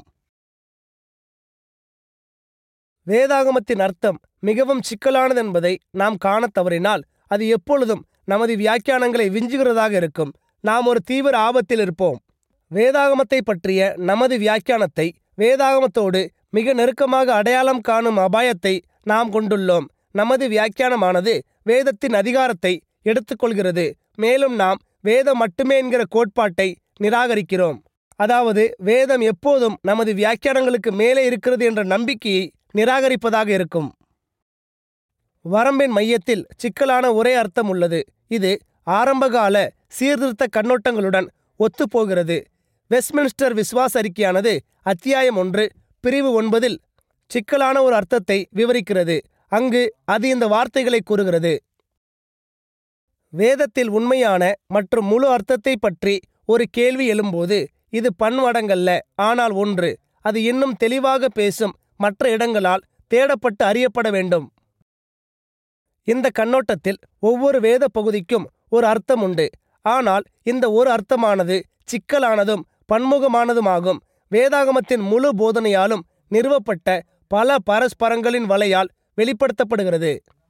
A: வேதாகமத்தின் அர்த்தம் மிகவும் சிக்கலானது என்பதை நாம் காணத் தவறினால் அது எப்பொழுதும் நமது வியாக்கியானங்களை விஞ்சுகிறதாக இருக்கும் நாம் ஒரு தீவிர ஆபத்தில் இருப்போம் வேதாகமத்தை பற்றிய நமது வியாக்கியானத்தை வேதாகமத்தோடு மிக நெருக்கமாக அடையாளம் காணும் அபாயத்தை நாம் கொண்டுள்ளோம் நமது வியாக்கியானமானது வேதத்தின் அதிகாரத்தை எடுத்துக்கொள்கிறது மேலும் நாம் வேதம் மட்டுமே என்கிற கோட்பாட்டை நிராகரிக்கிறோம் அதாவது வேதம் எப்போதும் நமது வியாக்கியானங்களுக்கு மேலே இருக்கிறது என்ற நம்பிக்கையை நிராகரிப்பதாக இருக்கும் வரம்பின் மையத்தில் சிக்கலான ஒரே அர்த்தம் உள்ளது இது ஆரம்பகால சீர்திருத்த கண்ணோட்டங்களுடன் ஒத்துப்போகிறது வெஸ்ட்மின்ஸ்டர் விசுவாச அறிக்கையானது அத்தியாயம் ஒன்று பிரிவு ஒன்பதில் சிக்கலான ஒரு அர்த்தத்தை விவரிக்கிறது அங்கு அது இந்த வார்த்தைகளை கூறுகிறது வேதத்தில் உண்மையான மற்றும் முழு அர்த்தத்தை பற்றி ஒரு கேள்வி எழும்போது இது பன்மடங்கல்ல ஆனால் ஒன்று அது இன்னும் தெளிவாக பேசும் மற்ற இடங்களால் தேடப்பட்டு அறியப்பட வேண்டும் இந்த கண்ணோட்டத்தில் ஒவ்வொரு வேத பகுதிக்கும் ஒரு அர்த்தம் உண்டு ஆனால் இந்த ஒரு அர்த்தமானது சிக்கலானதும் பன்முகமானதுமாகும் வேதாகமத்தின் முழு போதனையாலும் நிறுவப்பட்ட பல பரஸ்பரங்களின் வலையால் வெளிப்படுத்தப்படுகிறது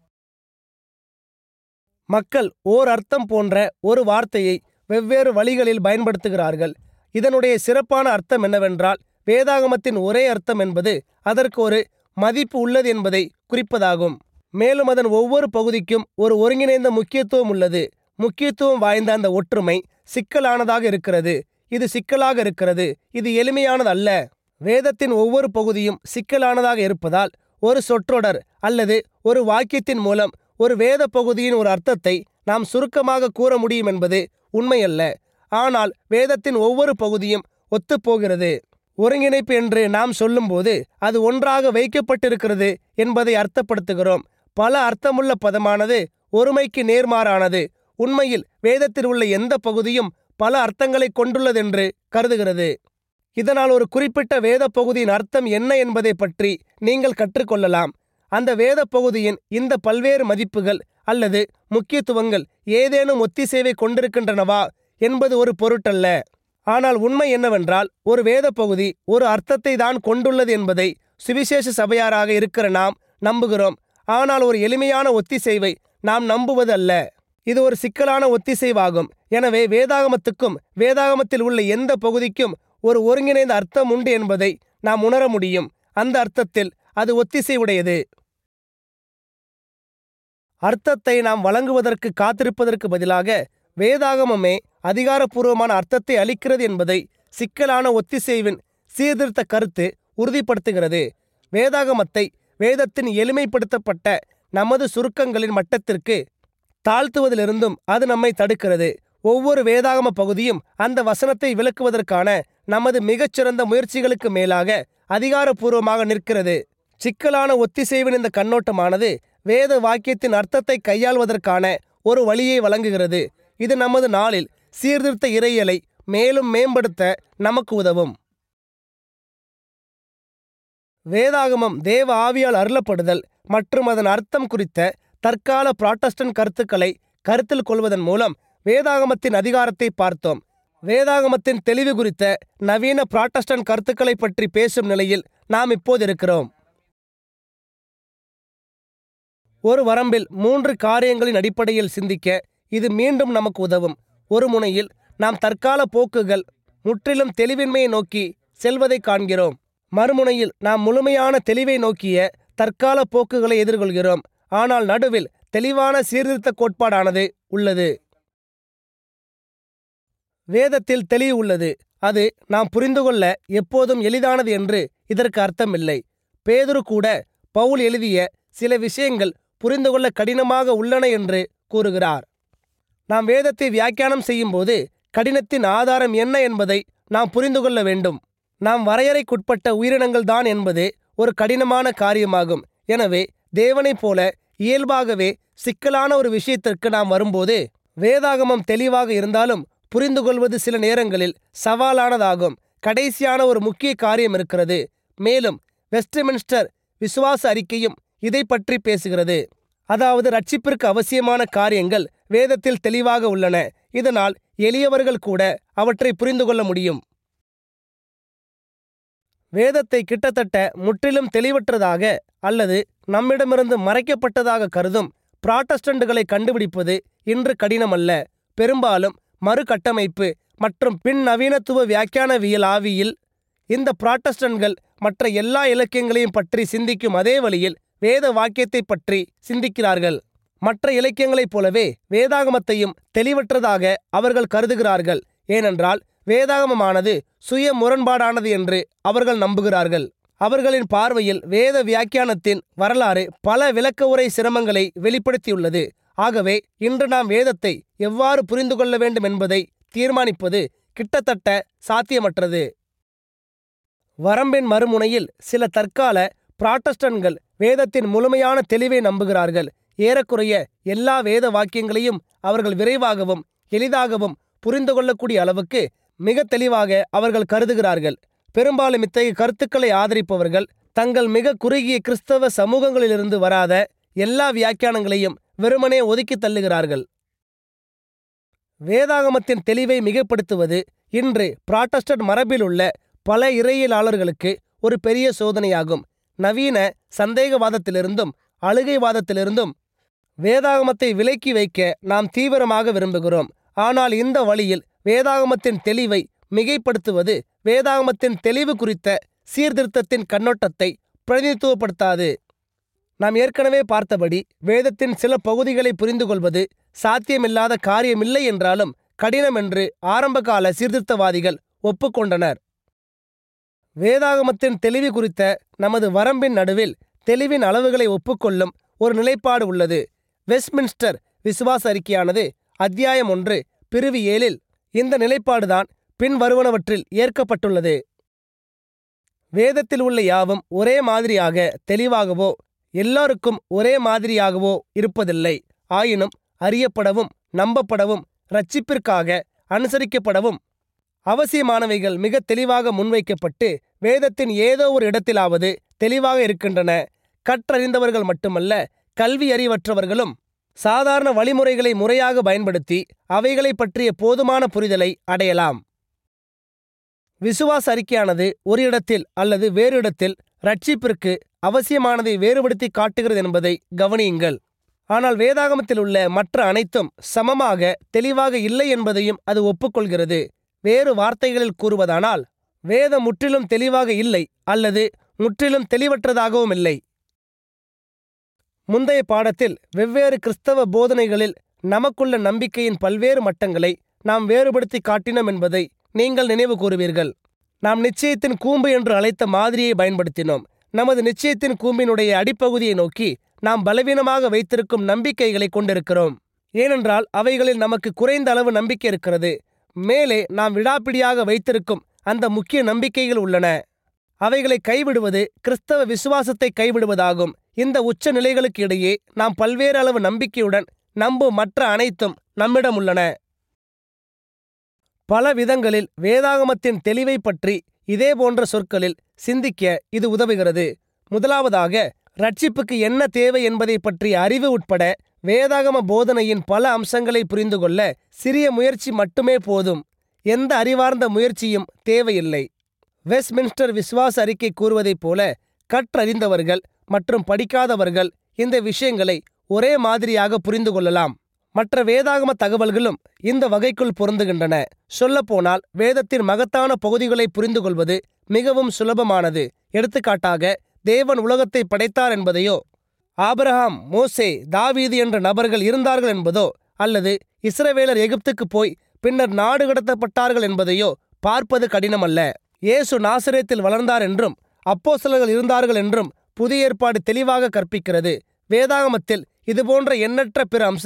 A: மக்கள் ஓர் அர்த்தம் போன்ற ஒரு வார்த்தையை வெவ்வேறு வழிகளில் பயன்படுத்துகிறார்கள் இதனுடைய சிறப்பான அர்த்தம் என்னவென்றால் வேதாகமத்தின் ஒரே அர்த்தம் என்பது அதற்கு ஒரு மதிப்பு உள்ளது என்பதை குறிப்பதாகும் மேலும் அதன் ஒவ்வொரு பகுதிக்கும் ஒரு ஒருங்கிணைந்த முக்கியத்துவம் உள்ளது முக்கியத்துவம் வாய்ந்த அந்த ஒற்றுமை சிக்கலானதாக இருக்கிறது இது சிக்கலாக இருக்கிறது இது எளிமையானது அல்ல வேதத்தின் ஒவ்வொரு பகுதியும் சிக்கலானதாக இருப்பதால் ஒரு சொற்றொடர் அல்லது ஒரு வாக்கியத்தின் மூலம் ஒரு வேத பகுதியின் ஒரு அர்த்தத்தை நாம் சுருக்கமாக கூற முடியும் என்பது உண்மையல்ல ஆனால் வேதத்தின் ஒவ்வொரு பகுதியும் ஒத்துப்போகிறது ஒருங்கிணைப்பு என்று நாம் சொல்லும்போது அது ஒன்றாக வைக்கப்பட்டிருக்கிறது என்பதை அர்த்தப்படுத்துகிறோம் பல அர்த்தமுள்ள பதமானது ஒருமைக்கு நேர்மாறானது உண்மையில் வேதத்தில் உள்ள எந்த பகுதியும் பல அர்த்தங்களை கொண்டுள்ளதென்று கருதுகிறது இதனால் ஒரு குறிப்பிட்ட வேத பகுதியின் அர்த்தம் என்ன என்பதை பற்றி நீங்கள் கற்றுக்கொள்ளலாம் அந்த வேத பகுதியின் இந்த பல்வேறு மதிப்புகள் அல்லது முக்கியத்துவங்கள் ஏதேனும் ஒத்திசைவை கொண்டிருக்கின்றனவா என்பது ஒரு பொருட்டல்ல ஆனால் உண்மை என்னவென்றால் ஒரு வேத பகுதி ஒரு அர்த்தத்தை தான் கொண்டுள்ளது என்பதை சுவிசேஷ சபையாராக இருக்கிற நாம் நம்புகிறோம் ஆனால் ஒரு எளிமையான ஒத்திசைவை நாம் நம்புவது அல்ல இது ஒரு சிக்கலான ஒத்திசைவாகும் எனவே வேதாகமத்துக்கும் வேதாகமத்தில் உள்ள எந்த பகுதிக்கும் ஒரு ஒருங்கிணைந்த அர்த்தம் உண்டு என்பதை நாம் உணர முடியும் அந்த அர்த்தத்தில் அது ஒத்திசைவுடையது அர்த்தத்தை நாம் வழங்குவதற்கு காத்திருப்பதற்கு பதிலாக வேதாகமமே அதிகாரப்பூர்வமான அர்த்தத்தை அளிக்கிறது என்பதை சிக்கலான ஒத்திசைவின் சீர்திருத்த கருத்து உறுதிப்படுத்துகிறது வேதாகமத்தை வேதத்தின் எளிமைப்படுத்தப்பட்ட நமது சுருக்கங்களின் மட்டத்திற்கு தாழ்த்துவதிலிருந்தும் அது நம்மை தடுக்கிறது ஒவ்வொரு வேதாகம பகுதியும் அந்த வசனத்தை விளக்குவதற்கான நமது மிகச்சிறந்த முயற்சிகளுக்கு மேலாக அதிகாரப்பூர்வமாக நிற்கிறது சிக்கலான ஒத்திசைவின் இந்த கண்ணோட்டமானது வேத வாக்கியத்தின் அர்த்தத்தை கையாள்வதற்கான ஒரு வழியை வழங்குகிறது இது நமது நாளில் சீர்திருத்த இறையலை மேலும் மேம்படுத்த நமக்கு உதவும் வேதாகமம் தேவ ஆவியால் அருளப்படுதல் மற்றும் அதன் அர்த்தம் குறித்த தற்கால புராட்டஸ்டன்ட் கருத்துக்களை கருத்தில் கொள்வதன் மூலம் வேதாகமத்தின் அதிகாரத்தை பார்த்தோம் வேதாகமத்தின் தெளிவு குறித்த நவீன புராட்டஸ்டன்ட் கருத்துக்களை பற்றி பேசும் நிலையில் நாம் இப்போது இருக்கிறோம் ஒரு வரம்பில் மூன்று காரியங்களின் அடிப்படையில் சிந்திக்க இது மீண்டும் நமக்கு உதவும் ஒரு முனையில் நாம் தற்கால போக்குகள் முற்றிலும் தெளிவின்மையை நோக்கி செல்வதை காண்கிறோம் மறுமுனையில் நாம் முழுமையான தெளிவை நோக்கிய தற்கால போக்குகளை எதிர்கொள்கிறோம் ஆனால் நடுவில் தெளிவான சீர்திருத்த கோட்பாடானது உள்ளது வேதத்தில் தெளிவு உள்ளது அது நாம் புரிந்து கொள்ள எப்போதும் எளிதானது என்று இதற்கு அர்த்தமில்லை பேதுரு கூட பவுல் எழுதிய சில விஷயங்கள் புரிந்து கொள்ள கடினமாக உள்ளன என்று கூறுகிறார் நாம் வேதத்தை வியாக்கியானம் செய்யும்போது கடினத்தின் ஆதாரம் என்ன என்பதை நாம் புரிந்து கொள்ள வேண்டும் நாம் வரையறைக்குட்பட்ட உயிரினங்கள் தான் என்பது ஒரு கடினமான காரியமாகும் எனவே தேவனைப் போல இயல்பாகவே சிக்கலான ஒரு விஷயத்திற்கு நாம் வரும்போது வேதாகமம் தெளிவாக இருந்தாலும் புரிந்து கொள்வது சில நேரங்களில் சவாலானதாகும் கடைசியான ஒரு முக்கிய காரியம் இருக்கிறது மேலும் வெஸ்ட்மின்ஸ்டர் விசுவாச அறிக்கையும் இதை பற்றி பேசுகிறது அதாவது ரட்சிப்பிற்கு அவசியமான காரியங்கள் வேதத்தில் தெளிவாக உள்ளன இதனால் எளியவர்கள் கூட அவற்றை புரிந்து கொள்ள முடியும் வேதத்தை கிட்டத்தட்ட முற்றிலும் தெளிவற்றதாக அல்லது நம்மிடமிருந்து மறைக்கப்பட்டதாக கருதும் புராட்டஸ்டண்டுகளை கண்டுபிடிப்பது இன்று கடினமல்ல பெரும்பாலும் மறுகட்டமைப்பு மற்றும் பின் நவீனத்துவ வியாக்கியானவியல் ஆவியில் இந்த புராட்டஸ்டன்ட்கள் மற்ற எல்லா இலக்கியங்களையும் பற்றி சிந்திக்கும் அதே வழியில் வேத வாக்கியத்தை பற்றி சிந்திக்கிறார்கள் மற்ற இலக்கியங்களைப் போலவே வேதாகமத்தையும் தெளிவற்றதாக அவர்கள் கருதுகிறார்கள் ஏனென்றால் வேதாகமமானது சுய முரண்பாடானது என்று அவர்கள் நம்புகிறார்கள் அவர்களின் பார்வையில் வேத வியாக்கியானத்தின் வரலாறு பல விளக்க உரை சிரமங்களை வெளிப்படுத்தியுள்ளது ஆகவே இன்று நாம் வேதத்தை எவ்வாறு புரிந்து கொள்ள வேண்டும் என்பதை தீர்மானிப்பது கிட்டத்தட்ட சாத்தியமற்றது வரம்பின் மறுமுனையில் சில தற்கால புராட்டஸ்டன்கள் வேதத்தின் முழுமையான தெளிவை நம்புகிறார்கள் ஏறக்குறைய எல்லா வேத வாக்கியங்களையும் அவர்கள் விரைவாகவும் எளிதாகவும் புரிந்து கொள்ளக்கூடிய அளவுக்கு மிக தெளிவாக அவர்கள் கருதுகிறார்கள் பெரும்பாலும் இத்தகைய கருத்துக்களை ஆதரிப்பவர்கள் தங்கள் மிக குறுகிய கிறிஸ்தவ சமூகங்களிலிருந்து வராத எல்லா வியாக்கியானங்களையும் வெறுமனே ஒதுக்கி தள்ளுகிறார்கள் வேதாகமத்தின் தெளிவை மிகப்படுத்துவது இன்று புராட்டஸ்டன்ட் மரபில் உள்ள பல இறையியலாளர்களுக்கு ஒரு பெரிய சோதனையாகும் நவீன சந்தேகவாதத்திலிருந்தும் அழுகைவாதத்திலிருந்தும் வேதாகமத்தை விலக்கி வைக்க நாம் தீவிரமாக விரும்புகிறோம் ஆனால் இந்த வழியில் வேதாகமத்தின் தெளிவை மிகைப்படுத்துவது வேதாகமத்தின் தெளிவு குறித்த சீர்திருத்தத்தின் கண்ணோட்டத்தை பிரதிநிதித்துவப்படுத்தாது நாம் ஏற்கனவே பார்த்தபடி வேதத்தின் சில பகுதிகளை புரிந்து கொள்வது சாத்தியமில்லாத காரியமில்லை என்றாலும் கடினம் என்று ஆரம்பகால சீர்திருத்தவாதிகள் ஒப்புக்கொண்டனர் வேதாகமத்தின் தெளிவு குறித்த நமது வரம்பின் நடுவில் தெளிவின் அளவுகளை ஒப்புக்கொள்ளும் ஒரு நிலைப்பாடு உள்ளது வெஸ்ட்மின்ஸ்டர் விசுவாச அறிக்கையானது அத்தியாயம் ஒன்று பிரிவு ஏழில் இந்த நிலைப்பாடுதான் பின்வருவனவற்றில் ஏற்கப்பட்டுள்ளது வேதத்தில் உள்ள யாவும் ஒரே மாதிரியாக தெளிவாகவோ எல்லாருக்கும் ஒரே மாதிரியாகவோ இருப்பதில்லை ஆயினும் அறியப்படவும் நம்பப்படவும் இரட்சிப்பிற்காக அனுசரிக்கப்படவும் அவசியமானவைகள் மிக தெளிவாக முன்வைக்கப்பட்டு வேதத்தின் ஏதோ ஒரு இடத்திலாவது தெளிவாக இருக்கின்றன கற்றறிந்தவர்கள் மட்டுமல்ல கல்வி அறிவற்றவர்களும் சாதாரண வழிமுறைகளை முறையாக பயன்படுத்தி அவைகளை பற்றிய போதுமான புரிதலை அடையலாம் விசுவாச அறிக்கையானது ஒரு இடத்தில் அல்லது வேறு இடத்தில் ரட்சிப்பிற்கு அவசியமானதை வேறுபடுத்தி காட்டுகிறது என்பதை கவனியுங்கள் ஆனால் வேதாகமத்தில் உள்ள மற்ற அனைத்தும் சமமாக தெளிவாக இல்லை என்பதையும் அது ஒப்புக்கொள்கிறது வேறு வார்த்தைகளில் கூறுவதானால் வேதம் முற்றிலும் தெளிவாக இல்லை அல்லது முற்றிலும் தெளிவற்றதாகவும் இல்லை முந்தைய பாடத்தில் வெவ்வேறு கிறிஸ்தவ போதனைகளில் நமக்குள்ள நம்பிக்கையின் பல்வேறு மட்டங்களை நாம் வேறுபடுத்தி காட்டினோம் என்பதை நீங்கள் நினைவு கூறுவீர்கள் நாம் நிச்சயத்தின் கூம்பு என்று அழைத்த மாதிரியை பயன்படுத்தினோம் நமது நிச்சயத்தின் கூம்பினுடைய அடிப்பகுதியை நோக்கி நாம் பலவீனமாக வைத்திருக்கும் நம்பிக்கைகளை கொண்டிருக்கிறோம் ஏனென்றால் அவைகளில் நமக்கு குறைந்த அளவு நம்பிக்கை இருக்கிறது மேலே நாம் விடாப்பிடியாக வைத்திருக்கும் அந்த முக்கிய நம்பிக்கைகள் உள்ளன அவைகளை கைவிடுவது கிறிஸ்தவ விசுவாசத்தை கைவிடுவதாகும் இந்த உச்ச நிலைகளுக்கு இடையே நாம் பல்வேறு அளவு நம்பிக்கையுடன் நம்பும் மற்ற அனைத்தும் நம்மிடம் உள்ளன பல விதங்களில் வேதாகமத்தின் தெளிவை பற்றி இதே போன்ற சொற்களில் சிந்திக்க இது உதவுகிறது முதலாவதாக ரட்சிப்புக்கு என்ன தேவை என்பதை பற்றிய அறிவு உட்பட வேதாகம போதனையின் பல அம்சங்களை புரிந்து கொள்ள சிறிய முயற்சி மட்டுமே போதும் எந்த அறிவார்ந்த முயற்சியும் தேவையில்லை வெஸ்ட்மின்ஸ்டர் விசுவாச அறிக்கை கூறுவதைப் போல கற்றறிந்தவர்கள் மற்றும் படிக்காதவர்கள் இந்த விஷயங்களை ஒரே மாதிரியாக புரிந்து கொள்ளலாம் மற்ற வேதாகம தகவல்களும் இந்த வகைக்குள் பொருந்துகின்றன சொல்லப்போனால் வேதத்தின் மகத்தான பகுதிகளை புரிந்து கொள்வது மிகவும் சுலபமானது எடுத்துக்காட்டாக தேவன் உலகத்தை படைத்தார் என்பதையோ ஆபிரகாம் மோசே தாவீது என்ற நபர்கள் இருந்தார்கள் என்பதோ அல்லது இஸ்ரவேலர் எகிப்துக்கு போய் பின்னர் நாடு கடத்தப்பட்டார்கள் என்பதையோ பார்ப்பது கடினமல்ல இயேசு நாசரேத்தில் வளர்ந்தார் என்றும் அப்போஸ்தலர்கள் இருந்தார்கள் என்றும் புதிய ஏற்பாடு தெளிவாக கற்பிக்கிறது வேதாகமத்தில் இதுபோன்ற எண்ணற்ற பிற அம்சங்கள்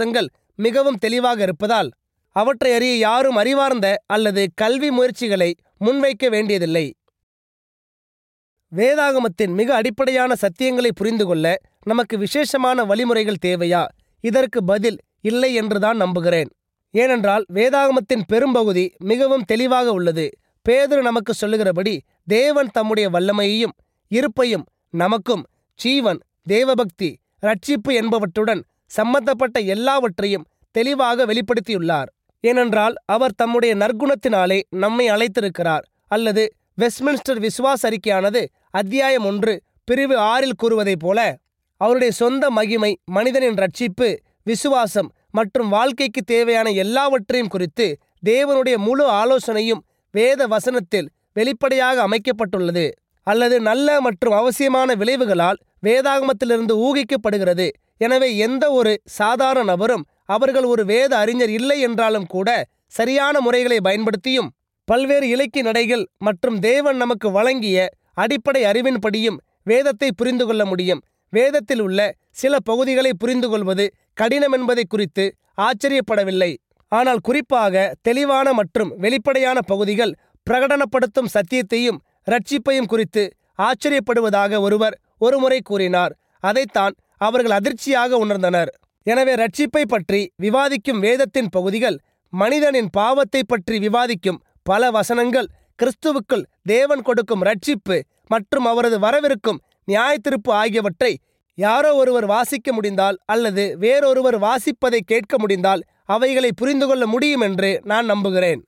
A: மிகவும் தெளிவாக இருப்பதால் அவற்றை அறிய யாரும் அறிவார்ந்த அல்லது கல்வி முயற்சிகளை முன்வைக்க வேண்டியதில்லை வேதாகமத்தின் மிக அடிப்படையான சத்தியங்களை புரிந்து கொள்ள நமக்கு விசேஷமான வழிமுறைகள் தேவையா இதற்கு பதில் இல்லை என்றுதான் நம்புகிறேன் ஏனென்றால் வேதாகமத்தின் பெரும்பகுதி மிகவும் தெளிவாக உள்ளது பேதுரு நமக்கு சொல்லுகிறபடி தேவன் தம்முடைய வல்லமையையும் இருப்பையும் நமக்கும் ஜீவன் தேவபக்தி ரட்சிப்பு என்பவற்றுடன் சம்பந்தப்பட்ட எல்லாவற்றையும் தெளிவாக வெளிப்படுத்தியுள்ளார் ஏனென்றால் அவர் தம்முடைய நற்குணத்தினாலே நம்மை அழைத்திருக்கிறார் அல்லது வெஸ்ட்மின்ஸ்டர் விசுவாச அறிக்கையானது அத்தியாயம் ஒன்று பிரிவு ஆறில் கூறுவதைப் போல அவருடைய சொந்த மகிமை மனிதனின் ரட்சிப்பு விசுவாசம் மற்றும் வாழ்க்கைக்கு தேவையான எல்லாவற்றையும் குறித்து தேவனுடைய முழு ஆலோசனையும் வேத வசனத்தில் வெளிப்படையாக அமைக்கப்பட்டுள்ளது அல்லது நல்ல மற்றும் அவசியமான விளைவுகளால் வேதாகமத்திலிருந்து ஊகிக்கப்படுகிறது எனவே எந்த ஒரு சாதாரண நபரும் அவர்கள் ஒரு வேத அறிஞர் இல்லை என்றாலும் கூட சரியான முறைகளை பயன்படுத்தியும் பல்வேறு இலக்கிய நடைகள் மற்றும் தேவன் நமக்கு வழங்கிய அடிப்படை அறிவின்படியும் வேதத்தை புரிந்து கொள்ள முடியும் வேதத்தில் உள்ள சில பகுதிகளை புரிந்து கொள்வது கடினம் என்பதை குறித்து ஆச்சரியப்படவில்லை ஆனால் குறிப்பாக தெளிவான மற்றும் வெளிப்படையான பகுதிகள் பிரகடனப்படுத்தும் சத்தியத்தையும் ரட்சிப்பையும் குறித்து ஆச்சரியப்படுவதாக ஒருவர் ஒருமுறை கூறினார் அதைத்தான் அவர்கள் அதிர்ச்சியாக உணர்ந்தனர் எனவே ரட்சிப்பை பற்றி விவாதிக்கும் வேதத்தின் பகுதிகள் மனிதனின் பாவத்தை பற்றி விவாதிக்கும் பல வசனங்கள் கிறிஸ்துவுக்குள் தேவன் கொடுக்கும் ரட்சிப்பு மற்றும் அவரது வரவிருக்கும் நியாயத்திருப்பு ஆகியவற்றை யாரோ ஒருவர் வாசிக்க முடிந்தால் அல்லது வேறொருவர் வாசிப்பதை கேட்க முடிந்தால் அவைகளை புரிந்து கொள்ள முடியும் என்று நான் நம்புகிறேன்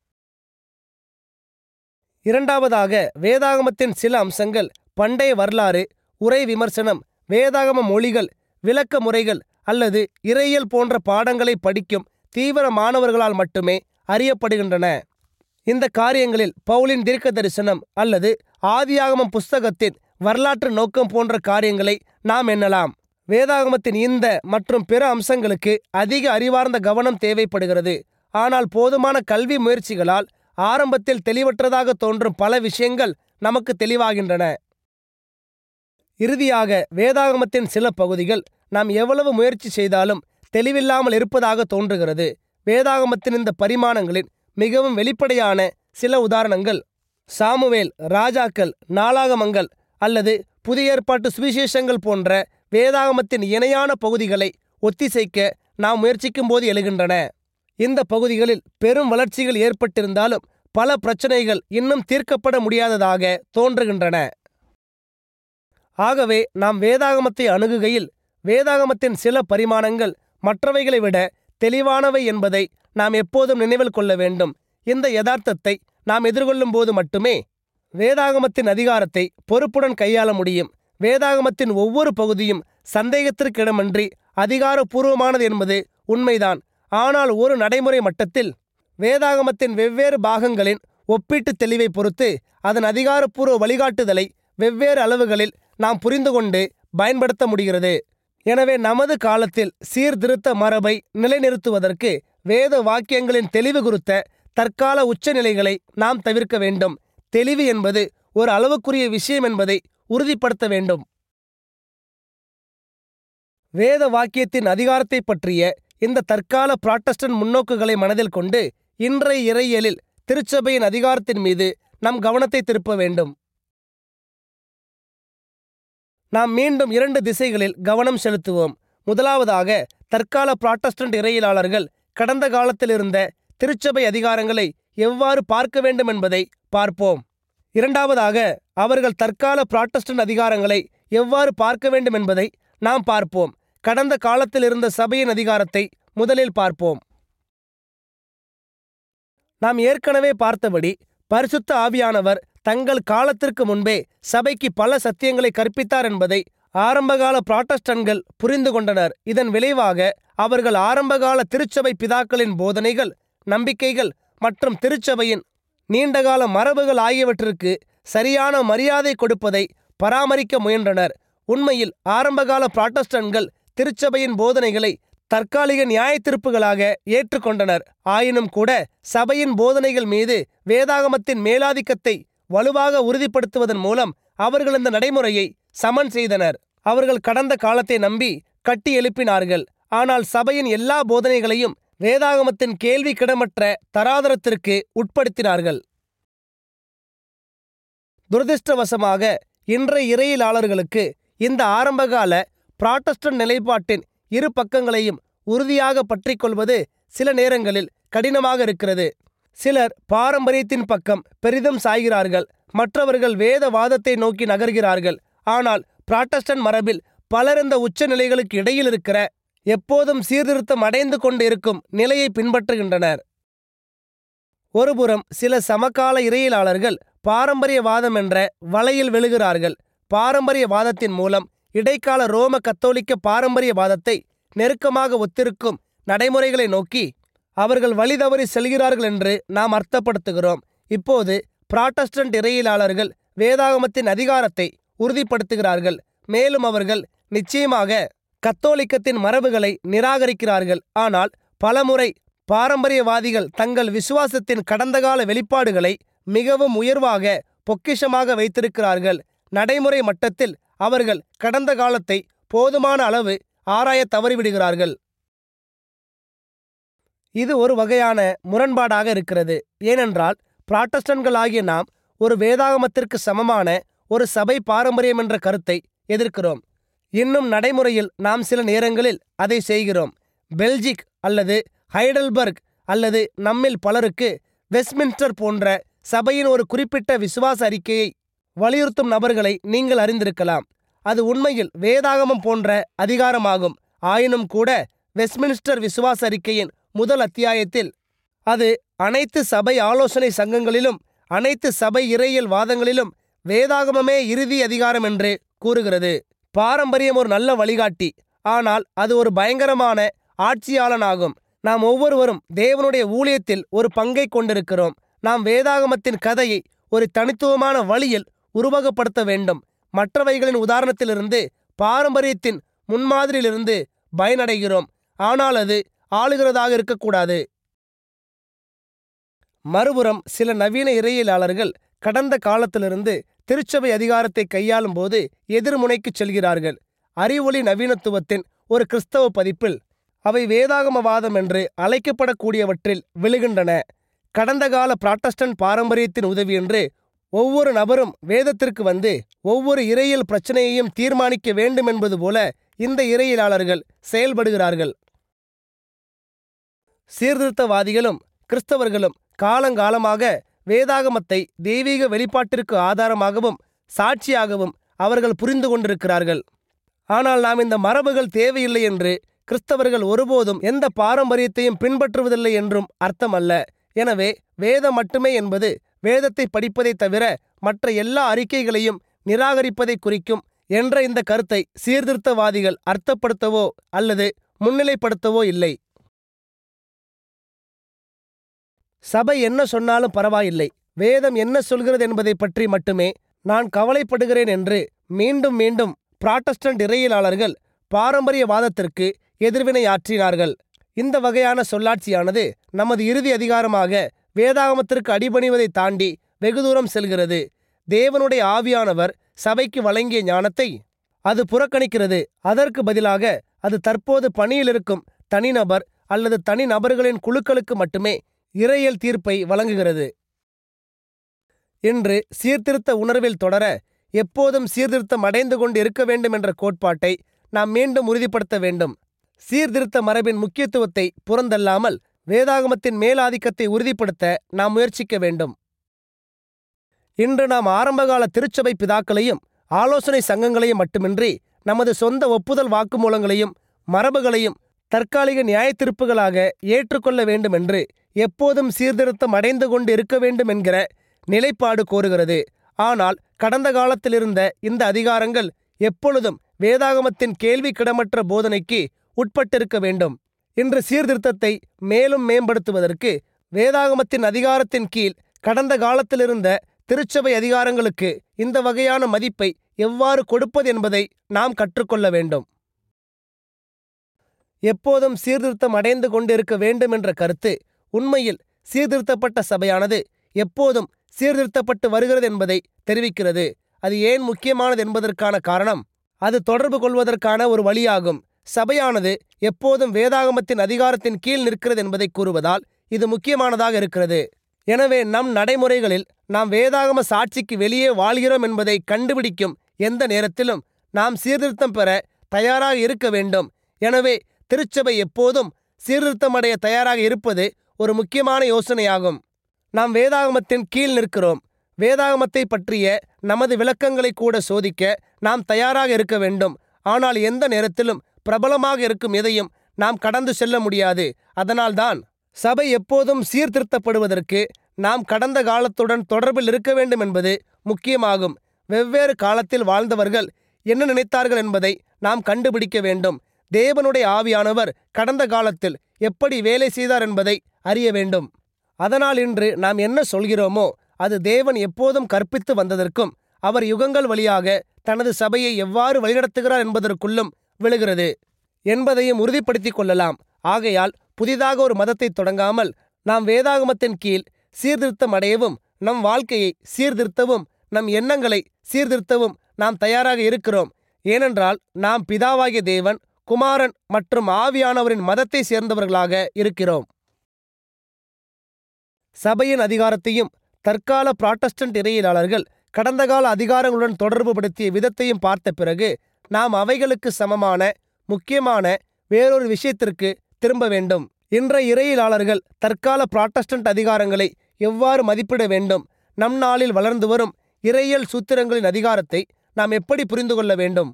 A: இரண்டாவதாக வேதாகமத்தின் சில அம்சங்கள் பண்டைய வரலாறு உரை விமர்சனம் வேதாகம மொழிகள் விளக்க முறைகள் அல்லது இறையியல் போன்ற பாடங்களை படிக்கும் தீவிர மாணவர்களால் மட்டுமே அறியப்படுகின்றன இந்த காரியங்களில் பவுலின் தீர்க்க தரிசனம் அல்லது ஆதியாகமம் புஸ்தகத்தின் வரலாற்று நோக்கம் போன்ற காரியங்களை நாம் எண்ணலாம் வேதாகமத்தின் இந்த மற்றும் பிற அம்சங்களுக்கு அதிக அறிவார்ந்த கவனம் தேவைப்படுகிறது ஆனால் போதுமான கல்வி முயற்சிகளால் ஆரம்பத்தில் தெளிவற்றதாக தோன்றும் பல விஷயங்கள் நமக்கு தெளிவாகின்றன இறுதியாக வேதாகமத்தின் சில பகுதிகள் நாம் எவ்வளவு முயற்சி செய்தாலும் தெளிவில்லாமல் இருப்பதாக தோன்றுகிறது வேதாகமத்தின் இந்த பரிமாணங்களின் மிகவும் வெளிப்படையான சில உதாரணங்கள் சாமுவேல் ராஜாக்கள் நாளாகமங்கள் அல்லது புதிய ஏற்பாட்டு சுவிசேஷங்கள் போன்ற வேதாகமத்தின் இணையான பகுதிகளை ஒத்திசைக்க நாம் முயற்சிக்கும் போது எழுகின்றன இந்த பகுதிகளில் பெரும் வளர்ச்சிகள் ஏற்பட்டிருந்தாலும் பல பிரச்சனைகள் இன்னும் தீர்க்கப்பட முடியாததாக தோன்றுகின்றன ஆகவே நாம் வேதாகமத்தை அணுகுகையில் வேதாகமத்தின் சில பரிமாணங்கள் மற்றவைகளை விட தெளிவானவை என்பதை நாம் எப்போதும் நினைவில் கொள்ள வேண்டும் இந்த யதார்த்தத்தை நாம் எதிர்கொள்ளும் போது மட்டுமே வேதாகமத்தின் அதிகாரத்தை பொறுப்புடன் கையாள முடியும் வேதாகமத்தின் ஒவ்வொரு பகுதியும் சந்தேகத்திற்கிடமின்றி அதிகாரப்பூர்வமானது என்பது உண்மைதான் ஆனால் ஒரு நடைமுறை மட்டத்தில் வேதாகமத்தின் வெவ்வேறு பாகங்களின் ஒப்பீட்டு தெளிவை பொறுத்து அதன் அதிகாரப்பூர்வ வழிகாட்டுதலை வெவ்வேறு அளவுகளில் நாம் புரிந்து கொண்டு பயன்படுத்த முடிகிறது எனவே நமது காலத்தில் சீர்திருத்த மரபை நிலைநிறுத்துவதற்கு வேத வாக்கியங்களின் தெளிவு குறித்த தற்கால உச்சநிலைகளை நாம் தவிர்க்க வேண்டும் தெளிவு என்பது ஒரு அளவுக்குரிய விஷயம் என்பதை உறுதிப்படுத்த வேண்டும் வேத வாக்கியத்தின் அதிகாரத்தை பற்றிய இந்த தற்கால புராட்டஸ்டன்ட் முன்னோக்குகளை மனதில் கொண்டு இன்றைய இறையியலில் திருச்சபையின் அதிகாரத்தின் மீது நம் கவனத்தை திருப்ப வேண்டும் நாம் மீண்டும் இரண்டு திசைகளில் கவனம் செலுத்துவோம் முதலாவதாக தற்கால புராட்டஸ்டன்ட் இறையியலாளர்கள் கடந்த காலத்தில் இருந்த திருச்சபை அதிகாரங்களை எவ்வாறு பார்க்க வேண்டும் என்பதை பார்ப்போம் இரண்டாவதாக அவர்கள் தற்கால புராட்டஸ்டன்ட் அதிகாரங்களை எவ்வாறு பார்க்க வேண்டும் என்பதை நாம் பார்ப்போம் கடந்த காலத்தில் இருந்த சபையின் அதிகாரத்தை முதலில் பார்ப்போம் நாம் ஏற்கனவே பார்த்தபடி பரிசுத்த ஆவியானவர் தங்கள் காலத்திற்கு முன்பே சபைக்கு பல சத்தியங்களை கற்பித்தார் என்பதை ஆரம்பகால புராட்டஸ்டன்கள் புரிந்து கொண்டனர் இதன் விளைவாக அவர்கள் ஆரம்பகால திருச்சபை பிதாக்களின் போதனைகள் நம்பிக்கைகள் மற்றும் திருச்சபையின் நீண்டகால மரபுகள் ஆகியவற்றிற்கு சரியான மரியாதை கொடுப்பதை பராமரிக்க முயன்றனர் உண்மையில் ஆரம்பகால புராட்டஸ்டன்கள் திருச்சபையின் போதனைகளை தற்காலிக நியாயத்தீர்ப்புகளாக ஏற்றுக்கொண்டனர் ஆயினும் கூட சபையின் போதனைகள் மீது வேதாகமத்தின் மேலாதிக்கத்தை வலுவாக உறுதிப்படுத்துவதன் மூலம் அவர்கள் இந்த நடைமுறையை சமன் செய்தனர் அவர்கள் கடந்த காலத்தை நம்பி கட்டி எழுப்பினார்கள் ஆனால் சபையின் எல்லா போதனைகளையும் வேதாகமத்தின் கேள்வி கிடமற்ற தராதரத்திற்கு உட்படுத்தினார்கள் துரதிர்ஷ்டவசமாக இன்றைய இறையிலாளர்களுக்கு இந்த ஆரம்பகால புராட்டஸ்டன்ட் நிலைப்பாட்டின் இரு பக்கங்களையும் உறுதியாக பற்றிக் கொள்வது சில நேரங்களில் கடினமாக இருக்கிறது சிலர் பாரம்பரியத்தின் பக்கம் பெரிதும் சாய்கிறார்கள் மற்றவர்கள் வேத வாதத்தை நோக்கி நகர்கிறார்கள் ஆனால் புராட்டஸ்டன்ட் மரபில் பலர் இந்த உச்ச நிலைகளுக்கு இடையில் இருக்கிற எப்போதும் சீர்திருத்தம் அடைந்து கொண்டு இருக்கும் நிலையை பின்பற்றுகின்றனர் ஒருபுறம் சில சமகால இறையிலாளர்கள் பாரம்பரியவாதம் என்ற வலையில் விழுகிறார்கள் பாரம்பரியவாதத்தின் மூலம் இடைக்கால ரோம கத்தோலிக்க பாரம்பரியவாதத்தை நெருக்கமாக ஒத்திருக்கும் நடைமுறைகளை நோக்கி அவர்கள் வழி தவறி செல்கிறார்கள் என்று நாம் அர்த்தப்படுத்துகிறோம் இப்போது புராட்டஸ்டன்ட் இறையிலாளர்கள் வேதாகமத்தின் அதிகாரத்தை உறுதிப்படுத்துகிறார்கள் மேலும் அவர்கள் நிச்சயமாக கத்தோலிக்கத்தின் மரபுகளை நிராகரிக்கிறார்கள் ஆனால் பலமுறை பாரம்பரியவாதிகள் தங்கள் விசுவாசத்தின் கடந்தகால வெளிப்பாடுகளை மிகவும் உயர்வாக பொக்கிஷமாக வைத்திருக்கிறார்கள் நடைமுறை மட்டத்தில் அவர்கள் கடந்த காலத்தை போதுமான அளவு ஆராய தவறிவிடுகிறார்கள் இது ஒரு வகையான முரண்பாடாக இருக்கிறது ஏனென்றால் புராட்டஸ்டன்ட்களாகிய நாம் ஒரு வேதாகமத்திற்கு சமமான ஒரு சபை பாரம்பரியம் என்ற கருத்தை எதிர்க்கிறோம் இன்னும் நடைமுறையில் நாம் சில நேரங்களில் அதை செய்கிறோம் பெல்ஜிக் அல்லது ஹைடல்பர்க் அல்லது நம்மில் பலருக்கு வெஸ்ட்மின்ஸ்டர் போன்ற சபையின் ஒரு குறிப்பிட்ட விசுவாச அறிக்கையை வலியுறுத்தும் நபர்களை நீங்கள் அறிந்திருக்கலாம் அது உண்மையில் வேதாகமம் போன்ற அதிகாரமாகும் ஆயினும் கூட வெஸ்ட்மின்ஸ்டர் விசுவாச அறிக்கையின் முதல் அத்தியாயத்தில் அது அனைத்து சபை ஆலோசனை சங்கங்களிலும் அனைத்து சபை இறையியல் வாதங்களிலும் வேதாகமமே இறுதி அதிகாரம் என்று கூறுகிறது பாரம்பரியம் ஒரு நல்ல வழிகாட்டி ஆனால் அது ஒரு பயங்கரமான ஆட்சியாளனாகும் நாம் ஒவ்வொருவரும் தேவனுடைய ஊழியத்தில் ஒரு பங்கை கொண்டிருக்கிறோம் நாம் வேதாகமத்தின் கதையை ஒரு தனித்துவமான வழியில் உருவகப்படுத்த வேண்டும் மற்றவைகளின் உதாரணத்திலிருந்து பாரம்பரியத்தின் முன்மாதிரியிலிருந்து பயனடைகிறோம் ஆனால் அது ஆளுகிறதாக இருக்கக்கூடாது மறுபுறம் சில நவீன இறையியலாளர்கள் கடந்த காலத்திலிருந்து திருச்சபை அதிகாரத்தை கையாளும் போது எதிர்முனைக்கு செல்கிறார்கள் அறிவொளி நவீனத்துவத்தின் ஒரு கிறிஸ்தவ பதிப்பில் அவை வேதாகமவாதம் என்று அழைக்கப்படக்கூடியவற்றில் விழுகின்றன கடந்த கால புராட்டஸ்டன்ட் பாரம்பரியத்தின் உதவியென்று ஒவ்வொரு நபரும் வேதத்திற்கு வந்து ஒவ்வொரு இறையியல் பிரச்சனையையும் தீர்மானிக்க வேண்டும் என்பது போல இந்த இறையியலாளர்கள் செயல்படுகிறார்கள் சீர்திருத்தவாதிகளும் கிறிஸ்தவர்களும் காலங்காலமாக வேதாகமத்தை தெய்வீக வெளிப்பாட்டிற்கு ஆதாரமாகவும் சாட்சியாகவும் அவர்கள் புரிந்து கொண்டிருக்கிறார்கள் ஆனால் நாம் இந்த மரபுகள் தேவையில்லை என்று கிறிஸ்தவர்கள் ஒருபோதும் எந்த பாரம்பரியத்தையும் பின்பற்றுவதில்லை என்றும் அர்த்தமல்ல எனவே வேதம் மட்டுமே என்பது வேதத்தை படிப்பதை தவிர மற்ற எல்லா அறிக்கைகளையும் நிராகரிப்பதை குறிக்கும் என்ற இந்த கருத்தை சீர்திருத்தவாதிகள் அர்த்தப்படுத்தவோ அல்லது முன்னிலைப்படுத்தவோ இல்லை சபை என்ன சொன்னாலும் பரவாயில்லை வேதம் என்ன சொல்கிறது என்பதை பற்றி மட்டுமே நான் கவலைப்படுகிறேன் என்று மீண்டும் மீண்டும் புராட்டஸ்டன்ட் இறையியலாளர்கள் பாரம்பரியவாதத்திற்கு எதிர்வினையாற்றினார்கள் இந்த வகையான சொல்லாட்சியானது நமது இறுதி அதிகாரமாக வேதாகமத்திற்கு அடிபணிவதை தாண்டி வெகு தூரம் செல்கிறது தேவனுடைய ஆவியானவர் சபைக்கு வழங்கிய ஞானத்தை அது புறக்கணிக்கிறது அதற்கு பதிலாக அது தற்போது பணியில் இருக்கும் தனிநபர் அல்லது தனிநபர்களின் குழுக்களுக்கு மட்டுமே இறையியல் தீர்ப்பை வழங்குகிறது இன்று சீர்திருத்த உணர்வில் தொடர எப்போதும் சீர்திருத்தம் அடைந்து கொண்டு இருக்க வேண்டும் என்ற கோட்பாட்டை நாம் மீண்டும் உறுதிப்படுத்த வேண்டும் சீர்திருத்த மரபின் முக்கியத்துவத்தை புறந்தல்லாமல் வேதாகமத்தின் மேலாதிக்கத்தை உறுதிப்படுத்த நாம் முயற்சிக்க வேண்டும் இன்று நாம் ஆரம்பகால திருச்சபை பிதாக்களையும் ஆலோசனை சங்கங்களையும் மட்டுமின்றி நமது சொந்த ஒப்புதல் வாக்குமூலங்களையும் மரபுகளையும் தற்காலிக நியாயத்தீர்ப்புகளாக ஏற்றுக்கொள்ள வேண்டும் என்று எப்போதும் சீர்திருத்தம் அடைந்து கொண்டு இருக்க வேண்டும் என்கிற நிலைப்பாடு கோருகிறது ஆனால் கடந்த காலத்திலிருந்த இந்த அதிகாரங்கள் எப்பொழுதும் வேதாகமத்தின் கேள்வி கிடமற்ற போதனைக்கு உட்பட்டிருக்க வேண்டும் இன்று சீர்திருத்தத்தை மேலும் மேம்படுத்துவதற்கு வேதாகமத்தின் அதிகாரத்தின் கீழ் கடந்த காலத்திலிருந்த திருச்சபை அதிகாரங்களுக்கு இந்த வகையான மதிப்பை எவ்வாறு கொடுப்பது என்பதை நாம் கற்றுக்கொள்ள வேண்டும் எப்போதும் சீர்திருத்தம் அடைந்து கொண்டிருக்க வேண்டும் என்ற கருத்து உண்மையில் சீர்திருத்தப்பட்ட சபையானது எப்போதும் சீர்திருத்தப்பட்டு வருகிறது என்பதை தெரிவிக்கிறது அது ஏன் முக்கியமானது என்பதற்கான காரணம் அது தொடர்பு கொள்வதற்கான ஒரு வழியாகும் சபையானது எப்போதும் வேதாகமத்தின் அதிகாரத்தின் கீழ் நிற்கிறது என்பதை கூறுவதால் இது முக்கியமானதாக இருக்கிறது எனவே நம் நடைமுறைகளில் நாம் வேதாகம சாட்சிக்கு வெளியே வாழ்கிறோம் என்பதை கண்டுபிடிக்கும் எந்த நேரத்திலும் நாம் சீர்திருத்தம் பெற தயாராக இருக்க வேண்டும் எனவே திருச்சபை எப்போதும் சீர்திருத்தமடைய தயாராக இருப்பது ஒரு முக்கியமான யோசனையாகும் நாம் வேதாகமத்தின் கீழ் நிற்கிறோம் வேதாகமத்தை பற்றிய நமது விளக்கங்களை கூட சோதிக்க நாம் தயாராக இருக்க வேண்டும் ஆனால் எந்த நேரத்திலும் பிரபலமாக இருக்கும் எதையும் நாம் கடந்து செல்ல முடியாது அதனால்தான் சபை எப்போதும் சீர்திருத்தப்படுவதற்கு நாம் கடந்த காலத்துடன் தொடர்பில் இருக்க வேண்டும் என்பது முக்கியமாகும் வெவ்வேறு காலத்தில் வாழ்ந்தவர்கள் என்ன நினைத்தார்கள் என்பதை நாம் கண்டுபிடிக்க வேண்டும் தேவனுடைய ஆவியானவர் கடந்த காலத்தில் எப்படி வேலை செய்தார் என்பதை அறிய வேண்டும் அதனால் இன்று நாம் என்ன சொல்கிறோமோ அது தேவன் எப்போதும் கற்பித்து வந்ததற்கும் அவர் யுகங்கள் வழியாக தனது சபையை எவ்வாறு வழிநடத்துகிறார் என்பதற்குள்ளும் விழுகிறது என்பதையும் உறுதிப்படுத்திக் கொள்ளலாம் ஆகையால் புதிதாக ஒரு மதத்தை தொடங்காமல் நாம் வேதாகமத்தின் கீழ் சீர்திருத்தம் அடையவும் நம் வாழ்க்கையை சீர்திருத்தவும் நம் எண்ணங்களை சீர்திருத்தவும் நாம் தயாராக இருக்கிறோம் ஏனென்றால் நாம் பிதாவாகிய தேவன் குமாரன் மற்றும் ஆவியானவரின் மதத்தை சேர்ந்தவர்களாக இருக்கிறோம் சபையின் அதிகாரத்தையும் தற்கால புராட்டஸ்டன்ட் இறையியலாளர்கள் கடந்த கால அதிகாரங்களுடன் தொடர்புபடுத்திய விதத்தையும் பார்த்த பிறகு நாம் அவைகளுக்கு சமமான முக்கியமான வேறொரு விஷயத்திற்கு திரும்ப வேண்டும் இன்றைய இறையியலாளர்கள் தற்கால புராட்டஸ்டன்ட் அதிகாரங்களை எவ்வாறு மதிப்பிட வேண்டும் நம் நாளில் வளர்ந்து வரும் இறையியல் சூத்திரங்களின் அதிகாரத்தை நாம் எப்படி புரிந்து கொள்ள வேண்டும்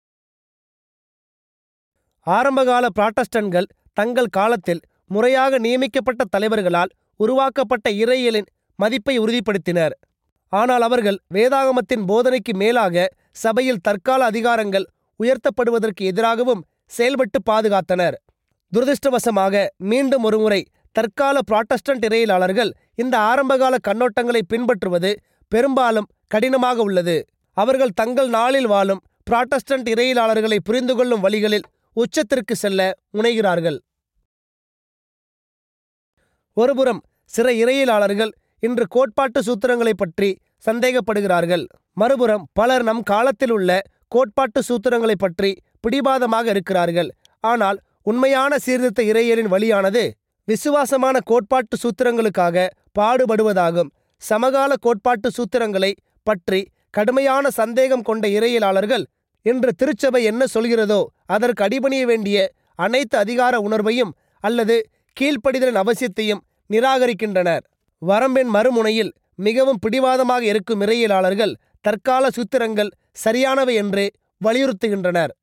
A: ஆரம்பகால புராட்டஸ்டன்ட்கள் தங்கள் காலத்தில் முறையாக நியமிக்கப்பட்ட தலைவர்களால் உருவாக்கப்பட்ட இறையியலின் மதிப்பை உறுதிப்படுத்தினர் ஆனால் அவர்கள் வேதாகமத்தின் போதனைக்கு மேலாக சபையில் தற்கால அதிகாரங்கள் உயர்த்தப்படுவதற்கு எதிராகவும் செயல்பட்டு பாதுகாத்தனர் துரதிருஷ்டவசமாக மீண்டும் ஒருமுறை தற்கால புராட்டஸ்டன்ட் இறையியலாளர்கள் இந்த ஆரம்பகால கண்ணோட்டங்களை பின்பற்றுவது பெரும்பாலும் கடினமாக உள்ளது அவர்கள் தங்கள் நாளில் வாழும் புராட்டஸ்டன்ட் இறையியலாளர்களை புரிந்து கொள்ளும் வழிகளில் உச்சத்திற்கு செல்ல முனைகிறார்கள் ஒருபுறம் சில இறையியலாளர்கள் இன்று கோட்பாட்டு சூத்திரங்களைப் பற்றி சந்தேகப்படுகிறார்கள் மறுபுறம் பலர் நம் காலத்தில் உள்ள கோட்பாட்டு சூத்திரங்களைப் பற்றி பிடிவாதமாக இருக்கிறார்கள் ஆனால் உண்மையான சீர்திருத்த இறையியலின் வழியானது விசுவாசமான கோட்பாட்டு சூத்திரங்களுக்காக பாடுபடுவதாகும் சமகால கோட்பாட்டு சூத்திரங்களை பற்றி கடுமையான சந்தேகம் கொண்ட இறையியலாளர்கள் இன்று திருச்சபை என்ன சொல்கிறதோ அதற்கு அடிபணிய வேண்டிய அனைத்து அதிகார உணர்வையும் அல்லது கீழ்ப்படிதலின் அவசியத்தையும் நிராகரிக்கின்றனர் வரம்பின் மறுமுனையில் மிகவும் பிடிவாதமாக இருக்கும் இறையியலாளர்கள் தற்கால சூத்திரங்கள் சரியானவை என்று வலியுறுத்துகின்றனர்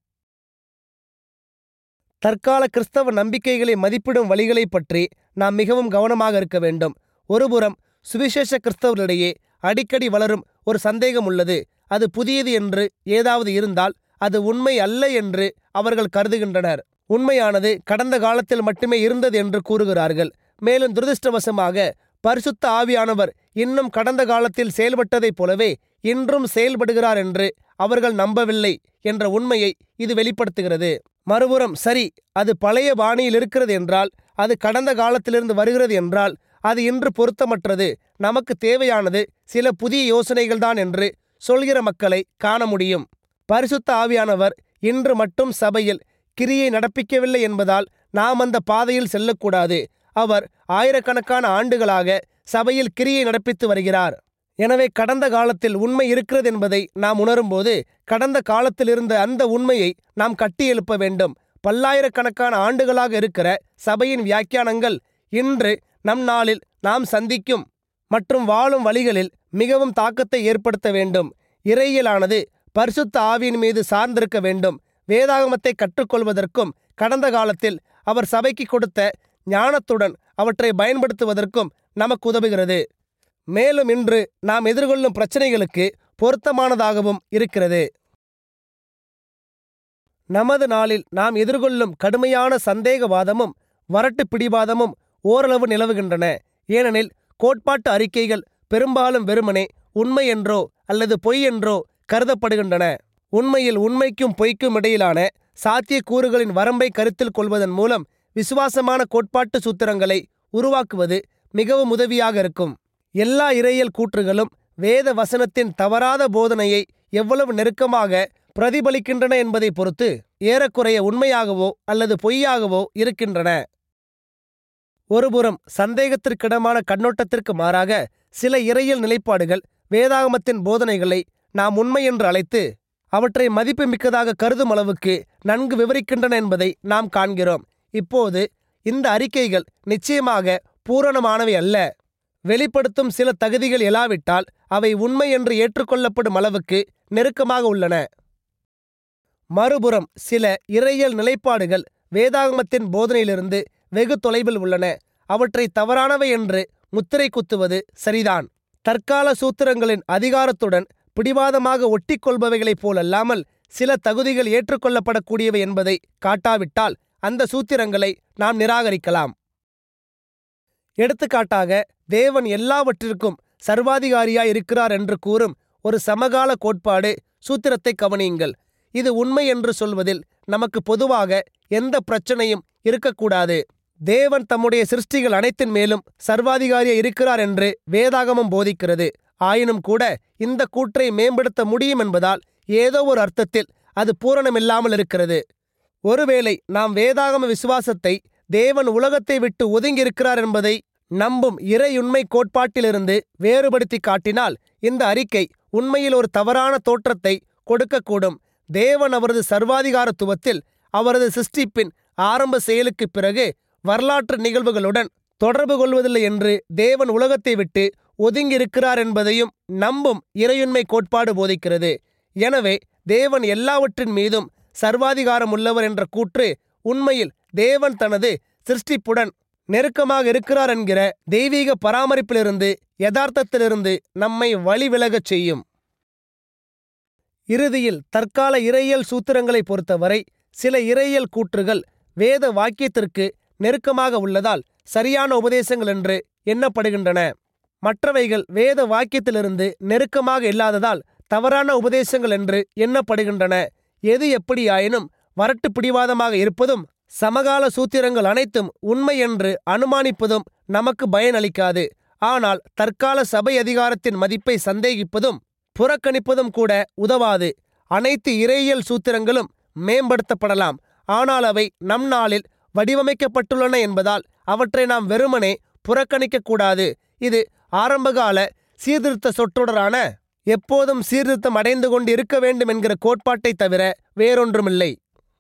A: தற்கால கிறிஸ்தவ நம்பிக்கைகளை மதிப்பிடும் வழிகளைப் பற்றி நாம் மிகவும் கவனமாக இருக்க வேண்டும் ஒருபுறம் சுவிசேஷ கிறிஸ்தவர்களிடையே அடிக்கடி வளரும் ஒரு சந்தேகம் உள்ளது அது புதியது என்று ஏதாவது இருந்தால் அது உண்மை அல்ல என்று அவர்கள் கருதுகின்றனர் உண்மையானது கடந்த காலத்தில் மட்டுமே இருந்தது என்று கூறுகிறார்கள் மேலும் துரதிருஷ்டவசமாக பரிசுத்த ஆவியானவர் இன்னும் கடந்த காலத்தில் செயல்பட்டதைப் போலவே இன்றும் செயல்படுகிறார் என்று அவர்கள் நம்பவில்லை என்ற உண்மையை இது வெளிப்படுத்துகிறது மறுபுறம் சரி அது பழைய பாணியில் இருக்கிறது என்றால் அது கடந்த காலத்திலிருந்து வருகிறது என்றால் அது இன்று பொருத்தமற்றது நமக்கு தேவையானது சில புதிய யோசனைகள்தான் என்று சொல்கிற மக்களை காண முடியும் பரிசுத்த ஆவியானவர் இன்று மட்டும் சபையில் கிரியை நடப்பிக்கவில்லை என்பதால் நாம் அந்த பாதையில் செல்லக்கூடாது அவர் ஆயிரக்கணக்கான ஆண்டுகளாக சபையில் கிரியை நடப்பித்து வருகிறார் எனவே கடந்த காலத்தில் உண்மை இருக்கிறது என்பதை நாம் உணரும்போது கடந்த காலத்தில் இருந்த அந்த உண்மையை நாம் கட்டி எழுப்ப வேண்டும் பல்லாயிரக்கணக்கான ஆண்டுகளாக இருக்கிற சபையின் வியாக்கியானங்கள் இன்று நம் நாளில் நாம் சந்திக்கும் மற்றும் வாழும் வழிகளில் மிகவும் தாக்கத்தை ஏற்படுத்த வேண்டும் இறையியலானது பரிசுத்த ஆவியின் மீது சார்ந்திருக்க வேண்டும் வேதாகமத்தை கற்றுக்கொள்வதற்கும் கடந்த காலத்தில் அவர் சபைக்கு கொடுத்த ஞானத்துடன் அவற்றை பயன்படுத்துவதற்கும் நமக்கு உதவுகிறது மேலும் இன்று நாம் எதிர்கொள்ளும் பிரச்சனைகளுக்கு பொருத்தமானதாகவும் இருக்கிறது நமது நாளில் நாம் எதிர்கொள்ளும் கடுமையான சந்தேகவாதமும் வரட்டு பிடிவாதமும் ஓரளவு நிலவுகின்றன ஏனெனில் கோட்பாட்டு அறிக்கைகள் பெரும்பாலும் வெறுமனே உண்மை என்றோ அல்லது பொய் என்றோ கருதப்படுகின்றன உண்மையில் உண்மைக்கும் பொய்க்கும் இடையிலான சாத்தியக்கூறுகளின் வரம்பை கருத்தில் கொள்வதன் மூலம் விசுவாசமான கோட்பாட்டு சூத்திரங்களை உருவாக்குவது மிகவும் உதவியாக இருக்கும் எல்லா இறையியல் கூற்றுகளும் வேத வசனத்தின் தவறாத போதனையை எவ்வளவு நெருக்கமாக பிரதிபலிக்கின்றன என்பதை பொறுத்து ஏறக்குறைய உண்மையாகவோ அல்லது பொய்யாகவோ இருக்கின்றன ஒருபுறம் சந்தேகத்திற்கிடமான கண்ணோட்டத்திற்கு மாறாக சில இறையியல் நிலைப்பாடுகள் வேதாகமத்தின் போதனைகளை நாம் உண்மை என்று அழைத்து அவற்றை மதிப்புமிக்கதாக கருதும் அளவுக்கு நன்கு விவரிக்கின்றன என்பதை நாம் காண்கிறோம் இப்போது இந்த அறிக்கைகள் நிச்சயமாக பூரணமானவை அல்ல வெளிப்படுத்தும் சில தகுதிகள் இல்லாவிட்டால் அவை உண்மை என்று ஏற்றுக்கொள்ளப்படும் அளவுக்கு நெருக்கமாக உள்ளன மறுபுறம் சில இறையியல் நிலைப்பாடுகள் வேதாகமத்தின் போதனையிலிருந்து வெகு தொலைவில் உள்ளன அவற்றை தவறானவை என்று முத்திரை குத்துவது சரிதான் தற்கால சூத்திரங்களின் அதிகாரத்துடன் பிடிவாதமாக ஒட்டிக்கொள்பவைகளைப் போலல்லாமல் சில தகுதிகள் ஏற்றுக்கொள்ளப்படக்கூடியவை என்பதை காட்டாவிட்டால் அந்த சூத்திரங்களை நாம் நிராகரிக்கலாம் எடுத்துக்காட்டாக தேவன் எல்லாவற்றிற்கும் சர்வாதிகாரியாய் இருக்கிறார் என்று கூறும் ஒரு சமகால கோட்பாடு சூத்திரத்தை கவனியுங்கள் இது உண்மை என்று சொல்வதில் நமக்கு பொதுவாக எந்த பிரச்சனையும் இருக்கக்கூடாது தேவன் தம்முடைய சிருஷ்டிகள் அனைத்தின் மேலும் சர்வாதிகாரியா இருக்கிறார் என்று வேதாகமம் போதிக்கிறது ஆயினும் கூட இந்த கூற்றை மேம்படுத்த முடியும் என்பதால் ஏதோ ஒரு அர்த்தத்தில் அது பூரணமில்லாமல் இருக்கிறது ஒருவேளை நாம் வேதாகம விசுவாசத்தை தேவன் உலகத்தை விட்டு ஒதுங்கியிருக்கிறார் என்பதை நம்பும் இறையுண்மை கோட்பாட்டிலிருந்து வேறுபடுத்தி காட்டினால் இந்த அறிக்கை உண்மையில் ஒரு தவறான தோற்றத்தை கொடுக்கக்கூடும் தேவன் அவரது சர்வாதிகாரத்துவத்தில் அவரது சிருஷ்டிப்பின் ஆரம்ப செயலுக்குப் பிறகு வரலாற்று நிகழ்வுகளுடன் தொடர்பு கொள்வதில்லை என்று தேவன் உலகத்தை விட்டு ஒதுங்கியிருக்கிறார் என்பதையும் நம்பும் இறையுண்மை கோட்பாடு போதிக்கிறது எனவே தேவன் எல்லாவற்றின் மீதும் சர்வாதிகாரம் உள்ளவர் என்ற கூற்று உண்மையில் தேவன் தனது சிருஷ்டிப்புடன் நெருக்கமாக இருக்கிறார் என்கிற தெய்வீக பராமரிப்பிலிருந்து யதார்த்தத்திலிருந்து நம்மை வழிவிலகச் செய்யும் இறுதியில் தற்கால இறையியல் சூத்திரங்களை பொறுத்தவரை சில இறையியல் கூற்றுகள் வேத வாக்கியத்திற்கு நெருக்கமாக உள்ளதால் சரியான உபதேசங்கள் என்று எண்ணப்படுகின்றன மற்றவைகள் வேத வாக்கியத்திலிருந்து நெருக்கமாக இல்லாததால் தவறான உபதேசங்கள் என்று எண்ணப்படுகின்றன எது எப்படியாயினும் வரட்டு பிடிவாதமாக இருப்பதும் சமகால சூத்திரங்கள் அனைத்தும் உண்மை என்று அனுமானிப்பதும் நமக்கு பயனளிக்காது ஆனால் தற்கால சபை அதிகாரத்தின் மதிப்பை சந்தேகிப்பதும் புறக்கணிப்பதும் கூட உதவாது அனைத்து இறையியல் சூத்திரங்களும் மேம்படுத்தப்படலாம் ஆனால் அவை நம் நாளில் வடிவமைக்கப்பட்டுள்ளன என்பதால் அவற்றை நாம் வெறுமனே புறக்கணிக்கக்கூடாது இது ஆரம்பகால சீர்திருத்த சொற்றொடரான எப்போதும் சீர்திருத்தம் அடைந்து கொண்டு இருக்க வேண்டும் என்கிற கோட்பாட்டை தவிர வேறொன்றுமில்லை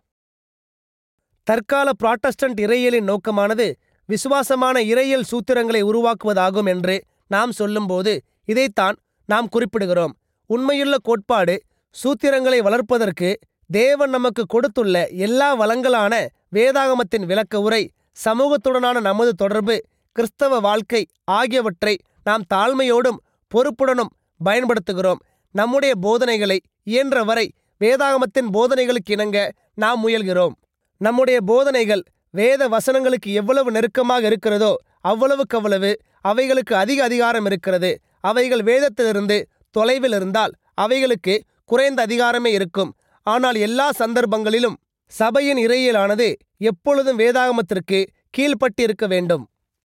A: தற்கால புராட்டஸ்டன்ட் இறையியலின் நோக்கமானது விசுவாசமான இறையியல் சூத்திரங்களை உருவாக்குவதாகும் என்று நாம் சொல்லும்போது இதைத்தான் நாம் குறிப்பிடுகிறோம் உண்மையுள்ள கோட்பாடு சூத்திரங்களை வளர்ப்பதற்கு தேவன் நமக்கு கொடுத்துள்ள எல்லா வளங்களான வேதாகமத்தின் விளக்க உரை சமூகத்துடனான நமது தொடர்பு கிறிஸ்தவ வாழ்க்கை ஆகியவற்றை நாம் தாழ்மையோடும் பொறுப்புடனும் பயன்படுத்துகிறோம் நம்முடைய போதனைகளை இயன்றவரை வேதாகமத்தின் போதனைகளுக்கு இணங்க நாம் முயல்கிறோம் நம்முடைய போதனைகள் வேத வசனங்களுக்கு எவ்வளவு நெருக்கமாக இருக்கிறதோ அவ்வளவுக்கவ்வளவு அவைகளுக்கு அதிக அதிகாரம் இருக்கிறது அவைகள் வேதத்திலிருந்து தொலைவில் இருந்தால் அவைகளுக்கு குறைந்த அதிகாரமே இருக்கும் ஆனால் எல்லா சந்தர்ப்பங்களிலும் சபையின் இறையியலானது எப்பொழுதும் வேதாகமத்திற்கு கீழ்ப்பட்டு இருக்க வேண்டும்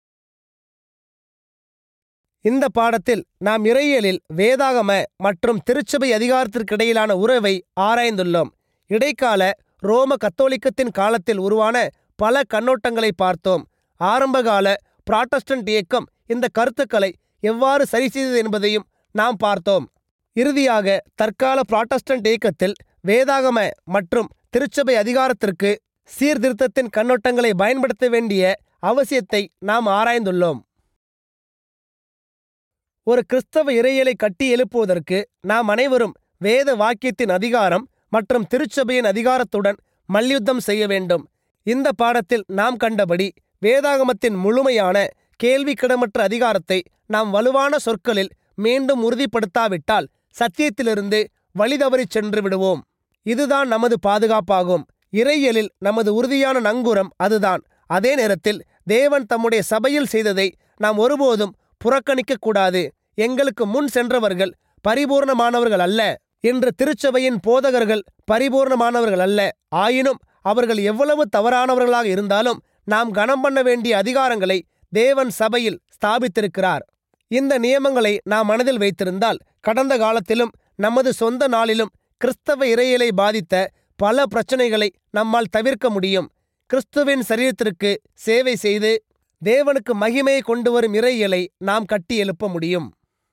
A: இந்த பாடத்தில் நாம் இறையியலில் வேதாகம மற்றும் திருச்சபை அதிகாரத்திற்கிடையிலான உறவை ஆராய்ந்துள்ளோம் இடைக்கால ரோம கத்தோலிக்கத்தின் காலத்தில் உருவான பல கண்ணோட்டங்களை பார்த்தோம் ஆரம்பகால புராட்டஸ்டன்ட் இயக்கம் இந்த கருத்துக்களை எவ்வாறு சரி செய்தது என்பதையும் நாம் பார்த்தோம் இறுதியாக தற்கால புராட்டஸ்டன்ட் இயக்கத்தில் வேதாகம மற்றும் திருச்சபை அதிகாரத்திற்கு சீர்திருத்தத்தின் கண்ணோட்டங்களை பயன்படுத்த வேண்டிய அவசியத்தை நாம் ஆராய்ந்துள்ளோம் ஒரு கிறிஸ்தவ இறையியலை கட்டி எழுப்புவதற்கு நாம் அனைவரும் வேத வாக்கியத்தின் அதிகாரம் மற்றும் திருச்சபையின் அதிகாரத்துடன் மல்யுத்தம் செய்ய வேண்டும் இந்த பாடத்தில் நாம் கண்டபடி வேதாகமத்தின் முழுமையான கேள்விக்கிடமற்ற அதிகாரத்தை நாம் வலுவான சொற்களில் மீண்டும் உறுதிப்படுத்தாவிட்டால் சத்தியத்திலிருந்து வழிதவறிச் சென்று விடுவோம் இதுதான் நமது பாதுகாப்பாகும் இறையியலில் நமது உறுதியான நங்கூரம் அதுதான் அதே நேரத்தில் தேவன் தம்முடைய சபையில் செய்ததை நாம் ஒருபோதும் புறக்கணிக்க கூடாது எங்களுக்கு முன் சென்றவர்கள் பரிபூர்ணமானவர்கள் அல்ல என்று திருச்சபையின் போதகர்கள் பரிபூர்ணமானவர்கள் அல்ல ஆயினும் அவர்கள் எவ்வளவு தவறானவர்களாக இருந்தாலும் நாம் கனம் பண்ண வேண்டிய அதிகாரங்களை தேவன் சபையில் ஸ்தாபித்திருக்கிறார் இந்த நியமங்களை நாம் மனதில் வைத்திருந்தால் கடந்த காலத்திலும் நமது சொந்த நாளிலும் கிறிஸ்தவ இறையிலை பாதித்த பல பிரச்சனைகளை நம்மால் தவிர்க்க முடியும் கிறிஸ்துவின் சரீரத்திற்கு சேவை செய்து தேவனுக்கு மகிமையை கொண்டு வரும் இறையிலை நாம் கட்டி எழுப்ப முடியும்